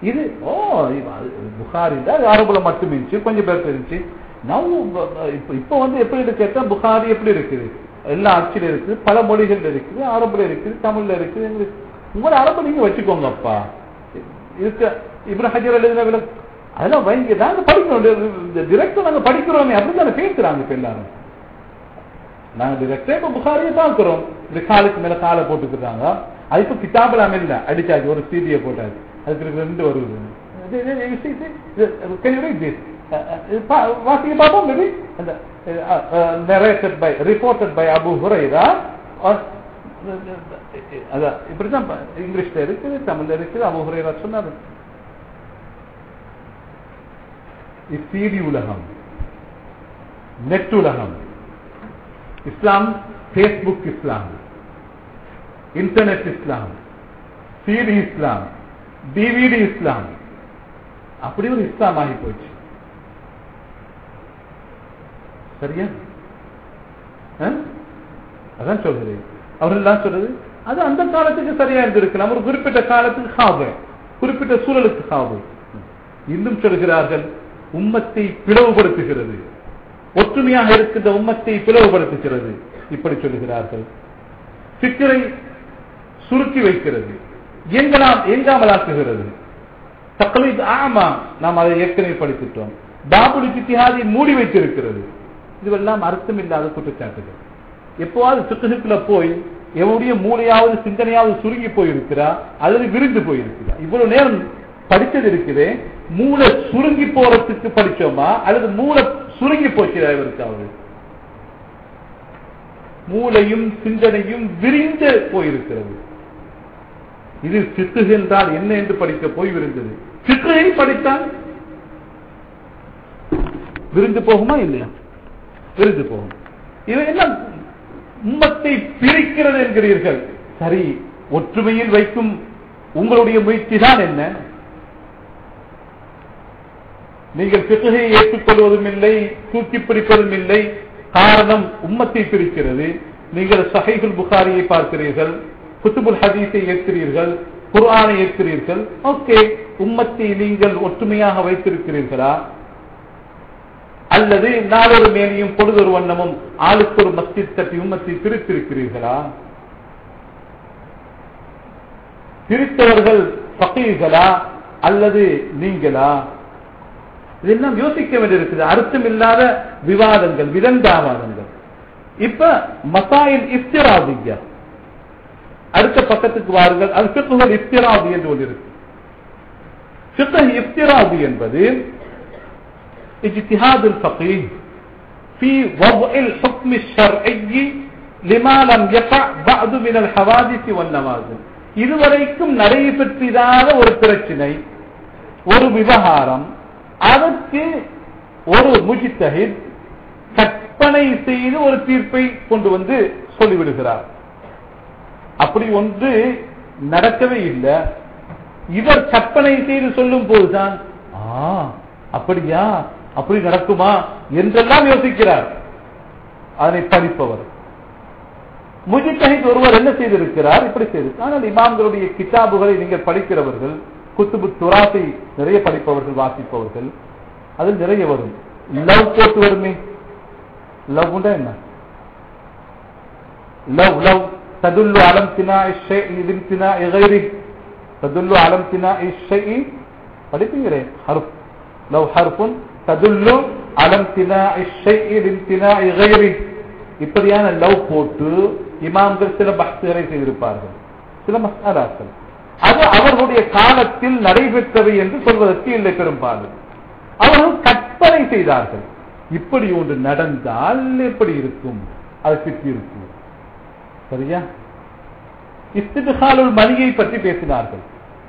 இது ஓ இது அது புகாரி தான் அது அரபுல மட்டும் இருந்துச்சு கொஞ்சம் பேர் இருந்துச்சு நான் இப்ப இப்ப வந்து எப்படி இருக்கு கேட்டா புகாரி எப்படி இருக்குது எல்லா அச்சில இருக்குது பல மொழிகள் இருக்குது அரபுல இருக்குது தமிழ்ல இருக்குது இங்கிலீஷ். உங்களோட அரபு நீங்க வச்சுக்கோங்க அப்பா இருக்க இப்ராஹிம் ஹஜர் எழுதின விளக்கு அதெல்லாம் வைங்க நாங்க படிக்கிறோம் டிரெக்டா நாங்க படிக்கிறோமே அப்படின்னு பேசுறாங்க இப்ப எல்லாரும் நாங்க டிரெக்டா இப்ப புகாரியை பார்க்கிறோம் இந்த காலுக்கு மேல காலை போட்டுக்கிறாங்க அது இப்ப கிதாபலாம் இல்ல அடிச்சாச்சு ஒரு சீதியை போட்டாச்சு அதுக்கு இருக்கு ரெண்டு வருது இது- இது- இது- இது- இது- இது- can you read this? அஹ், அஹ், இது பா- வாசிங்க பார்ப்போம் maybe? அந்த அஹ், அஹ், narrated by reported by Abu Hurairah or அதான் இப்படிதான் ப- இங்கிலீஷ்ல இருக்குது தமிழ்ல இருக்குது அபு ஹுரைரா சொன்னாரு இசீடி உலகம் நெட் உலகம் இஸ்லாம் ஃபேஸ்புக் இஸ்லாம் இன்டர்நெட் இஸ்லாம் சிடி இஸ்லாம் டிவிடி இஸ்லாம் அப்படி ஒரு இஸ்லாம் ஆகி போச்சு சரியா ஆ? அதான் சொல்கிறேன் அவர்கள் எல்லாம் சொல்றது அது அந்த காலத்துக்கு சரியா இருந்திருக்கலாம் ஒரு குறிப்பிட்ட காலத்துக்கு ஹாபு குறிப்பிட்ட சூழலுக்கு ஹாபு இன்னும் சொல்கிறார்கள் உம்மத்தை பிளவுபடுத்துகிறது ஒற்றுமையாக இருக்கின்ற உம்மத்தை பிளவுபடுத்துகிறது இப்படி சொல்லுகிறார்கள் சிக்கரை சுருக்கி வைக்கிறது எங்கலாம் எங்காமலாக்குகிறது தக்லீத் ஆமா நாம் அதை ஏற்கனவே படித்துட்டோம் பாபுலி இத்திஹாதை மூடி வைத்திருக்கிறது இதுவெல்லாம் அர்த்தம் இல்லாத குற்றச்சாட்டுகள் எப்போவாவது சுற்றுச்சுக்குள்ள போய் எவருடைய மூளையாவது சிந்தனையாவது சுருங்கி போயிருக்கிறா அல்லது விரிந்து போயிருக்கிறா இவ்வளவு நேரம் படிச்சது இருக்குது மூளை சுருங்கி போறதுக்கு படிச்சோமா அல்லது மூளை சுருங்கி போச்சுதா இவருக்காவது மூளையும் சிந்தனையும் விரிந்து போயிருக்கிறது இது சித்து என்றால் என்ன என்று படிக்க போய் விருந்தது சித்துகை படித்தால் விருந்து போகுமா இல்லையா விருந்து போகும் இவை எல்லாம் உம்மத்தை பிரிக்கிறது என்கிறீர்கள் சரி ஒற்றுமையில் வைக்கும் உங்களுடைய முயற்சி தான் என்ன நீங்கள் பிறகையை ஏற்றுக்கொள்வதும் இல்லை தூக்கி பிடிப்பதும் இல்லை காரணம் உம்மத்தை பிரிக்கிறது நீங்கள் சஹைகுல் புகாரியை பார்க்கிறீர்கள் குத்துபுல் ஹதீஸை ஏற்கிறீர்கள் குர்ஆனை ஏற்கிறீர்கள் ஓகே உம்மத்தை நீங்கள் ஒற்றுமையாக வைத்திருக்கிறீர்களா அல்லது நாளொரு மேனியும் பொழுதொரு வண்ணமும் ஆளுக்கு ஒரு மஸ்ஜித் தட்டி உம்மத்தை பிரித்திருக்கிறீர்களா பிரித்தவர்கள் பகைகளா அல்லது நீங்களா இதெல்லாம் யோசிக்க வேண்டியிருக்குது அர்த்தம் இல்லாத விவாதங்கள் விதண்டாவாதங்கள் இப்ப மசாயில் இஃப்திராதியா அடுத்த பக்கத்துக்கு வாருங்கள் அது பிக்குகள் இஃப்திராதி என்று ஒன்று இருக்கு பிக்கு இஃப்திராதி என்பது اجتهاد الفقيه في وضع الحكم الشرعي لما لم يقع بعد من الحوادث والنوازل இதுவரைக்கும் நடைபெற்றிராத ஒரு பிரச்சனை ஒரு விவகாரம் அதற்கு ஒரு முஜித்தஹித் கற்பனை செய்து ஒரு தீர்ப்பை கொண்டு வந்து சொல்லிவிடுகிறார் அப்படி ஒன்று நடக்கவே இல்லை இவர் கற்பனை செய்து சொல்லும் போதுதான் ஆ அப்படியா அப்படி நடக்குமா என்றெல்லாம் யோசிக்கிறார் அதனை படிப்பவர் முஜித்தஹித் ஒருவர் என்ன செய்திருக்கிறார் இப்படி செய்து ஆனால் இமாம்களுடைய கிதாபுகளை நீங்கள் படிக்கிறவர்கள் குத்துபு துராத்தை நிறைய படிப்பவர்கள் வாசிப்பவர்கள் அதில் நிறைய வரும் லவ் போட்டு வருமே லவ் என்ன லவ் லவ் تدل على امتناع الشيء لامتناع غيره تدل على امتناع الشيء படிப்பீங்களே حرف لو حرف تدل على امتناع الشيء لامتناع غيره இப்படியான லவ் போட்டு இமாம்கள் சில பக்தரை செய்திருப்பார்கள் சில மசாலாக்கள் அது அவர்களுடைய காலத்தில் நடைபெற்றவை என்று சொல்வதற்கு இல்லை பெரும்பாலும் அவர்கள் கற்பனை செய்தார்கள் இப்படி ஒன்று நடந்தால் எப்படி இருக்கும் அது சுற்றி இருக்கும் சரியா இஸ்திகாலுள் மணியை பற்றி பேசினார்கள்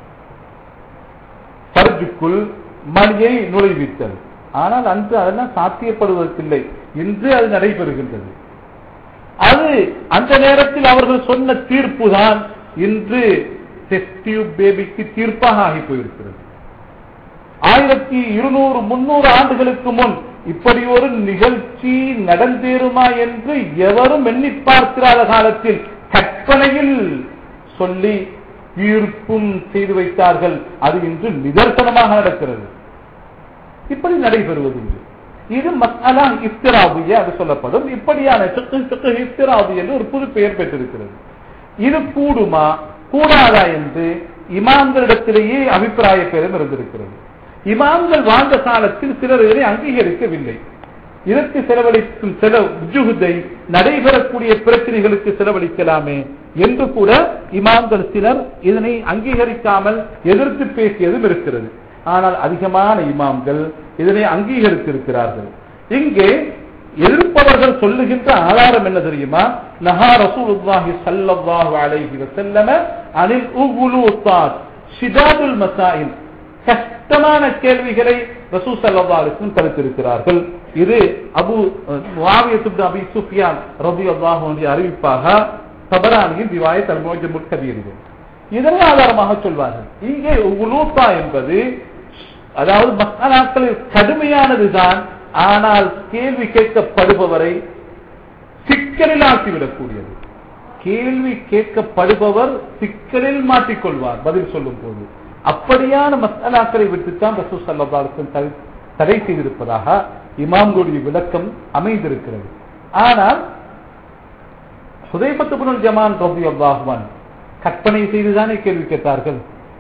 பர்ஜுக்குள் மணியை நுழைவித்தல் ஆனால் அன்று அதெல்லாம் சாத்தியப்படுவதற்கில்லை இன்று அது நடைபெறுகின்றது அது அந்த நேரத்தில் அவர்கள் சொன்ன தீர்ப்பு தான் இன்று பேபிக்கு தீர்ப்பாக ஆகி போயிருக்கிறது ஆயிரத்தி இருநூறு முன்னூறு ஆண்டுகளுக்கு முன் இப்படி ஒரு நிகழ்ச்சி நடந்தேறுமா என்று எவரும் எண்ணி பார்க்கிறாத காலத்தில் கற்பனையில் சொல்லி தீர்ப்பும் செய்து வைத்தார்கள் அது இன்று நிதர்சனமாக நடக்கிறது இப்படி நடைபெறுவது உண்டு. இது மசாலா இஸ்திராபிய அது சொல்லப்படும் இப்படியான ஃபிக்ஹ், ஃபிக்ஹ் இஸ்திராபி என்று ஒரு புது பெயர் பெற்றிருக்கிறது இது கூடுமா கூடாதா என்று இமாம்களிடத்திலேயே அபிப்பிராய பேரும் இருந்திருக்கிறது இமாம்கள் வாழ்ந்த காலத்தில் சிலர் இதனை அங்கீகரிக்கவில்லை இதற்கு செலவழிக்கும் செல உஜுகுதை நடைபெறக்கூடிய பிரச்சனைகளுக்கு செலவழிக்கலாமே என்று கூட இமாம்கள் சிலர் இதனை அங்கீகரிக்காமல் எதிர்த்து பேசியதும் இருக்கிறது ஆனால் அதிகமான இமாம்கள் இதனை அங்கீகரித்திருக்கிறார்கள் இங்கே எதிர்ப்பவர்கள் சொல்லுகின்ற ஆதாரம் என்ன தெரியுமா நஹா ரசூலுல்லாஹி ஸல்லல்லாஹு அலைஹி வஸல்லம அனில் உகுலூத்தாத் ஷிதாதுல் மசாயில் கஷ்டமான கேள்விகளை ரசூல் ஸல்லல்லாஹு அலைஹி வஸல்லம் தடுத்திருக்கிறார்கள் இது அபு முஆவியத் இப்னு அபி சுஃபியான் ரலியல்லாஹு அன்ஹு அறிவிப்பாக தபரானியின் ரிவாயத் அல்-முஜம்முல் கபீர் இது இதனை ஆதாரமாக சொல்வார்கள் இங்கே உலூத்தா என்பது அதாவது மசாலாக்களில் கடுமையானதுதான் ஆனால் கேள்வி கேட்கப்படுபவரை சிக்கலில் ஆக்கிவிடக்கூடியது கேள்வி கேட்கப்படுபவர் சிக்கலில் மாட்டிக்கொள்வார் பதில் சொல்லும் போது அப்படியான மசாலாக்களை விட்டுத்தான் ரசூ சல்லாசன் தடை செய்திருப்பதாக இமாம்களுடைய விளக்கம் அமைந்திருக்கிறது ஆனால் ஹுதைபத்து புனல் ஜமான் ரபி அல்லாஹ்வான் கற்பனை செய்துதானே கேள்வி கேட்டார்கள்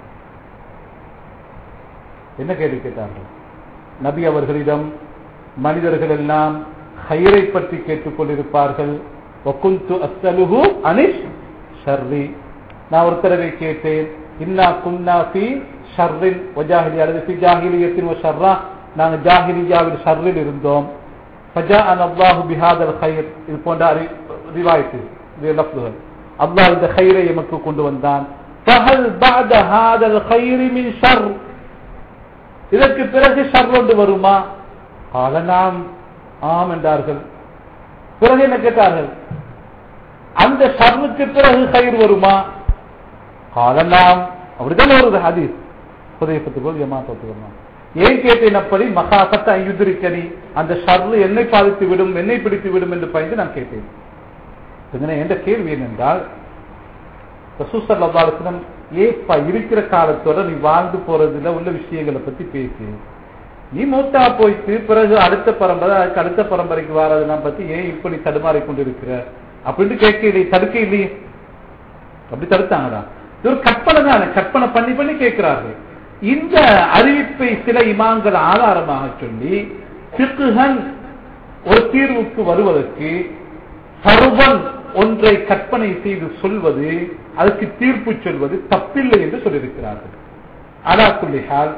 என்ன கேள்வி கேட்டார்கள் நபி அவர்களிடம் மனிதர்கள் எல்லாம் ஹைரை பற்றி கேட்டுக் கொண்டிருப்பார்கள் ஒக்குந்து அஸ்தலுகு அனிஷ் ஷர்ரி நான் ஒரு தடவை கேட்டேன் இன்னா குன்னா ஃபி ஷர்ரின் வஜாஹிலி அல்லது ஃபி ஜாஹிலியத்தின் வ ஷர்ரா நாங்க ஜாஹிலியாவில் ஷர்ரில் இருந்தோம் ஃபஜாஅன அல்லாஹு பிஹாதல் ஹைர் இது போன்ற அறி- ரிவாயத்து இது லஃப்துகள் அல்லாஹ் இந்த ஹைரை எமக்கு கொண்டு வந்தான் ஃபஹல் பஅத ஹாதல் ஹைரி மின் ஷர் இதற்கு பிறகு ஷர் ஒன்று வருமா கால நாம் ஆம் என்றார்கள் பிறகு என்ன கேட்டார்கள் அந்த ஷர்னுக்கு பிறகு கயிறு வருமா காலலாம் அப்படிதான் வருது ஹதீஸ் புதையப்பத்து போல் ஏமாத்தத்துமா ஏன் கேட்டேன் அப்படி மகாசத்த ஐயுதிரிக்கணி அந்த ஷர்லு என்னை பாதித்து விடும் என்னை பிடித்து விடும் என்று பயந்து நான் கேட்டேன் இதனை என்ற கேள்வி என்னென்றால் ரசூசல்லாசனம் ஏப்பா இருக்கிற காலத்தோட நீ வாழ்ந்து போறதுல உள்ள விஷயங்களை பத்தி பேசு நீ மூத்தா போயிட்டு பிறகு அடுத்த பரம்பரை அதுக்கு அடுத்த பரம்பரைக்கு வாரதெல்லாம் பத்தி ஏன் இப்படி தடுமாறி கொண்டிருக்கிற அப்படின்னு கேட்க இல்லை தடுக்க இல்லையே அப்படி தடுத்தாங்கடா இது ஒரு கற்பனை தானே கற்பனை பண்ணி பண்ணி கேட்கிறார்கள் இந்த அறிவிப்பை சில இமாம்கள் ஆதாரமாக சொல்லி சிக்குகன் ஒரு தீர்வுக்கு வருவதற்கு சர்வன் ஒன்றை கற்பனை செய்து சொல்வது அதுக்கு தீர்ப்பு சொல்வது தப்பில்லை என்று சொல்லியிருக்கிறார்கள் அலா குல்லிஹால்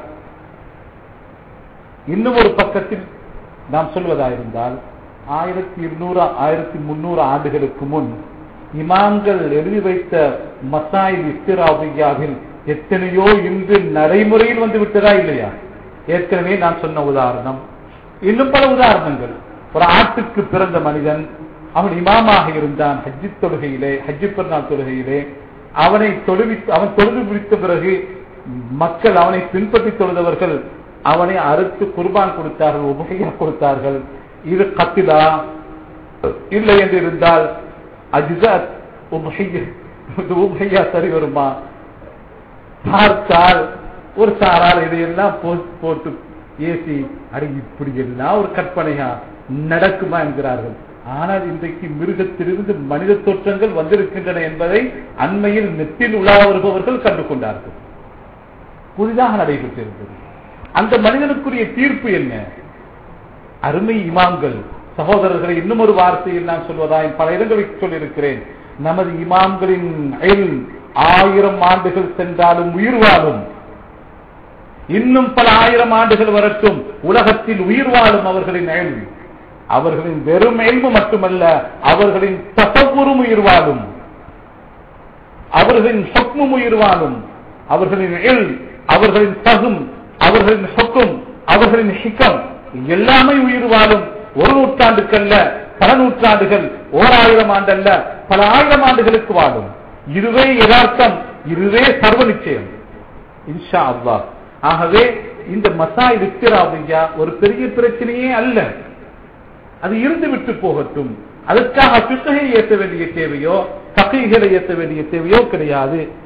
இன்னும் ஒரு பக்கத்தில் நாம் சொல்வதாயிருந்தால் ஆயிரத்தி இருநூறு ஆயிரத்தி முன்னூறு ஆண்டுகளுக்கு முன் இமாம்கள் எழுதி வைத்த மசாயில் இஸ்திராபியாவில் எத்தனையோ இன்று நடைமுறையில் வந்து விட்டதா இல்லையா ஏற்கனவே நான் சொன்ன உதாரணம் இன்னும் பல உதாரணங்கள் ஒரு ஆட்டுக்கு பிறந்த மனிதன் அவன் இமாமாக இருந்தான் ஹஜ்ஜி தொழுகையிலே ஹஜ்ஜி பெருநாள் தொழுகையிலே அவனை தொழுவி அவன் தொழுது பிடித்த பிறகு மக்கள் அவனை பின்பற்றி தொழுதவர்கள் அவனை அறுத்து குர்பான் கொடுத்தார்கள் உபகையா கொடுத்தார்கள் இது கத்திலா இல்லை என்று இருந்தால் அஜிசத் உபகையா சரி வருமா பார்த்தால் ஒரு சாரார் இதையெல்லாம் போ- போட்டு ஏசி அடி இப்படி எல்லாம் ஒரு கற்பனையா நடக்குமா என்கிறார்கள் ஆனால் இன்றைக்கு மிருகத்திலிருந்து மனித தோற்றங்கள் வந்திருக்கின்றன என்பதை அண்மையில் நெற்றில் உலா வருபவர்கள் கண்டு கொண்டார்கள் புதிதாக நடைபெற்றிருந்தது அந்த மனிதனுக்குரிய தீர்ப்பு என்ன அருமை இமாம்கள் சகோதரர்களை இன்னும் ஒரு வார்த்தையில் நான் சொல்வதாய் பல இடங்களில் சொல்லியிருக்கிறேன் நமது இமாம்களின் இல்ம் ஆயிரம் ஆண்டுகள் சென்றாலும் உயிர் வாழும் இன்னும் பல ஆயிரம் ஆண்டுகள் வரட்டும் உலகத்தில் உயிர் வாழும் அவர்களின் இல்ம் அவர்களின் வெறும் இல்மு மட்டுமல்ல அவர்களின் தசவுரும் உயிர் வாழும் அவர்களின் சொக்மும் உயிர் வாழும் அவர்களின் இல் அவர்களின் தகும் அவர்களின் சொக்கும் அவர்களின் ஹிக்கம் எல்லாமே உயிர் வாழும் ஒரு நூற்றாண்டுக்கல்ல பல நூற்றாண்டுகள் ஓராயிரம் ஆண்டல்ல பல ஆயிரம் ஆண்டுகளுக்கு வாழும் இதுவே யதார்த்தம் இதுவே சர்வ நிச்சயம் இன்ஷா அல்லாஹ் ஆகவே இந்த மசாய் வித்திராவையா ஒரு பெரிய பிரச்சனையே அல்ல அது இருந்து விட்டு போகட்டும் அதற்காக பித்தகை ஏற்ற வேண்டிய தேவையோ தகைகளை ஏற்ற வேண்டிய தேவையோ கிடையாது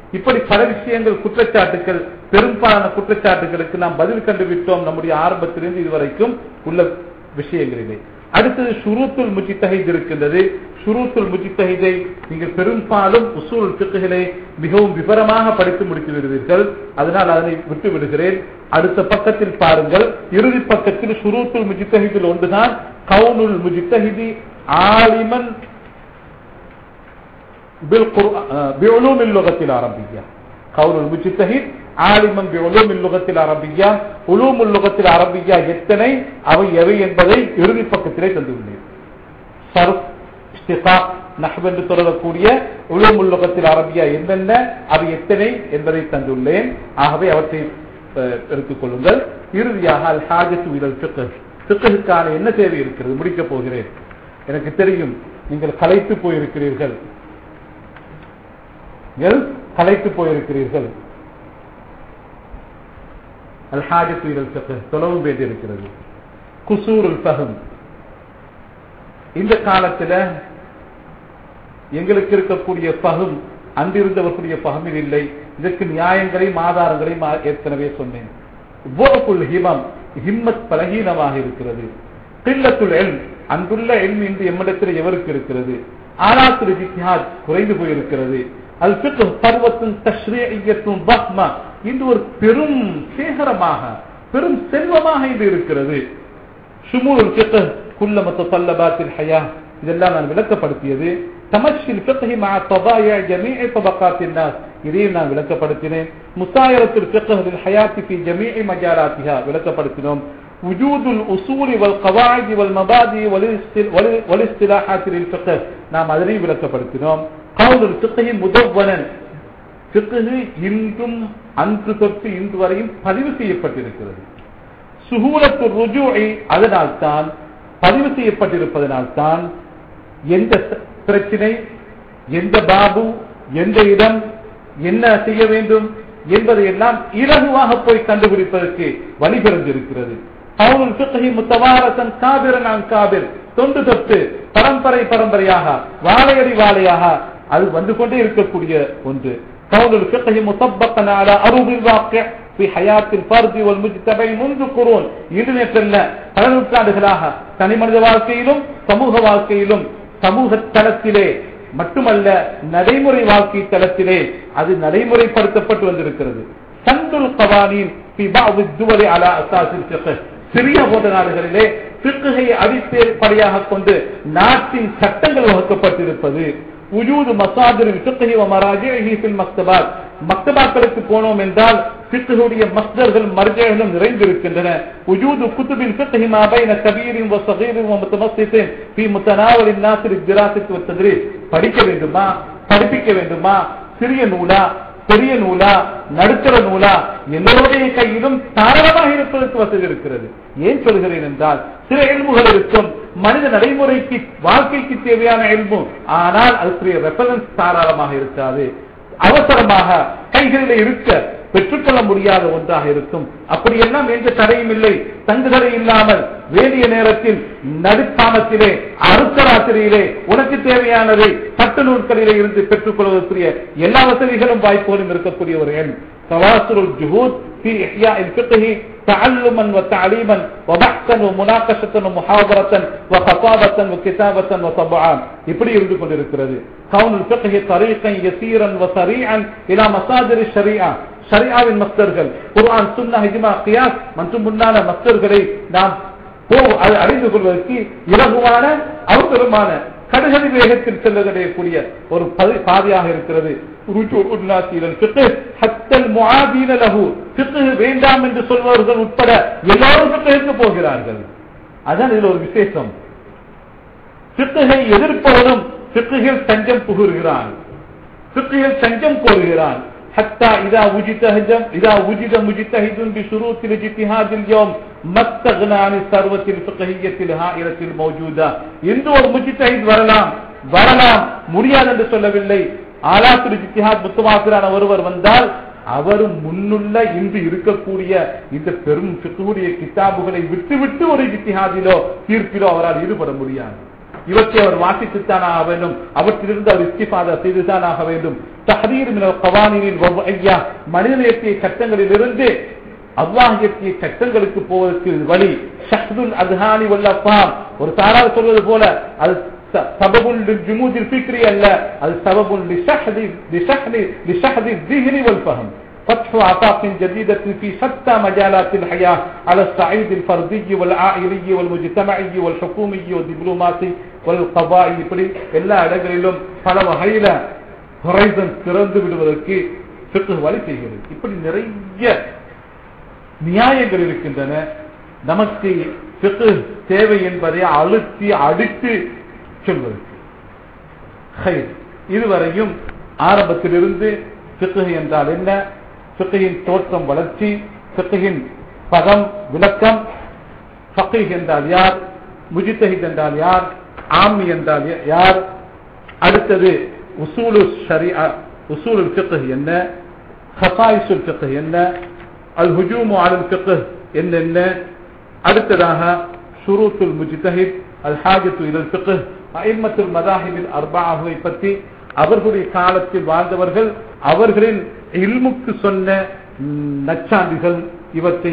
இப்படி பல விஷயங்கள் குற்றச்சாட்டுகள் பெரும்பாலான குற்றச்சாட்டுகளுக்கு நாம் பதில் கண்டுவிட்டோம் நம்முடைய ஆரம்பத்திலிருந்து இதுவரைக்கும் உள்ள விஷயங்களிலே அடுத்தது ஷுரூத்துல் முஜித்தஹித் இருக்கின்றது ஷுரூத்துல் முஜித்தஹிதை நீங்கள் பெரும்பாலும் உசூல் பிக்குகளை மிகவும் விவரமாக படித்து முடித்து விடுவீர்கள் அதனால் அதனை விட்டு விடுகிறேன் அடுத்த பக்கத்தில் பாருங்கள் இறுதி பக்கத்தில் ஷுரூத்துல் முஜித்தஹிதில் ஒன்றுதான் கவுனுல் முஜித்தஹிதி ஆலிமன் بعلوم اللغة العربية قول المجتهد عالما بعلوم اللغة العربية علوم اللغة العربية எத்தனை அவை எவை என்பதை இறுதி பக்கத்திலே தந்துள்ளேன் சர்ஃப் இஸ்திகாக் நஹ்வ் என்று தொடரக்கூடிய உலூம் உலகத்தில் அரபியா என்னென்ன அவை எத்தனை என்பதை தந்துள்ளேன் ஆகவே அவற்றை அஹ், எடுத்துக் கொள்ளுங்கள் இறுதியாக அல் ஹாஜத்து இலல் ஃபிக்ஹ் ஃபிக்ஹுக்கான என்ன தேவை இருக்கிறது முடிக்கப் போகிறேன் எனக்கு தெரியும் நீங்கள் கலைத்து போயிருக்கிறீர்கள் நீங்கள் கலைத்து போயிருக்கிறீர்கள் அல் ஹாஜத்து இலல் ஃபிக்ஹ் தொலைவு வேண்டியிருக்கிறது குசூருல் ஃபஹம் இந்த காலத்துல எங்களுக்கு இருக்கக்கூடிய பகும் அன்றிருந்தவர்களுடைய பகமில் இல்லை இதற்கு நியாயங்களையும் ஆதாரங்களையும் ஆ- ஏற்கனவே சொன்னேன் போகுல் ஹிமம் ஹிம்மத் பலகீனமாக இருக்கிறது கில்லத்துல் எல் அன்புள்ள எல் இன்று எம்மிடத்தில் எவருக்கு இருக்கிறது ஆனாத்துல் ஜிஹாத் குறைந்து போயிருக்கிறது அல் ஃபிக்ஹ் பர்வத்தும் தஷ்ரீயத்தும் பஹ்மா இன்று ஒரு பெரும் சேகரமாக பெரும் செல்வமாக இன்று இருக்கிறது شمول الفقه كل متطلبات الحياة இதெல்லாம் நான் விளக்கப்படுத்தியது تمشي الفقه مع طبايع جميع طبقات الناس இதையும் நான் விளக்கப்படுத்தினேன் முசாயரத்து الفقه للحياة في جميع مجالاتها விளக்கப்படுத்தினோம் وجود الأصول والقواعد والمبادئ والاست- وال- والاصطلاحات للفقه நாம் அதனையும் விளக்கப்படுத்தினோம் قول الفقه مدونا ஃபிக்ஹ் இன்றும் அன்று தொட்டு இன்று வரையும் பதிவு செய்யப்பட்டிருக்கிறது சுகூலத்து ருஜூஇ அதனால்தான் பதிவு செய்யப்பட்டிருப்பதனால்தான் எந்த ச- பிரச்சினை எந்த பாபு எந்த இடம் என்ன செய்ய வேண்டும் என்பதை எல்லாம் இலகுவாக போய் கண்டுபிடிப்பதற்கு வழிபிறந்திருக்கிறது கவுனுல் ஃபிக்ஹி முத்தவாரசன் காபிரன் அன் காபிர் தொண்டு தொட்டு பரம்பரை பரம்பரையாக வாழையடி வாழையாக அது வந்து கொண்டே இருக்கக்கூடிய ஒன்று கவுனுல் ஃபிக்ஹி முத்தப்பக்கன் அலா அருபில் வாக்கிய في حياة الفرد والمجتمع منذ قرون இன்று நேற்றல்ல பல நூற்றாண்டுகளாக தனி மனித வாழ்க்கையிலும் சமூக வாழ்க்கையிலும் சமூக தளத்திலே மட்டுமல்ல நடைமுறை வாழ்க்கை தளத்திலே அது நடைமுறைப்படுத்தப்பட்டு வந்திருக்கிறது சந்துல் கவானின் في بعض الدول على اساس الفقه சிறிய போன்ற நாடுகளிலே பிற்கை அடிப்படையாக கொண்டு நாட்டின் சட்டங்கள் வகுக்கப்பட்டிருப்பது உஜூது மசாதிர் ஃபிக்ஹி வ மராஜிஹி ஃபில் மக்தபாத் மக்தபாக்களுக்கு போனோம் என்றால் ஃபிக்ஹுடைய மஸ்தர்கள் மர்ஜிகளும் நிறைந்திருக்கின்றன உஜூது குத்துபில் ஃபிக்ஹி மா பைன கபீரின் வ ஸகீரின் வ முத்தமஸ்ஸித்தின் ஃபீ முத்தனாவல் الناس للدراسة والتدريس படிக்க வேண்டுமா படிப்பிக்க வேண்டுமா சிறிய நூலா பெரிய நூலா நடுத்தர நூலா எல்லோருடைய கையிலும் தாராளமாக இருப்பதற்கு வசதி இருக்கிறது ஏன் சொல்கிறேன் என்றால் சில எல்முகள் இருக்கும் மனித நடைமுறைக்கு வாழ்க்கைக்கு தேவையான எல்மு ஆனால் அதுக்குரிய ரெஃபரன்ஸ் தாராளமாக இருக்காது அவசரமாக கைகளில் இருக்க பெற்றுக்கொள்ள முடியாத ஒன்றாக இருக்கும் அப்படியெல்லாம் எந்த தடையும் இல்லை தங்கு தடை இல்லாமல் வேண்டிய நேரத்தில் நடுக்காமத்திலே அருத்தராத்திரியிலே உனக்கு தேவையானதை பட்டு நூல்களிலே இருந்து பெற்றுக் கொள்வதற்குரிய எல்லா வசதிகளும் வாய்ப்புகளும் இருக்கக்கூடிய ஒரு எண் تواصل الجهود في إحياء الفقه تعلما وتعليما وبحثا ومناقشة ومحاضرة وخطابة وكتابة وطبعا இப்படி இருந்து கொண்டிருக்கிறது كون الفقه طريقا يسيرا وسريعا إلى مصادر الشريعة ஷரியாவின் மஸ்தர்கள் குர்ஆன் சுன்னா ஹிஜ்மா கியாஸ் மற்றும் முன்னான மஸ்தர்களை நாம் போ அதை அறிந்து கொள்வதற்கு இலகுவான அவசரமான கடுகடி வேகத்தில் செல்லக்கூடிய ஒரு பதி- பாதையாக இருக்கிறது ருஜூ உன்னாசி இலல் ஃபிக்ஹ் ஹத்தல் முஆதீன லஹு ஃபிக்ஹ் வேண்டாம் என்று சொல்பவர்கள் உட்பட எல்லாரும் ஃபிக்ஹுக்கு போகிறார்கள் அதான் இதுல ஒரு விசேஷம் ஃபிக்ஹை எதிர்ப்பவனும் ஃபிக்ஹில் தஞ்சம் புகுகிறான் ஃபிக்ஹில் தஞ்சம் கோருகிறான் حتى إذا وجد هجم إذا وجد مجتهد بشروط الاجتهاد اليوم ما استغنى عن الثروة الفقهية الهائلة الموجودة எந்த ஒரு முஜித்தஹித் வரலாம் வரலாம் முடியாது என்று சொல்லவில்லை ஆலாத்துல் இஜ்திஹாத் முத்தமாத்திரான ஒருவர் வந்தால் அவர் முன்னுள்ள இன்று இருக்கக்கூடிய இந்த பெரும் ஃபிக்ஹுடைய கிதாபுகளை விட்டுவிட்டு ஒரு இஜ்திஹாதிலோ தீர்ப்பிலோ அவரால் ஈடுபட முடியாது இவற்றை அவர் வாசித்துத்தான் ஆக வேண்டும் அவற்றிலிருந்து அவர் இஸ்திஃபாதா செய்துதான் ஆக வேண்டும் தஹரீர் மினல் கவானினில் ஐயா மனிதநேயத்திய சட்டங்களிலிருந்து அல்லாஹியத்திய சட்டங்களுக்கு போவதற்கு வழி ஷஹ்துல் அத்ஹானி வல்லஃபாம் ஒரு தாரார் சொல்வது போல அது சபபுல் ஜுமூதில் ஃபிக்ரி அல்ல அது சபபுல் லிஷஹதி லிஷஹதி லிஷஹதி الذهن والفهم فتح آفاق جديدة في شتى مجالات الحياة على الصعيد الفردي والعائلي والمجتمعي والحكومي والدبلوماسي والقضائي இப்படி எல்லா இடங்களிலும் பல வகையில ஹொரைசன் திறந்து விடுவதற்கு ஃபிக்ஹ் வழி செய்கிறது இப்படி நிறைய நியாயங்கள் இருக்கின்றன நமக்கு ஃபிக்ஹ் தேவை என்பதை அழுத்தி அடித்து சொல்வதற்கு ஹைர். இதுவரையும் ஆரம்பத்திலிருந்து ஃபிக்ஹ் என்றால் என்ன ஃபிக்ஹின் தோற்றம் வளர்ச்சி ஃபிக்ஹின் பதம் விளக்கம் ஃபகீஹ் என்றால் யார் முஜித்தஹித் என்றால் யார் ஆமி என்றால் யா- யார் அடுத்தது உசூலு ஷரியா உசூலுல் ஃபிக்ஹ் என்ன ஹசாயிசுல் ஃபிக்ஹ் என்ன அல் ஹுஜூமு அலல் ஃபிக்ஹ் என்னென்ன அடுத்ததாக ஷுரூத்துல் முஜ்தஹித் அல் ஹாஜத்து இலல் ஃபிக்ஹ் அஇம்மத்துல் மதாஹிபில் அர்பாஹுவை பற்றி அவர்களுடைய காலத்தில் வாழ்ந்தவர்கள் அவர்களின் இல்முக்கு சொன்ன ம், நச்சான்றிகள் இவற்றை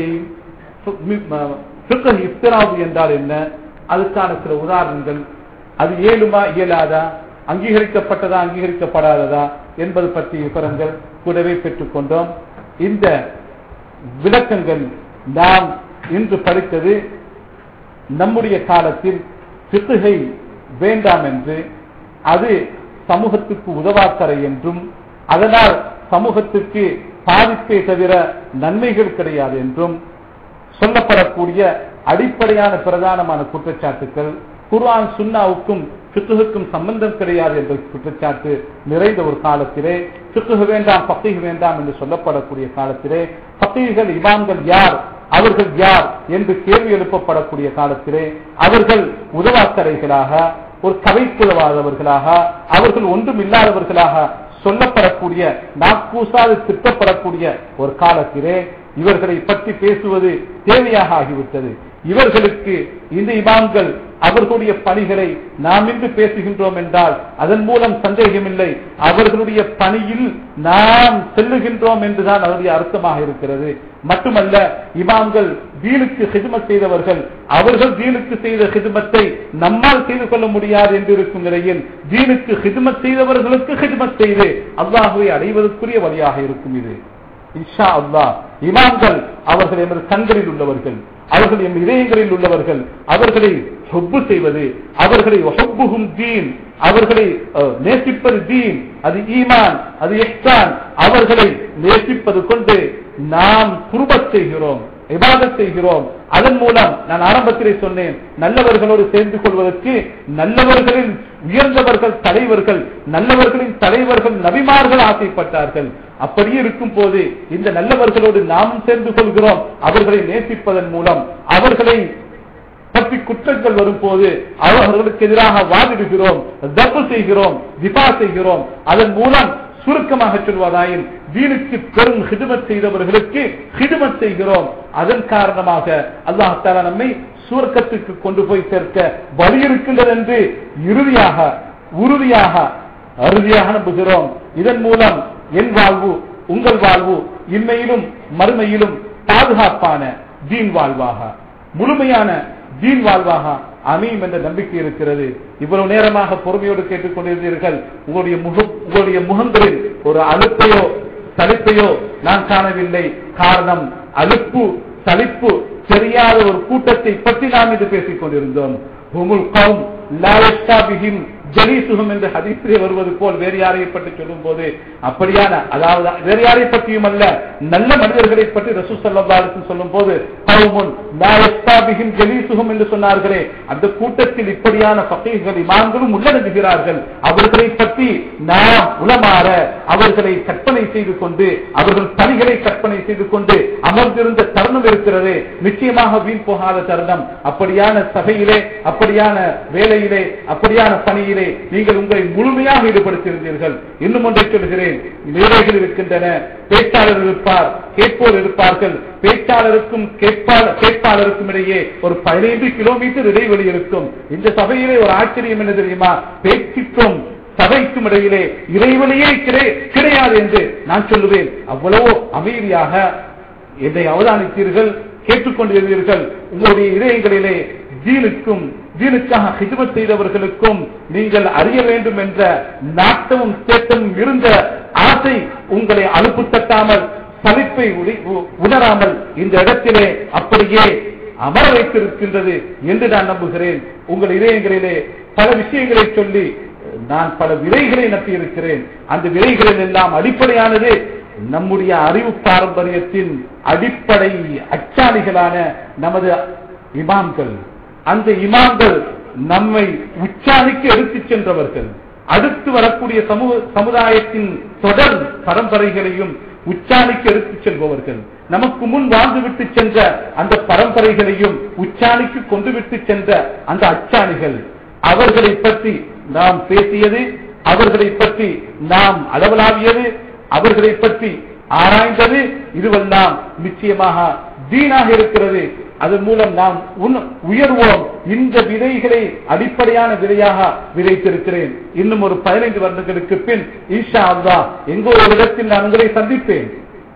ஃபிக்ஹ் இஃப்திராவு என்றால் என்ன அதுக்கான சில உதாரணங்கள் அது இயலுமா இயலாதா அங்கீகரிக்கப்பட்டதா அங்கீகரிக்கப்படாததா என்பது பற்றிய விவரங்கள் கூடவே பெற்றுக்கொண்டோம் இந்த விளக்கங்கள் நாம் இன்று படித்தது நம்முடைய காலத்தில் பித்துகை வேண்டாம் என்று அது சமூகத்துக்கு உதவாக்கரை என்றும் அதனால் சமூகத்துக்கு பாதிப்பே தவிர நன்மைகள் கிடையாது என்றும் சொல்லப்படக்கூடிய அடிப்படையான பிரதானமான குற்றச்சாட்டுக்கள் குர்ஆன் சுன்னாவுக்கும் பித்துகுக்கும் சம்பந்தம் கிடையாது என்ற குற்றச்சாட்டு நிறைந்த ஒரு காலத்திலே பித்துகு வேண்டாம் பக்திகு வேண்டாம் என்று சொல்லப்படக்கூடிய காலத்திலே பக்திகள் இமாம்கள் யார் அவர்கள் யார் என்று கேள்வி எழுப்பப்படக்கூடிய காலத்திலே அவர்கள் உதவாக்கரைகளாக ஒரு கவைப்புலவாதவர்களாக அவர்கள் ஒன்றும் இல்லாதவர்களாக சொல்லப்படக்கூடிய நாக்கூசாது திட்டப்படக்கூடிய ஒரு காலத்திலே இவர்களை பற்றி பேசுவது தேவையாக ஆகிவிட்டது இவர்களுக்கு இந்த இமாம்கள் அவர்களுடைய பணிகளை நாம் இன்று பேசுகின்றோம் என்றால் அதன் மூலம் சந்தேகமில்லை அவர்களுடைய பணியில் நாம் செல்லுகின்றோம் என்றுதான் அதனுடைய அர்த்தமாக இருக்கிறது மட்டுமல்ல இமாம்கள் தீனுக்கு ஹிதுமத் செய்தவர்கள் அவர்கள் தீனுக்கு செய்த ஹிதுமத்தை நம்மால் செய்து கொள்ள முடியாது என்று இருக்கும் நிலையில் தீனுக்கு ஹிதுமத் செய்தவர்களுக்கு ஹிதுமத் செய்து அல்லாஹுவை அடைவதற்குரிய வழியாக இருக்கும் இது இன்ஷா அல்லாஹ் இமாம்கள் அவர்கள் எமது கண்களில் உள்ளவர்கள் அவர்கள் எம் இதயங்களில் உள்ளவர்கள் அவர்களை ஹொப்பு செய்வது அவர்களை ஹொப்புகும் தீன் அவர்களை அஹ், நேசிப்பது தீன் அது ஈமான் அது இஹ்சான் அவர்களை நேசிப்பது கொண்டு நாம் குருபத் செய்கிறோம் இபாதத் செய்கிறோம் அதன் மூலம் நான் ஆரம்பத்திலே சொன்னேன் நல்லவர்களோடு சேர்ந்து கொள்வதற்கு நல்லவர்களின் உயர்ந்தவர்கள் தலைவர்கள் நல்லவர்களின் தலைவர்கள் நபிமார்கள் ஆசைப்பட்டார்கள் அப்படியே இருக்கும் போது இந்த நல்லவர்களோடு நாமும் சேர்ந்து கொள்கிறோம் அவர்களை நேசிப்பதன் மூலம் அவர்களை பற்றி குற்றங்கள் வரும்போது அவர்களுக்கு எதிராக வாதிடுகிறோம் தப்பு செய்கிறோம் திபா செய்கிறோம் அதன் மூலம் சுருக்கமாக சொல்வதாயின் தீனுக்கு பெரும் ஹிதுமத் செய்தவர்களுக்கு ஹிதுமத் செய்கிறோம் அதன் காரணமாக அல்லாஹால நம்மை சுருக்கத்துக்கு கொண்டு போய் சேர்க்க வழி இருக்கின்றது என்று இறுதியாக உறுதியாக அறுதியாக நம்புகிறோம் இதன் மூலம் என் வாழ்வு உங்கள் வாழ்வு இன்மையிலும் மறுமையிலும் பாதுகாப்பான தீன் வாழ்வாக முழுமையான தீன் வாழ்வாக அமையும் என்ற நம்பிக்கை இருக்கிறது இவ்வளவு நேரமாக பொறுமையோடு கேட்டுக்கொண்டிருந்தீர்கள் உங்களுடைய முக உங்களுடைய முகங்களில் ஒரு அலுப்பையோ சலிப்பையோ நான் காணவில்லை காரணம் அலுப்பு சலிப்பு தெரியாத ஒரு கூட்டத்தை பற்றி நாம் இது பேசிக் கொண்டிருந்தோம் ஹுமுல் கௌம் லா யஸ்தாபிஹிம் ஜலீசுகும் என்று ஹதீஸிலே வருவது போல் வேறு யாரை பற்றி சொல்லும் போது அப்படியான அதாவது வேறு யாரை பற்றியும் அல்ல நல்ல மனிதர்களை பற்றி ரசூ சல்லாஹு சொல்லும் போது கௌமுன் லா யஸ்தாபிஹிம் ஜலீசுகும் என்று சொன்னார்களே அந்த கூட்டத்தில் இப்படியான பகைகள் இமாம்களும் உள்ளடங்குகிறார்கள் அவர்களை பற்றி நாம் உளமாற அவர்களை கற்பனை செய்து கொண்டு அவர்கள் பணிகளை கற்பனை செய்து கொண்டு அமர்ந்திருந்த தருணம் இருக்கிறது நிச்சயமாக வீண் போகாத தருணம் அப்படியான சபையிலே அப்படியான வேலையிலே அப்படியான பணியிலே நீங்கள் உங்களை முழுமையாக ஈடுபடுத்தியிருந்தீர்கள் இன்னும் ஒன்றை சொல்கிறேன் மேடைகள் இருக்கின்றன பேச்சாளர் இருப்பார் கேட்போர் இருப்பார்கள் பேச்சாளருக்கும் கேட்போர் கேட்பாளர் கேட்பாளருக்கும் இடையே ஒரு பதினைந்து கிலோமீட்டர் இடைவெளி இருக்கும் இந்த சபையிலே ஒரு ஆச்சரியம் என்ன தெரியுமா பேச்சுக்கும் சபைக்கும் இடையிலே இடைவெளியே கிடை- கிடையாது என்று நான் சொல்லுவேன் அவ்வளவோ அமைதியாக என்னை அவதானித்தீர்கள் கேட்டுக்கொண்டிருந்தீர்கள் உங்களுடைய இதயங்களிலே ஜீனுக்கும் ஜீனுக்காக ஹிஜ்மத் செய்தவர்களுக்கும் நீங்கள் அறிய வேண்டும் என்ற நாட்டமும் தேட்டமும் இருந்த ஆசை உங்களை அலுப்பு தட்டாமல் சலிப்பை உடி- உ- உணராமல் இந்த இடத்திலே அப்படியே அமர வைத்திருக்கின்றது என்று நான் நம்புகிறேன் உங்கள் இதயங்களிலே பல விஷயங்களை சொல்லி நான் பல விலைகளை நம்பியிருக்கிறேன் அந்த விலைகளில் எல்லாம் அடிப்படையானது நம்முடைய அறிவு பாரம்பரியத்தின் அடிப்படை அச்சாணிகளான நமது இமாம்கள் அந்த இமாம்கள் நம்மை உச்சாணிக்கு எடுத்துச் சென்றவர்கள் அடுத்து வரக்கூடிய சமூக சமுதாயத்தின் தொடர் பரம்பரைகளையும் உச்சாணிக்கு எடுத்துச் செல்பவர்கள் நமக்கு முன் வாழ்ந்துவிட்டு சென்ற அந்த பரம்பரைகளையும் உச்சாணிக்கு கொண்டு விட்டு சென்ற அந்த அச்சாணிகள் அவர்களை பற்றி நாம் பேசியது அவர்களை பற்றி நாம் அளவலாவியது அவர்களை பற்றி ஆராய்ந்தது இதுவெல்லாம் நிச்சயமாக தீனாக இருக்கிறது அதன் மூலம் நாம் உன்- உயர்வோம் இந்த விதைகளை அடிப்படையான விதையாக விதைத்திருக்கிறேன் இன்னும் ஒரு பதினைந்து வருடங்களுக்கு பின் ஈஷா அல்லா எங்கோ ஒரு இடத்தில் நான் உங்களை சந்திப்பேன்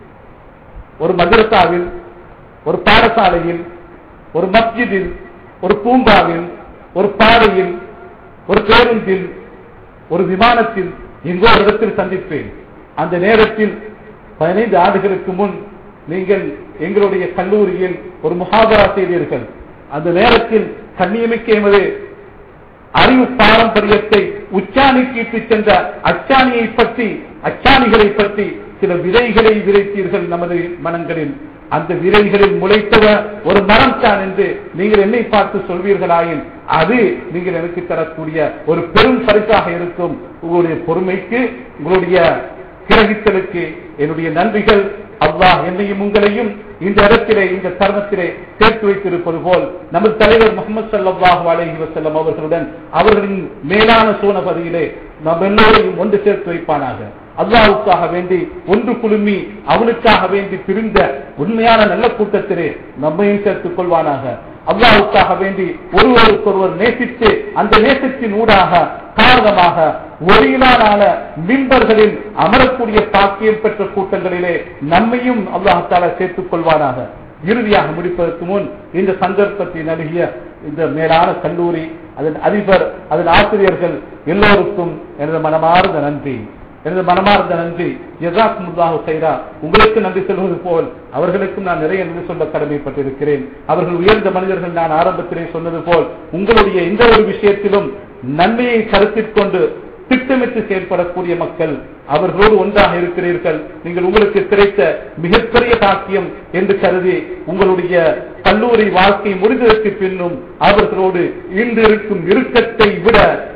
ஒரு மதுரசாவில் ஒரு பாடசாலையில் ஒரு மஸ்ஜிதில் ஒரு பூங்காவில் ஒரு பாதையில் ஒரு பேருந்தில் ஒரு விமானத்தில் எங்கோ ஒரு இடத்தில் சந்திப்பேன் அந்த நேரத்தில் பதினைந்து ஆண்டுகளுக்கு முன் நீங்கள் எங்களுடைய கல்லூரியில் ஒரு முகாதரா செய்தீர்கள் அந்த நேரத்தில் கண்ணியமிக்க எமது அறிவு பாரம்பரியத்தை உச்சாணிக்கு இட்டுச் சென்ற அச்சாணியை பற்றி அச்சாணிகளை பற்றி சில விதைகளை விதைத்தீர்கள் நமது மனங்களில் அந்த விதைகளில் முளைத்தவ ஒரு மரம் தான் என்று நீங்கள் என்னை பார்த்து சொல்வீர்களாயின் அது நீங்கள் எனக்கு தரக்கூடிய ஒரு பெரும் பரிசாக இருக்கும் உங்களுடைய பொறுமைக்கு உங்களுடைய கிரகித்தலுக்கு என்னுடைய நன்றிகள் அல்லாஹ் என்னையும் உங்களையும் இந்த இடத்திலே இந்த தருணத்திலே சேர்த்து வைத்திருப்பது போல் நமது தலைவர் முகமது சல்லாஹூ அலஹி வசல்லம் அவர்களுடன் அவர்களின் மேலான சோனபதியிலே நம் எல்லோரையும் ஒன்று சேர்த்து வைப்பானாக அல்லாவுக்காக வேண்டி ஒன்று குழுமி அவனுக்காக வேண்டி பிரிந்த உண்மையான நல்ல கூட்டத்திலே நம்மையும் சேர்த்துக் கொள்வானாக அல்லாவுக்காக வேண்டி ஒருவருக்கொருவர் நேசித்து அந்த நேசத்தின் ஊடாக காரணமாக ஒளியிலான மின்பர்களில் அமரக்கூடிய பாக்கியம் பெற்ற கூட்டங்களிலே நம்மையும் அல்லாஹால சேர்த்துக் கொள்வானாக இறுதியாக முடிப்பதற்கு முன் இந்த சந்தர்ப்பத்தை நல்கிய இந்த மேலான கல்லூரி அதன் அதிபர் அதன் ஆசிரியர்கள் எல்லோருக்கும் எனது மனமார்ந்த நன்றி எனது மனமார்ந்த நன்றி ஜசாக் முல்லாஹு சைரா உங்களுக்கு நன்றி சொல்வது போல் அவர்களுக்கும் நான் நிறைய நன்றி சொல்ல கடமைப்பட்டிருக்கிறேன் அவர்கள் உயர்ந்த மனிதர்கள் நான் ஆரம்பத்திலே சொன்னது போல் உங்களுடைய எந்த ஒரு விஷயத்திலும் நன்மையை கருத்தில் கொண்டு திட்டமிட்டு செயல்படக்கூடிய மக்கள் அவர்களோடு ஒன்றாக இருக்கிறீர்கள் நீங்கள் உங்களுக்கு கிடைத்த மிகப்பெரிய பாக்கியம் என்று கருதி உங்களுடைய கல்லூரி வாழ்க்கை முடிந்ததற்கு பின்னும் அவர்களோடு இன்று இருக்கும் இறுக்கத்தை விட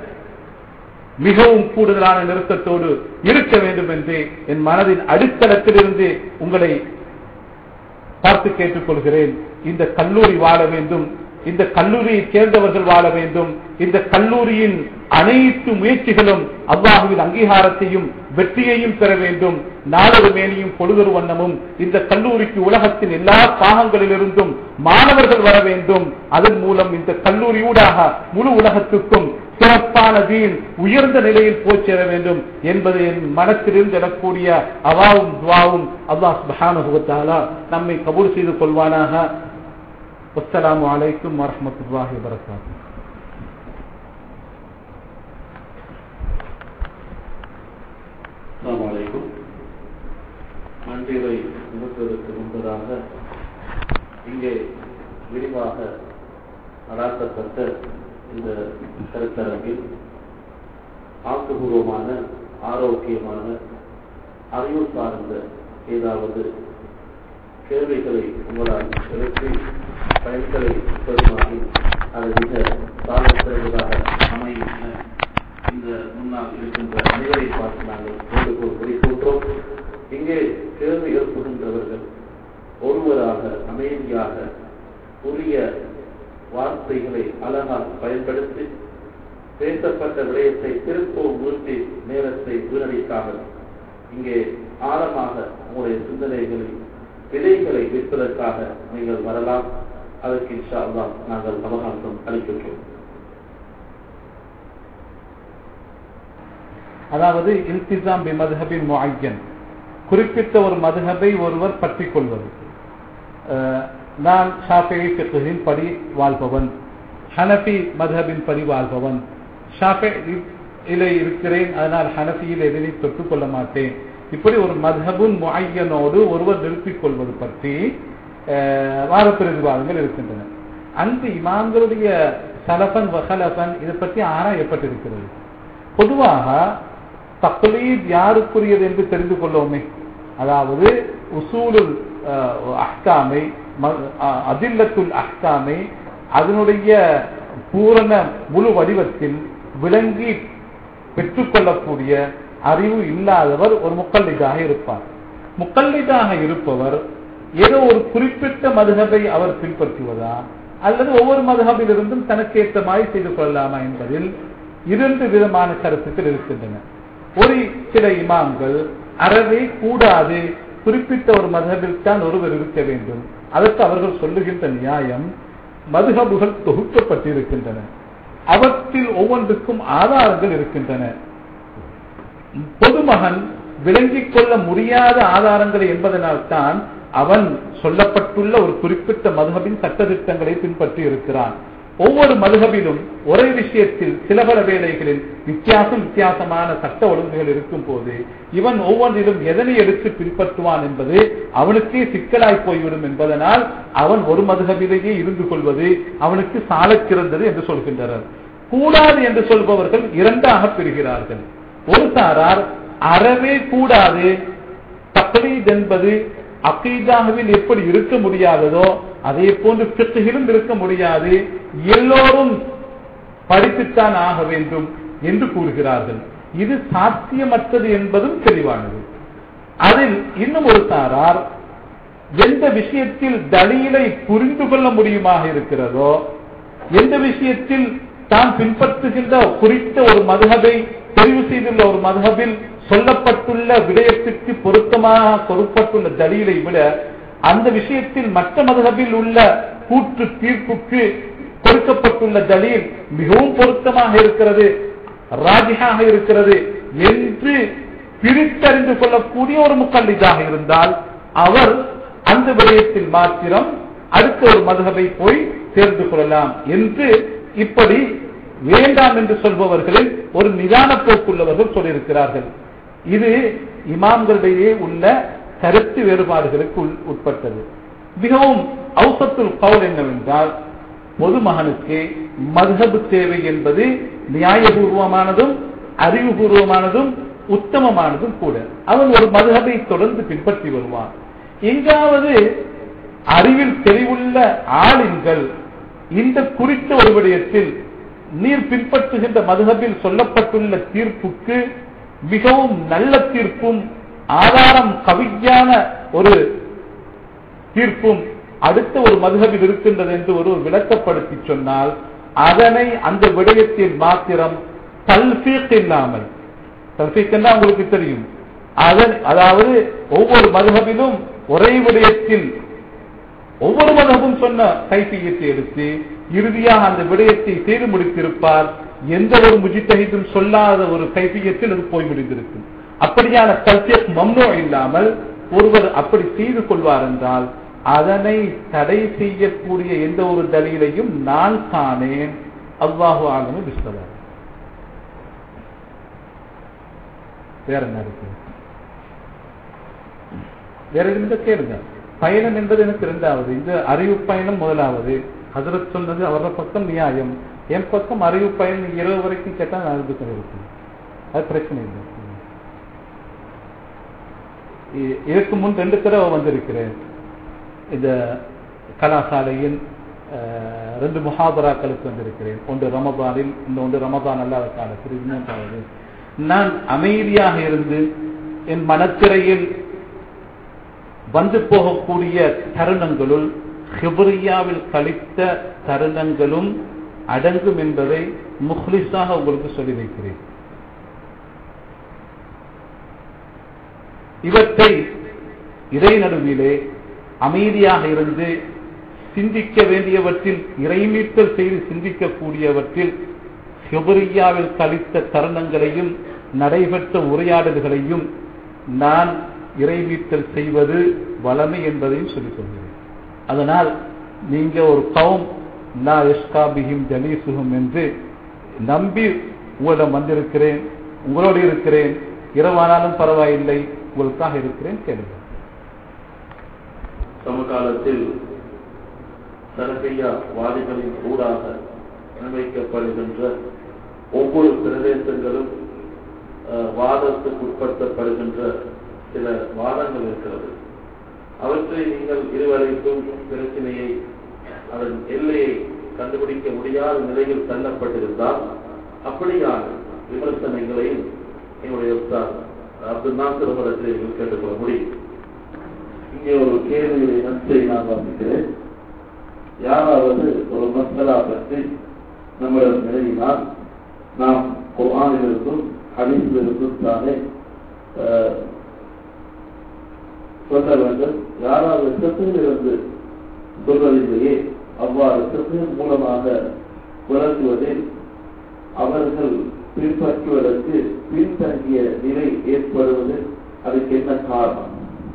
மிகவும் கூடுதலான நிறுத்தத்தோடு இருக்க வேண்டும் என்று என் மனதின் அடித்தளத்திலிருந்து உங்களை பார்த்து கேட்டுக்கொள்கிறேன் இந்த கல்லூரி வாழ வேண்டும் இந்த கல்லூரியை சேர்ந்தவர்கள் வாழ வேண்டும் இந்த கல்லூரியின் அனைத்து முயற்சிகளும் அல்லாஹுவின் அங்கீகாரத்தையும் வெற்றியையும் பெற வேண்டும் நாளொரு மேனியும் பொழுதொரு வண்ணமும் இந்த கல்லூரிக்கு உலகத்தின் எல்லா பாகங்களிலிருந்தும் மாணவர்கள் வர வேண்டும் அதன் மூலம் இந்த கல்லூரியூடாக முழு உலகத்துக்கும் சிறப்பான வீண் உயர்ந்த நிலையில் போய் சேர வேண்டும் என்பது என் மனத்திலிருந்து எழக்கூடிய அவாவும் துவாவும் அல்லாஹ் சுபஹானுவத்தாலா நம்மை கபூல் செய்து கொள்வானாக அஸ்ஸலாமு அலைக்கும் வரஹ்மத்துல்லாஹி வபரகாத்துஹு அஸ்ஸலாமு அலைக்கும் நன்றிகளை நிறுத்துவதற்கு முன்பதாக இங்கே விரிவாக நடாத்தப்பட்ட இந்த கருத்தரங்கில் ஆக்கப்பூர்வமான ஆரோக்கியமான அறிவு சார்ந்த ஏதாவது கேள்விகளை உங்களால் எழுப்பி பயன்களை பெறுமாறி அது மிக சாதத்திறந்ததாக அமையும் என இந்த முன்னால் இருக்கின்ற அனைவரை பார்த்து நாங்கள் வேண்டுகோள் குறிப்பிட்டோம் இங்கே கேள்வி எழுப்புகின்றவர்கள் ஒருவராக அமைதியாக உரிய வார்த்தைகளை அழகாக பயன்படுத்தி பேசப்பட்ட விடயத்தை திருப்பவும் ஊற்றி நேரத்தை வீணடிக்காமல் இங்கே ஆழமாக உங்களுடைய சிந்தனைகளை விதைகளை விற்பதற்காக நீங்கள் வரலாம் அதற்கு இன்ஷா அல்லாஹ் நாங்கள் அவகாசம் அளிக்கின்றோம் அதாவது இல்திசாம் பி மதுஹபின் முஐயன் குறிப்பிட்ட ஒரு மதுஹபை ஒருவர் பற்றிக் கொள்வது அஹ், நான் ஷாஃபியை ஃபிக்ஹின் படி வாழ்பவன் ஹனஃபி மதுஹபின் படி வாழ்பவன் ஷாஃபி இலை இருக்கிறேன் அதனால் ஹனஃபியில் எதனை தொட்டுக் கொள்ள மாட்டேன் இப்படி ஒரு மதுஹபுன் முஐயனோடு ஒருவர் நிறுத்திக் கொள்வது பற்றி அஹ், வாத பிரதிவாதங்கள் இருக்கின்றன அந்த இமாம்களுடைய சலபன் வசலபன் இதை பற்றி ஆராயப்பட்டிருக்கிறது பொதுவாக தக்லீத் யாருக்குரியது என்று தெரிந்து கொள்ளோமே அதாவது உசூலுல் அஹ், அஹ்காமை ம- அஹ், அதில்லத்துல் அஹ்காமை அதனுடைய பூரண முழு வடிவத்தில் விளங்கி பெற்றுக்கொள்ளக்கூடிய அறிவு இல்லாதவர் ஒரு முக்கல்லிதாக இருப்பார் முக்கல்லிதாக இருப்பவர் ஏதோ ஒரு குறிப்பிட்ட மதுகபை அவர் பின்பற்றுவதா அல்லது ஒவ்வொரு மதுகபிலிருந்தும் தனக்கு ஏற்ற மாதிரி செய்து கொள்ளலாமா என்பதில் இரண்டு விதமான கருத்துக்கள் இருக்கின்றன ஒரு சில இமாம்கள் அறவே கூடாது குறிப்பிட்ட ஒரு மதுகபில் தான் ஒருவர் இருக்க வேண்டும் அதற்கு அவர்கள் சொல்லுகின்ற நியாயம் மதுகபுகள் தொகுக்கப்பட்டிருக்கின்றன அவற்றில் ஒவ்வொன்றுக்கும் ஆதாரங்கள் இருக்கின்றன பொதுமகன் விளங்கிக் கொள்ள முடியாத ஆதாரங்களை என்பதனால்தான் அவன் சொல்லப்பட்டுள்ள ஒரு குறிப்பிட்ட மதுகபின் சட்டத்திட்டங்களை பின்பற்றி இருக்கிறான் ஒவ்வொரு மதுகபிலும் ஒரே விஷயத்தில் சில பல வேளைகளில் வித்தியாசம் வித்தியாசமான சட்ட ஒழுங்குகள் இருக்கும் போது இவன் ஒவ்வொன்றிலும் எதனை எடுத்து பின்பற்றுவான் என்பது அவனுக்கே சிக்கலாய் போய்விடும் என்பதனால் அவன் ஒரு மதுகபிலேயே இருந்து கொள்வது அவனுக்கு சாலச் சிறந்தது என்று சொல்கின்றனர் கூடாது என்று சொல்பவர்கள் இரண்டாக பிரிகிறார்கள் ஒரு சாரார் அறவே கூடாது தக்லீத் என்பது அக்கீதாவில் எப்படி இருக்க முடியாததோ அதே போன்று பிறகிலும் இருக்க முடியாது எல்லோரும் படித்துத்தான் ஆக வேண்டும் என்று கூறுகிறார்கள் இது சாத்தியமற்றது என்பதும் தெளிவானது அதில் இன்னும் ஒரு சாரார் எந்த விஷயத்தில் தலீலை புரிந்து கொள்ள முடியுமாக இருக்கிறதோ எந்த விஷயத்தில் தான் பின்பற்றுகின்ற குறித்த ஒரு மதுகபை தெரிவு செய்துள்ள ஒரு மதுகபில் சொல்லப்பட்டுள்ள விடயத்திற்கு பொருத்தமாக பொருட்பட்டுள்ள தலீலை விட அந்த விஷயத்தில் மற்ற மதுகபில் உள்ள கூற்று தீர்ப்புக்கு கொடுக்கப்பட்டுள்ள தலீல் மிகவும் பொருத்தமாக இருக்கிறது ராஜிகாக இருக்கிறது என்று பிரித்தறிந்து கொள்ளக்கூடிய ஒரு முக்கல்லிதாக இருந்தால் அவர் அந்த விடயத்தில் மாத்திரம் அடுத்த ஒரு மதுகபை போய் சேர்ந்து கொள்ளலாம் என்று இப்படி வேண்டாம் என்று சொல்பவர்களில் ஒரு நிதான போக்குள்ளவர்கள் சொல்லியிருக்கிறார்கள் இது இமாம்களிடையே உள்ள கருத்து வேறுபாடுகளுக்கு உள்- உட்பட்டது மிகவும் அவுசத்துல் கவுல் என்னவென்றால் பொதுமகனுக்கு மதுஹபு தேவை என்பது நியாயபூர்வமானதும் அறிவுபூர்வமானதும் உத்தமமானதும் கூட அவன் ஒரு மதுஹபை தொடர்ந்து பின்பற்றி வருவான் எங்காவது அறிவில் தெளிவுள்ள ஆளின்கள் இந்த குறித்த ஒரு விடயத்தில் நீர் பின்பற்றுகின்ற மதுஹபில் சொல்லப்பட்டுள்ள தீர்ப்புக்கு மிகவும் நல்ல தீர்ப்பும் ஆதாரம் கவியான ஒரு தீர்ப்பும் அடுத்த ஒரு மதுகபில் இருக்கின்றது என்று ஒரு விளக்கப்படுத்தி சொன்னால் அதனை அந்த விடயத்தில் மாத்திரம் தல்பீக் இல்லாமல் தல்பீக் உங்களுக்கு தெரியும் அதன் அதாவது ஒவ்வொரு மதுகபிலும் ஒரே விடயத்தில் ஒவ்வொரு மதமும் சொன்ன கைப்பியத்தை எடுத்து இறுதியாக அந்த விடயத்தை செய்து முடித்திருப்பார் எந்த ஒரு முஜித்தகிதும் சொல்லாத ஒரு கைப்பியத்தில் அது போய் முடிந்திருக்கும் அப்படியான கல்ச்சர் மம்னோ இல்லாமல் ஒருவர் அப்படி செய்து கொள்வார் என்றால் அதனை தடை செய்யக்கூடிய எந்த ஒரு தலீலையும் நான் காணேன் அல்லாஹு ஆலமு விஸ்வதா வேற என்ன இருக்கு வேற எதுவும் கேளுங்க பயணம் என்பது எனக்கு இரண்டாவது இந்த அறிவு பயணம் முதலாவது ஹசரத் சொன்னது அவரோட பக்கம் நியாயம் என் பக்கம் அறிவு பயணம் நீங்க இரவு வரைக்கும் கேட்டா நான் அதுக்கு இருக்கும் அது பிரச்சனை இல்லை இ- இதற்கு முன் ரெண்டு தடவை வந்திருக்கிறேன் இந்த கலாசாலையின் அஹ், ரெண்டு முஹாபராக்களுக்கு வந்திருக்கிறேன் ஒன்று ரமபானில் இந்த ஒன்று ரமபான் அல்லாத காலத்தில் இது மூன்றாவது நான் அமைதியாக இருந்து என் மனத்திரையில் வந்து போகக்கூடிய தருணங்களுள் ஹிபரியாவில் கழித்த தருணங்களும் அடங்கும் என்பதை முஹ்லிஸாக உங்களுக்கு சொல்லி வைக்கிறேன் இவற்றை இறை நடுவிலே அமைதியாக இருந்து சிந்திக்க வேண்டியவற்றில் இறைமீட்டல் செய்து சிந்திக்கக்கூடியவற்றில் ஹெபரியாவில் கழித்த தருணங்களையும் நடைபெற்ற உரையாடல்களையும் நான் இறைமீட்டல் செய்வது வளமை என்பதையும் சொல்லிக் கொள்கிறேன் அதனால் நீங்க ஒரு கவும் லா எஸ்காபிஹிம் ஜலீசுகும் என்று நம்பி உங்களிடம் வந்திருக்கிறேன் உங்களோடு இருக்கிறேன் இரவானாலும் பரவாயில்லை உங்களுக்காக இருக்கிறேன் கேளுங்கள் சமகாலத்தில் சரகையா வாதிகளின் ஊடாக முன்வைக்கப்படுகின்ற ஒவ்வொரு பிரதேசங்களும் அஹ், வாதத்துக்கு உட்படுத்தப்படுகின்ற சில வாதங்கள் இருக்கிறது அவற்றை நீங்கள் இதுவரைக்கும் பிரச்சனையை அதன் எல்லையை கண்டுபிடிக்க முடியாத நிலையில் தள்ளப்பட்டிருந்தால் அப்படியான விமர்சனங்களையும் என்னுடைய உஸ்தாத் அப்துல் நாசர் அவர்களை நீங்கள் கேட்டுக்கொள்ள முடியும் இங்கே ஒரு கேள்வியை நன்றியை நான் வாசிக்கிறேன் யாராவது ஒரு மசலா பற்றி நம்மிடம் நிறுவினால் நாம் குர்ஆனிலிருந்தும் ஹதீஸிலிருந்தும் தானே அஹ், சொல்ல வேண்டும் யாராவது சித்திலிருந்து சொல்வதிலேயே அவ்வாறு சித்தின் மூலமாக விளக்குவதில் அவர்கள் பின்பற்றுவதற்கு பின்தங்கிய நிலை ஏற்படுவது அதுக்கு என்ன காரணம்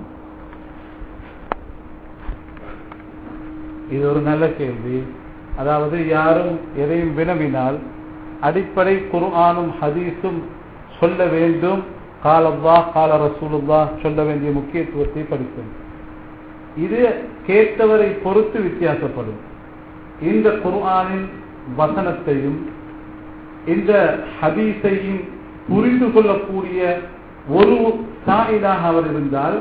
இது ஒரு நல்ல கேள்வி அதாவது யாரும் எதையும் வினவினால் அடிப்படை குர்ஆனும் ஹதீஸும் சொல்ல வேண்டும் காலல்லா கால ரசூலுல்லா சொல்ல வேண்டிய முக்கியத்துவத்தை படிக்கும் இது கேட்டவரை பொறுத்து வித்தியாசப்படும் இந்த குர்ஆனின் வசனத்தையும் இந்த ஹதீஸையும் புரிந்து கொள்ளக்கூடிய ஒரு சாயிலாக அவர் இருந்தால்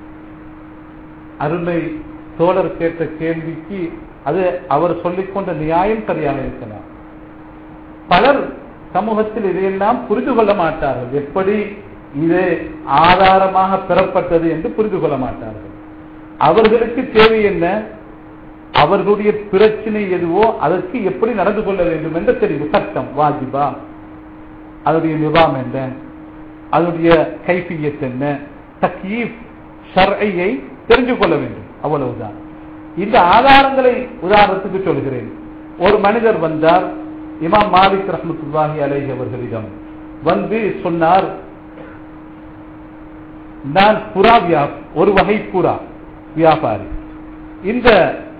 அருமை தோழர் கேட்ட கேள்விக்கு அது அவர் சொல்லிக்கொண்ட நியாயம் சரியாக இருக்கலாம் பலர் சமூகத்தில் இதையெல்லாம் புரிந்து கொள்ள மாட்டார்கள் எப்படி இது ஆதாரமாக பெறப்பட்டது என்று புரிந்து கொள்ள மாட்டார்கள் அவர்களுக்கு தேவை என்ன அவர்களுடைய பிரச்சனை எதுவோ அதற்கு எப்படி நடந்து கொள்ள வேண்டும் என்ற தெரிவு சட்டம் வாஜிபா அதனுடைய நிவாம் என்ன அதனுடைய கைஃபியத் என்ன தக்கீப் ஷர்ஐயை தெரிந்து கொள்ள வேண்டும் அவ்வளவுதான் இந்த ஆதாரங்களை உதாரணத்துக்கு சொல்கிறேன் ஒரு மனிதர் வந்தார் இமாம் மாலிக் ரஹமத்துல்லாஹி அலைஹி அவர்களிடம் வந்து சொன்னார் நான் புறா வியா ஒரு வகை புறா வியாபாரி இந்த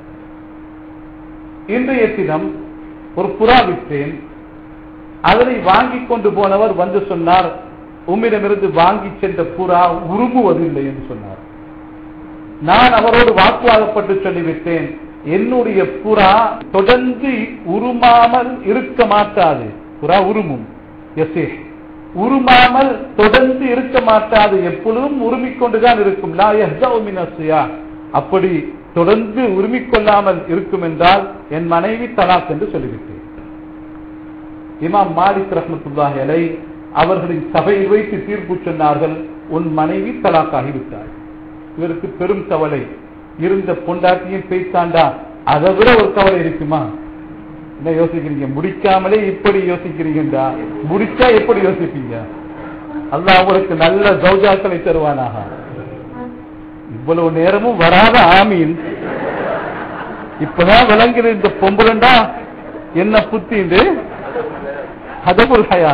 இன்றைய தினம் ஒரு புறா விற்றேன் அதனை வாங்கி கொண்டு போனவர் வந்து சொன்னார் உம்மிடமிருந்து வாங்கி சென்ற புறா உருமுவதில்லை என்று சொன்னார் நான் அவரோடு வாக்குவாதப்பட்டு சொல்லிவிட்டேன் என்னுடைய புறா தொடர்ந்து உருமாமல் இருக்க மாட்டாது புறா உருமும் எஸ் உருமாமல் தொடர்ந்து இருக்க மாட்டாது எப்பொழுதும் உருமிக்கொண்டுதான் இருக்கும் லா யஹ்தஉ மின் அஸ்யா. அப்படி தொடர்ந்து உரிமிக்கொள்ளாமல் இருக்கும் என்றால் என் மனைவி தலாக் என்று சொல்லிவிட்டேன் இமாம் மாலிக் ரஹமத்துல்லாஹி அலை அவர்களின் சபையில் வைத்து தீர்ப்பு சொன்னார்கள் உன் மனைவி தலாக்காகி விட்டாள் இவருக்கு பெரும் கவலை இருந்த பொண்டாட்டியும் பேய்த்தாண்டா அதை விட ஒரு கவலை இருக்குமா என்ன யோசிக்கிறீங்க முடிக்காமலே இப்படி யோசிக்கிறீங்கடா முடிச்சா எப்படி யோசிப்பீங்க அல்லாஹ் உங்களுக்கு நல்ல சௌஜாக்களை தருவானாக இவ்வளவு நேரமும் வராத ஆமீன் இப்பதான் விளங்குது இந்த பொம்புலண்டா என்ன புத்திண்டு ஹதபுல் ஹயா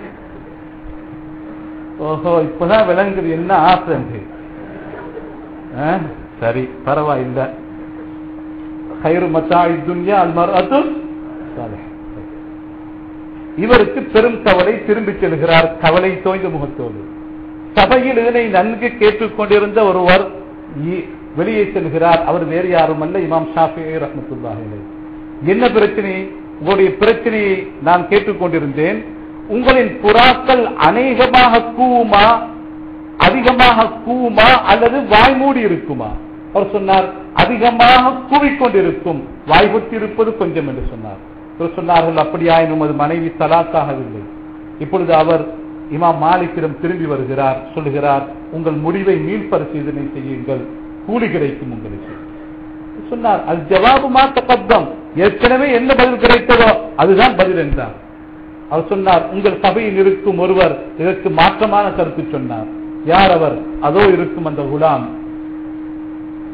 ஓஹோ இப்பதான் விளங்குது என்ன ஆசை ஆ, சரி பரவாயில்ல ஹைரு மத்தாய் துன்யா அல் மர்அத்து சாலிஹ். இவருக்கு பெரும் கவலை திரும்பி செல்கிறார் கவலை தோய்ந்த முகத்தோடு சபையில் இதனை நன்கு கேட்டுக்கொண்டிருந்த ஒருவர் இ- வெளியே செல்கிறார் அவர் வேறு யாரும் அல்ல இமாம் ஷாஃபி ரஹமத்துல்லாஹி அலைஹி. என்ன பிரச்சனை உங்களுடைய பிரச்சனையை நான் கேட்டுக்கொண்டிருந்தேன் உங்களின் புறாக்கள் அநேகமாக கூவுமா அதிகமாக கூவுமா அல்லது வாய்மூடி இருக்குமா அவர் சொன்னார் அதிகமாக கூவிக்கொண்டிருக்கும் வாய்புத்தி இருப்பது கொஞ்சம் என்று சொன்னார் இவர் சொன்னார்கள் அப்படியாயினும் அது மனைவி தலாக்காகவில்லை இப்பொழுது அவர் இமாம் மாலிக்கிடம் திரும்பி வருகிறார் சொல்லுகிறார் உங்கள் முடிவை மீள் பரிசீலனை செய்யுங்கள் கூலி கிடைக்கும் உங்களுக்கு சொன்னார் அது ஜவாபு மாத்த கப்தம் ஏற்கனவே என்ன பதில் கிடைத்ததோ அதுதான் பதில் என்றார் அவர் சொன்னார் உங்கள் சபையில் இருக்கும் ஒருவர் இதற்கு மாற்றமான கருத்து சொன்னார் யார் அவர் அதோ இருக்கும் அந்த குலாம்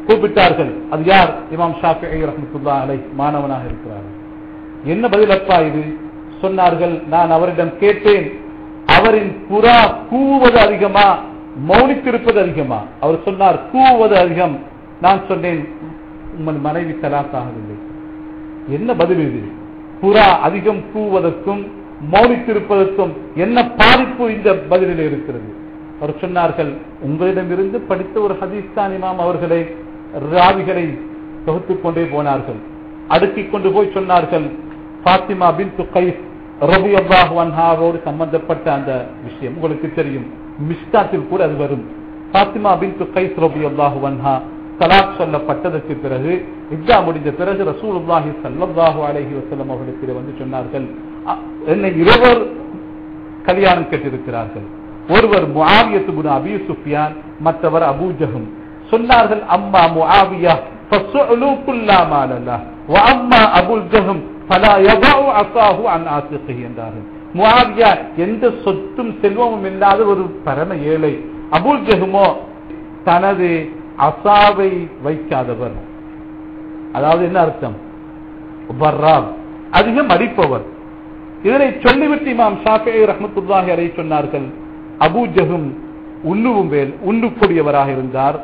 கூப்பிட்டார்கள் அது யார் இமாம் ஷாஃபி ரஹமத்துல்லா அலை மாணவனாக இருக்கிறார் என்ன பதிலப்பா இது சொன்னார்கள் நான் அவரிடம் கேட்டேன் அவரின் புறா கூவது அதிகமா மௌனித்திருப்பது அதிகமா அவர் சொன்னார் கூவது அதிகம் நான் சொன்னேன் உங்கள் மனைவி தலாக்காகவில்லை என்ன பதில் இது புறா அதிகம் கூவதற்கும் மௌனித்திருப்பதற்கும் என்ன பாதிப்பு இந்த பதிலில் இருக்கிறது அவர் சொன்னார்கள் உங்களிடமிருந்து படித்த ஒரு ஹதீஸ் தான் இமாம் அவர்களை ராவிகளை தொகுத்துக் கொண்டே போனார்கள் அடுக்கிக் கொண்டு போய் சொன்னார்கள் பாத்திமா பின் துகைஸ் ரபி அல்லாஹ் வன்ஹாவோடு சம்பந்தப்பட்ட அந்த விஷயம் உங்களுக்கு தெரியும் மிஸ்டாத்தில் கூட அது வரும் பாத்திமா பின் துகைஸ் ரபி அல்லாஹ் வன்ஹா தலாக் சொல்லப்பட்டதற்கு பிறகு இத்தா முடிந்த பிறகு ரசூலுல்லாஹி ஸல்லல்லாஹு அலைஹி வஸல்லம் அவர்களுக்கு வந்து சொன்னார்கள் அ, என்னை இருவர் கல்யாணம் கேட்டிருக்கிறார்கள் ஒருவர் முஆவியத்து பின் அபி சுஃபியான் மற்றவர் அபூ ஜஹம் சொன்னார்கள் அம்மா முஆவியா ஃபஸ்ஸுலு குல்லா மாலல்லா வ அம்மா அபுல் ஜஹம் ஃபலா யதஉ அஸாஹு அன் ஆசிகிஹி என்றார்கள் முஆவியா எந்த சொத்தும் செல்வமும் இல்லாத ஒரு பரம ஏழை அபுல் ஜஹமோ தனது அசாவை வைக்காதவர் அதாவது என்ன அர்த்தம் வர்றார் அதிகம் அடிப்பவர் இதனை சொல்லிவிட்டு இமாம் ஷாஃபி ரஹமத்துல்லாஹி அலை சொன்னார்கள் அபூ ஜஹும் உண்ணுவும் வேல் உண்ணுக்கூடியவராக இருந்தார்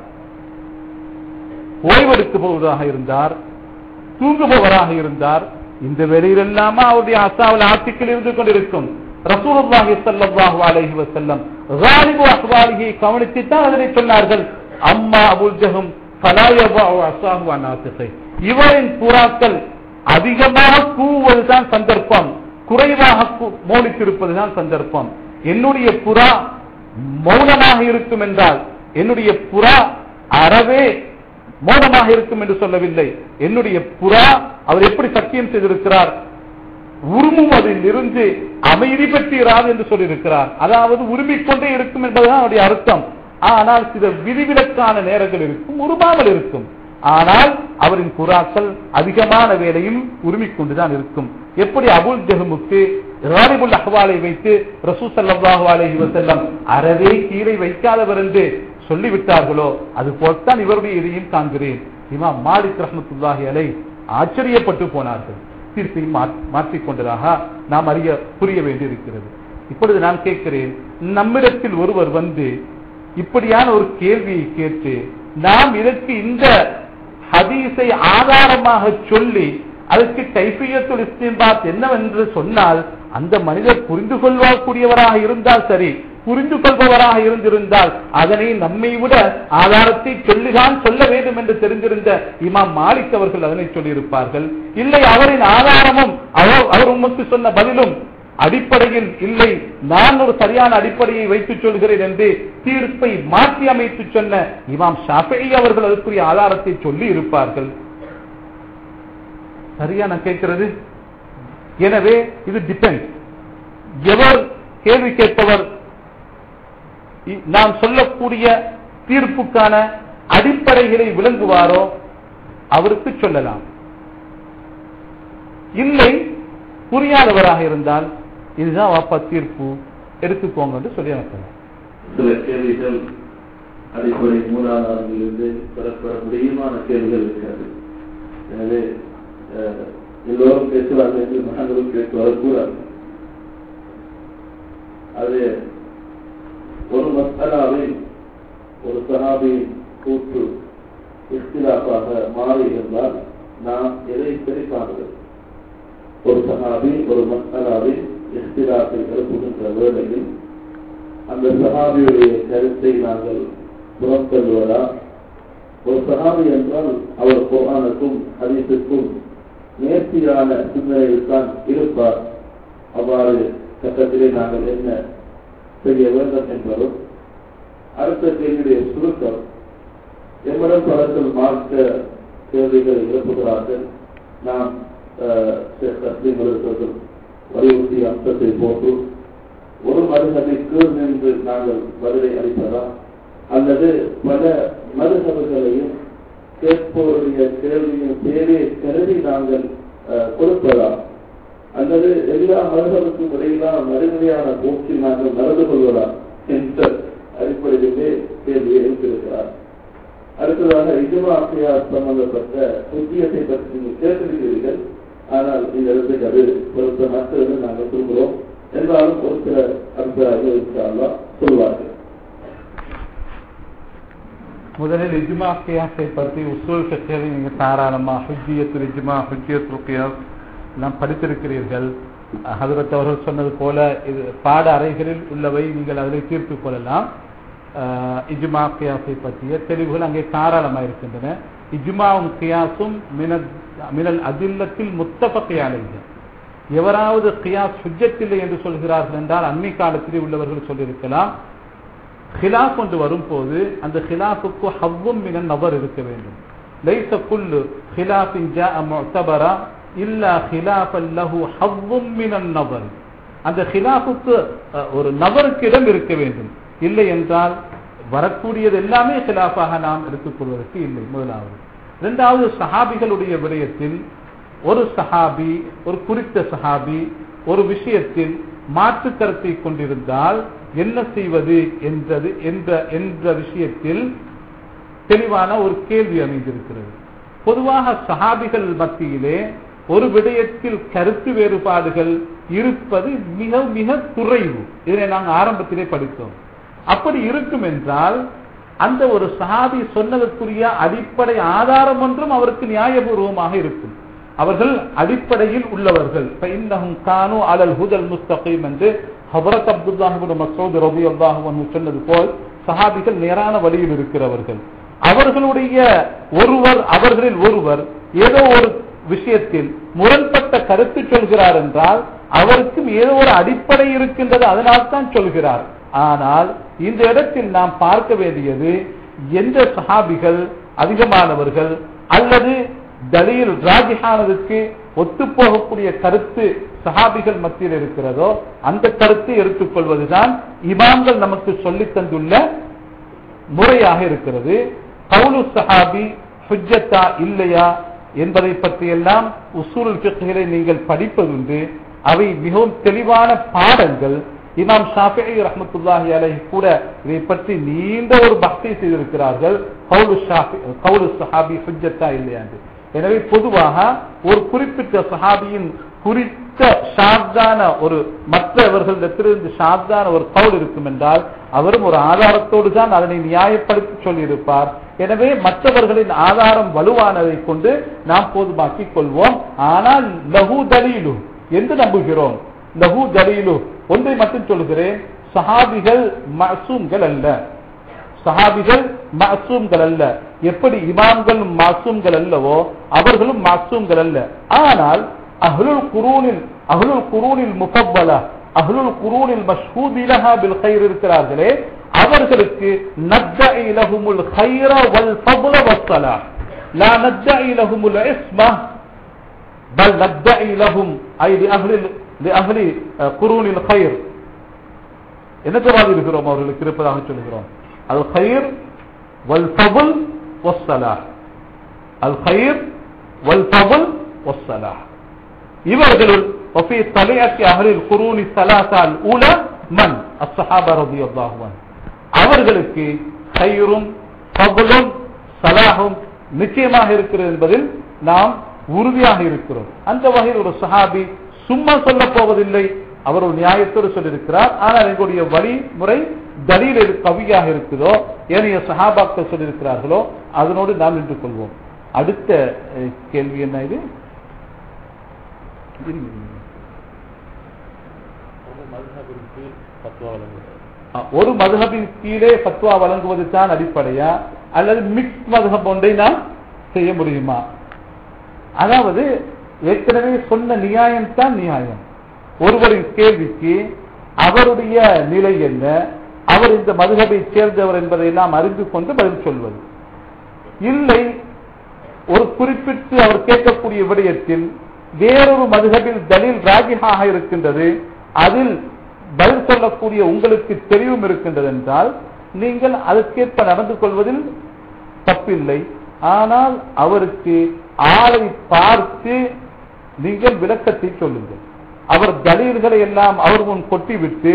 ஓய்வெடுக்குபவராக இருந்தார் தூங்குபவராக இருந்தார் இந்த வேளையில் எல்லாமா அவருடைய அசாவில் ஆட்சிக்கில் இருந்து கொண்டிருக்கும் ரசூலுல்லாஹி ஸல்லல்லாஹு அலைஹி வஸல்லம் غالب அஹ்வாலிஹி கவனித்துத்தான் அதனை சொன்னார்கள் அம்மா அபுல் ஜஹம் ஃபலா யபஉ அஸாஹு அன் ஆத்திகை இவரின் புறாக்கள் அதிகமாக கூவுவதுதான் சந்தர்ப்பம் குறைவாக கூ- மௌனித்திருப்பதுதான் சந்தர்ப்பம் என்னுடைய புறா மௌனமாக இருக்கும் என்றால் என்னுடைய புறா அறவே மௌனமாக இருக்கும் என்று சொல்லவில்லை என்னுடைய புறா அவர் எப்படி சத்தியம் செய்திருக்கிறார் உருமும் அதில் இருந்து அமைதி பெற்றீராது என்று சொல்லியிருக்கிறார் அதாவது உருமிக் கொண்டே இருக்கும் என்பதுதான் அவருடைய அர்த்தம் ஆனால் சில விதிவிலக்கான நேரங்கள் இருக்கும் உருமாமல் இருக்கும் ஆனால் அவரின் புறாக்கள் அதிகமான வேலையும் உரிமிக் கொண்டுதான் இருக்கும் எப்படி அபுல் ஜஹமுக்கு ராரிபுல் அஹ்வாலை வைத்து ரசூ ஸல்லல்லாஹு அலைஹி வஸல்லம் அறவே கீழே வைக்காதவர் என்று சொல்லிவிட்டார்களோ அது போல்தான் இவருடைய இதையும் காண்கிறேன் இமாம் மாலிக் ரஹ்மத்துல்லாஹி அலை ஆச்சரியப்பட்டு போனார்கள் தீர்ப்பை மா- மாற்றிக் கொண்டதாக நாம் அறிய புரிய வேண்டியிருக்கிறது இப்பொழுது நான் கேட்கிறேன் நம்மிடத்தில் ஒருவர் வந்து இப்படியான ஒரு கேள்வியை கேட்டு நாம் இதற்கு இந்த ஹதீஸை ஆதாரமாக சொல்லி அதற்கு கைஃபியத்துல் இஸ்தின்பாத் என்னவென்று சொன்னால் அந்த மனிதர் புரிந்து கொள்ளக்கூடியவராக இருந்தால் சரி புரிந்து கொள்பவராக இருந்திருந்தால் அதனை நம்மை விட ஆதாரத்தை சொல்லிதான் சொல்ல வேண்டும் என்று தெரிந்திருந்த இமாம் மாலிக் அவர்கள் அதனை சொல்லியிருப்பார்கள் இல்லை அவரின் ஆதாரமும் அவர் அவர் உமக்கு சொன்ன பதிலும் அடிப்படையில் இல்லை நான் ஒரு சரியான அடிப்படையை வைத்து சொல்கிறேன் என்று தீர்ப்பை மாற்றி அமைத்து சொன்ன இமாம் ஷாஃபி அவர்கள் அதற்குரிய ஆதாரத்தை சொல்லி இருப்பார்கள் சரியா நான் கேட்கிறது எனவே இது டிபெண்ட் எவர் கேள்வி கேட்பவர் இ- நாம் சொல்லக்கூடிய தீர்ப்புக்கான அடிப்படைகளை விளங்குவாரோ அவருக்கு சொல்லலாம் இல்லை புரியாதவராக இருந்தால் இதுதான் வாப்பா தீர்ப்பு எடுத்துக்கோங்க என்று சொல்லி அனுப்பலாம் சில கேள்விகள் அடிப்படை மூலாதாரங்களிலிருந்து பெறப்பட முடியுமான கேள்விகள் இருக்கிறது எனவே அஹ், எல்லோரும் பேசுவார்கள் என்று மகன்களும் கேட்டு வரக்கூடாது அது ஒரு மசாலாவை ஒரு சஹாபியின் கூற்று இஸ்திலாப்பாக மாறி இருந்தால் நாம் எதை சரி காணுவது ஒரு சஹாபி ஒரு மசாலாவை இஸ்திலாப்பை எழுப்புகின்ற வேளையில் அந்த சஹாபியுடைய கருத்தை நாங்கள் புறத்தள்ளுவதா ஒரு சஹாபி என்றால் அவர் குர்ஆனுக்கும் ஹதீஸுக்கும் நேர்த்தியான சிந்தனையில் தான் இருப்பார் அவ்வாறு கட்டத்திலே நாங்கள் என்ன செய்ய வேண்டும் என்பதும் அடுத்த கேள்வியுடைய சுருக்கம் எம்மிடம் பலத்தில் மார்க்க கேள்விகளை எழுப்புகிறார்கள் நாம் தஸ்லீம்களுக்கு வலியுறுத்திய அம்சத்தை போட்டு ஒரு மதுகபிற்கு நின்று நாங்கள் பதிலை அளிப்பதா அல்லது பல மதுகபுகளையும் கேட்பவருடைய கேள்வியின் பேரே கருதி நாங்கள் அஹ், கொடுப்பதா அல்லது எல்லா மதுகபுக்கும் இடையிலான நடுநிலையான போக்கில் நாங்கள் நடந்து கொள்வதா என்ற அடிப்படையிலே கேள்வியை எழுப்பியிருக்கிறார் அடுத்ததாக இஜ்மாக்கு கியா சம்பந்தப்பட்ட புத்தியத்தை பற்றி நீங்கள் கேட்டிருக்கிறீர்கள் ஆனால் இந்த இடத்துக்கு அது பொருத்தமற்றது நாங்கள் சொல்கிறோம் என்றாலும் ஒரு சில அபிப்பிராயங்கள் இன்ஷால்லா சொல்வார்கள் முதலில் இஜ்மா கியாஸை பற்றி உசூல் ஃபிக்ஹில் நீங்க தாராளமா ஹுஜ்ஜியத்துல் இஜ்மா ஹுஜ்ஜியத்துல் கியாஸ் எல்லாம் படித்திருக்கிறீர்கள் ஹதரத் அவர்கள் சொன்னது போல இது பாட அறைகளில் உள்ளவை நீங்கள் அதில் தீர்த்து கொள்ளலாம் அஹ், இஜ்மா கியாஸை பற்றிய தெளிவுகள் அங்கே தாராளமாக இருக்கின்றன இஜ்மாவும் கியாஸும் மினல் மினல் அதில்லத்தில் முத்தபக்கையாளைகள் எவராவது கியாஸ் ஹுஜ்ஜத்தில்லை என்று சொல்கிறார்கள் என்றால் அண்மை காலத்திலே உள்ளவர்கள் சொல்லியிருக்கலாம் ஹிலாப் ஒன்று வரும்போது அந்த ஹிலாஃபுக்கு ஹவ்வும் மினன் நபர் இருக்க வேண்டும் லைச குல்லு ஹிலாஃபின் ஜாஅ முஅ்தபரா இல்லா ஹிலாஃபன் லஹு ஹவ்வும் மினன் நபர் அந்த ஹிலாஃபுக்கு அஹ், ஒரு நபருக்கு இடம் இருக்க வேண்டும் இல்லை என்றால் வரக்கூடியது எல்லாமே ஹிலாஃபாக நாம் எடுத்துக்கொள்வதற்கு இல்லை முதலாவது இரண்டாவது சஹாபிகளுடைய விடயத்தில் ஒரு சஹாபி ஒரு குறித்த சஹாபி ஒரு விஷயத்தில் மாற்று கருத்தை கொண்டிருந்தால் என்ன செய்வது என்றது என்ற என்ற விஷயத்தில் தெளிவான ஒரு கேள்வி அமைந்திருக்கிறது பொதுவாக சஹாபிகள் மத்தியிலே ஒரு விடயத்தில் கருத்து வேறுபாடுகள் இருப்பது மிக மிக குறைவு இதனை நாங்கள் ஆரம்பத்திலே படித்தோம் அப்படி இருக்கும் என்றால் அந்த ஒரு சஹாபி சொன்னதற்குரிய அடிப்படை ஆதாரம் ஒன்றும் அவருக்கு நியாயபூர்வமாக இருக்கும் அவர்கள் அடிப்படையில் உள்ளவர்கள் فإنهم كانوا على الهدى المستقيم என்று ஹபரத் அப்துல்லாஹ் இப்னு மஸ்ஊத் ரலியல்லாஹு அன்ஹு சொன்னது போல் சஹாபிகள் நேரான வழியில் இருக்கிறவர்கள் அவர்களுடைய ஒருவர் அவர்களில் ஒருவர் ஏதோ ஒரு விஷயத்தில் முரண்பட்ட கருத்து சொல்கிறார் என்றால் அவருக்கும் ஏதோ ஒரு அடிப்படை இருக்கின்றது அதனால் தான் சொல்கிறார் ஆனால் இந்த இடத்தில் நாம் பார்க்க வேண்டியது எந்த சஹாபிகள் அதிகமானவர்கள் அல்லது தலீல் ராஜிஹானதுக்கு ஒத்துப்போகக்கூடிய கருத்து சஹாபிகள் மத்தியில் இருக்கிறதோ அந்த கருத்தை எடுத்துக்கொள்வதுதான் இமாம்கள் நமக்கு சொல்லித் தந்துள்ள முறையாக இருக்கிறது கவுலு சஹாபி ஹுஜ்ஜத்தா இல்லையா என்பதை பற்றியெல்லாம் உசூல் ஃபிக்ஹிலே நீங்கள் படிப்பதுண்டு அவை மிகவும் தெளிவான பாடங்கள் இமாம் ஷாஃபிஐ ரஹ்மத்துல்லாஹி அலைஹி கூட இதை பற்றி நீண்ட ஒரு பக்தி செய்திருக்கிறார்கள் கவுலு ஷாஃபி கவுலு சஹாபி ஹுஜ்ஜத்தா இல்லையா என்று எனவே பொதுவாக ஒரு குறிப்பிட்ட சஹாபியின் குறித்த ஷாத்தான ஒரு மற்றவர்களிடத்திலிருந்து ஷாத்தான ஒரு கவுல் இருக்கும் என்றால் அவரும் ஒரு ஆதாரத்தோடு தான் அதனை நியாயப்படுத்தி சொல்லியிருப்பார் எனவே மற்றவர்களின் ஆதாரம் வலுவானதை கொண்டு நாம் போதுமாக்கிக் கொள்வோம் ஆனால் லஹு தலீலு என்று நம்புகிறோம் லஹு தலீலு ஒன்றை மட்டும் சொல்கிறேன் சஹாபிகள் மசூம்கள் அல்ல சஹாபிகள் மாசூம்கள் அல்ல எப்படி இமாம்கள் மாசூம்கள் அல்லவோ அவர்களும் மாசூம்கள் அல்ல ஆனால் அஹ்லுல் குரூனில் அஹ்லுல் குரூனில் முஃபவ்வல அஹ்லுல் குரூனில் மஷ்ஹூதிலஹா பில் கைர் இருக்கிறார்களே அவர்களுக்கு நத்தஇ லஹுமுல் கைர வல் ஃபضل வஸ்ஸலாஹ் லா நத்தஇ லஹுமுல் இஸ்ம பல் நத்தஇ லஹும் ஐ லிஅஹ்லி லிஅஹ்லி குரூனில் கைர் என்ன மாதிரி இருக்கிறோம் அவர்களுக்கு இருப்பதாக சொல்கிறோம் அல் கயிர் வல் ஃபபுல் வஸ்ஸலாஹ் அல் கயிர் வல் ஃபபுல் வஸ்ஸலாஹ் இவர்களுள் وفي طليعة أهل القرون الثلاثة الأولى من الصحابة رضي الله عنهم அவர்களுக்கு கயிறும் ஃபபுலும் சலாஹும் நிச்சயமாக இருக்கிறது என்பதில் நாம் உறுதியாக இருக்கிறோம் அந்த வகையில் ஒரு சஹாபி சும்மா சொல்ல போவதில்லை அவர் ஒரு நியாயத்தோடு சொல்லியிருக்கிறார் ஆனால் எங்களுடைய வழிமுறை தலீல் எது கவியாக இருக்குதோ ஏனைய சஹாபாக்கள் சொல்லியிருக்கிறார்களோ அதனோடு நாம் நின்று கொள்வோம் அடுத்த அஹ், கேள்வி என்ன இது அஹ், ஒரு மதுஹபின் கீழே பத்வா வழங்குவது தான் அடிப்படையா அல்லது மிக்ஸ் மதுஹப் ஒன்றை நாம் செய்ய முடியுமா அதாவது ஏற்கனவே சொன்ன நியாயம் தான் நியாயம் ஒருவரின் கேள்விக்கு அவருடைய நிலை என்ன அவர் இந்த மதுகபை சேர்ந்தவர் என்பதை நாம் அறிந்து கொண்டு பதில் சொல்வது இல்லை ஒரு குறிப்பிட்டு அவர் கேட்கக்கூடிய விடயத்தில் வேறொரு மதுகபில் தலில் ராஜிஹாக இருக்கின்றது அதில் பதில் சொல்லக்கூடிய உங்களுக்கு தெரிவும் இருக்கின்றது என்றால் நீங்கள் அதற்கேற்ப நடந்து கொள்வதில் தப்பில்லை ஆனால் அவருக்கு ஆளை பார்த்து நீங்கள் விளக்கத்தை சொல்லுங்கள் அவர் தலீல்களை எல்லாம் அவர் முன் கொட்டிவிட்டு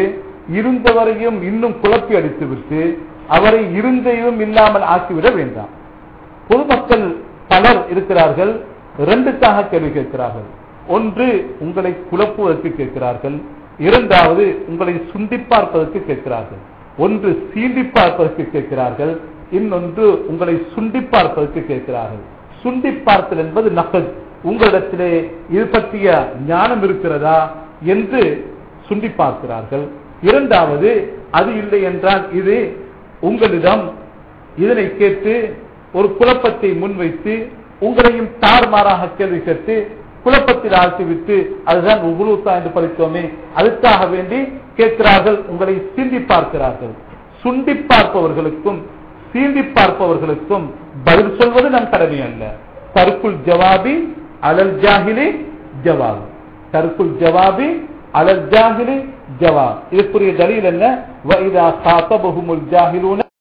இருந்தவரையும் இன்னும் குழப்பி அடித்து விட்டு அவரை இருந்தையும் இல்லாமல் ஆக்கிவிட வேண்டாம் பொதுமக்கள் பலர் இருக்கிறார்கள் இரண்டுக்காக கேள்வி கேட்கிறார்கள் ஒன்று உங்களை குழப்புவதற்கு கேட்கிறார்கள் இரண்டாவது உங்களை சுண்டி பார்ப்பதற்கு கேட்கிறார்கள் ஒன்று சீண்டி பார்ப்பதற்கு கேட்கிறார்கள் இன்னொன்று உங்களை சுண்டி பார்ப்பதற்கு கேட்கிறார்கள் சுண்டி பார்த்தல் என்பது நகல் உங்களிடத்திலே இது பற்றிய ஞானம் இருக்கிறதா என்று சுண்டி பார்க்கிறார்கள் இரண்டாவது அது இல்லை என்றால் இது உங்களிடம் இதனை கேட்டு ஒரு குழப்பத்தை முன்வைத்து உங்களையும் தாறுமாறாக கேள்வி கேட்டு குழப்பத்தில் ஆழ்த்திவிட்டு அதுதான் உகுலூத்தா என்று படித்தோமே அதுக்காக வேண்டி கேட்கிறார்கள் உங்களை சிந்தி பார்க்கிறார்கள் சுண்டி பார்ப்பவர்களுக்கும் சீண்டி பார்ப்பவர்களுக்கும் பதில் சொல்வது நம் கடமை அல்ல தற்குள் ஜவாபி அலல் ஜாகிலி ஜவாப் தற்குள் ஜவாபி அலல் ஜாகிலி ஜவாப் இதுக்குரிய தலீல் என்ன வைதா சாத்தபகுமுல் ஜாகிலூன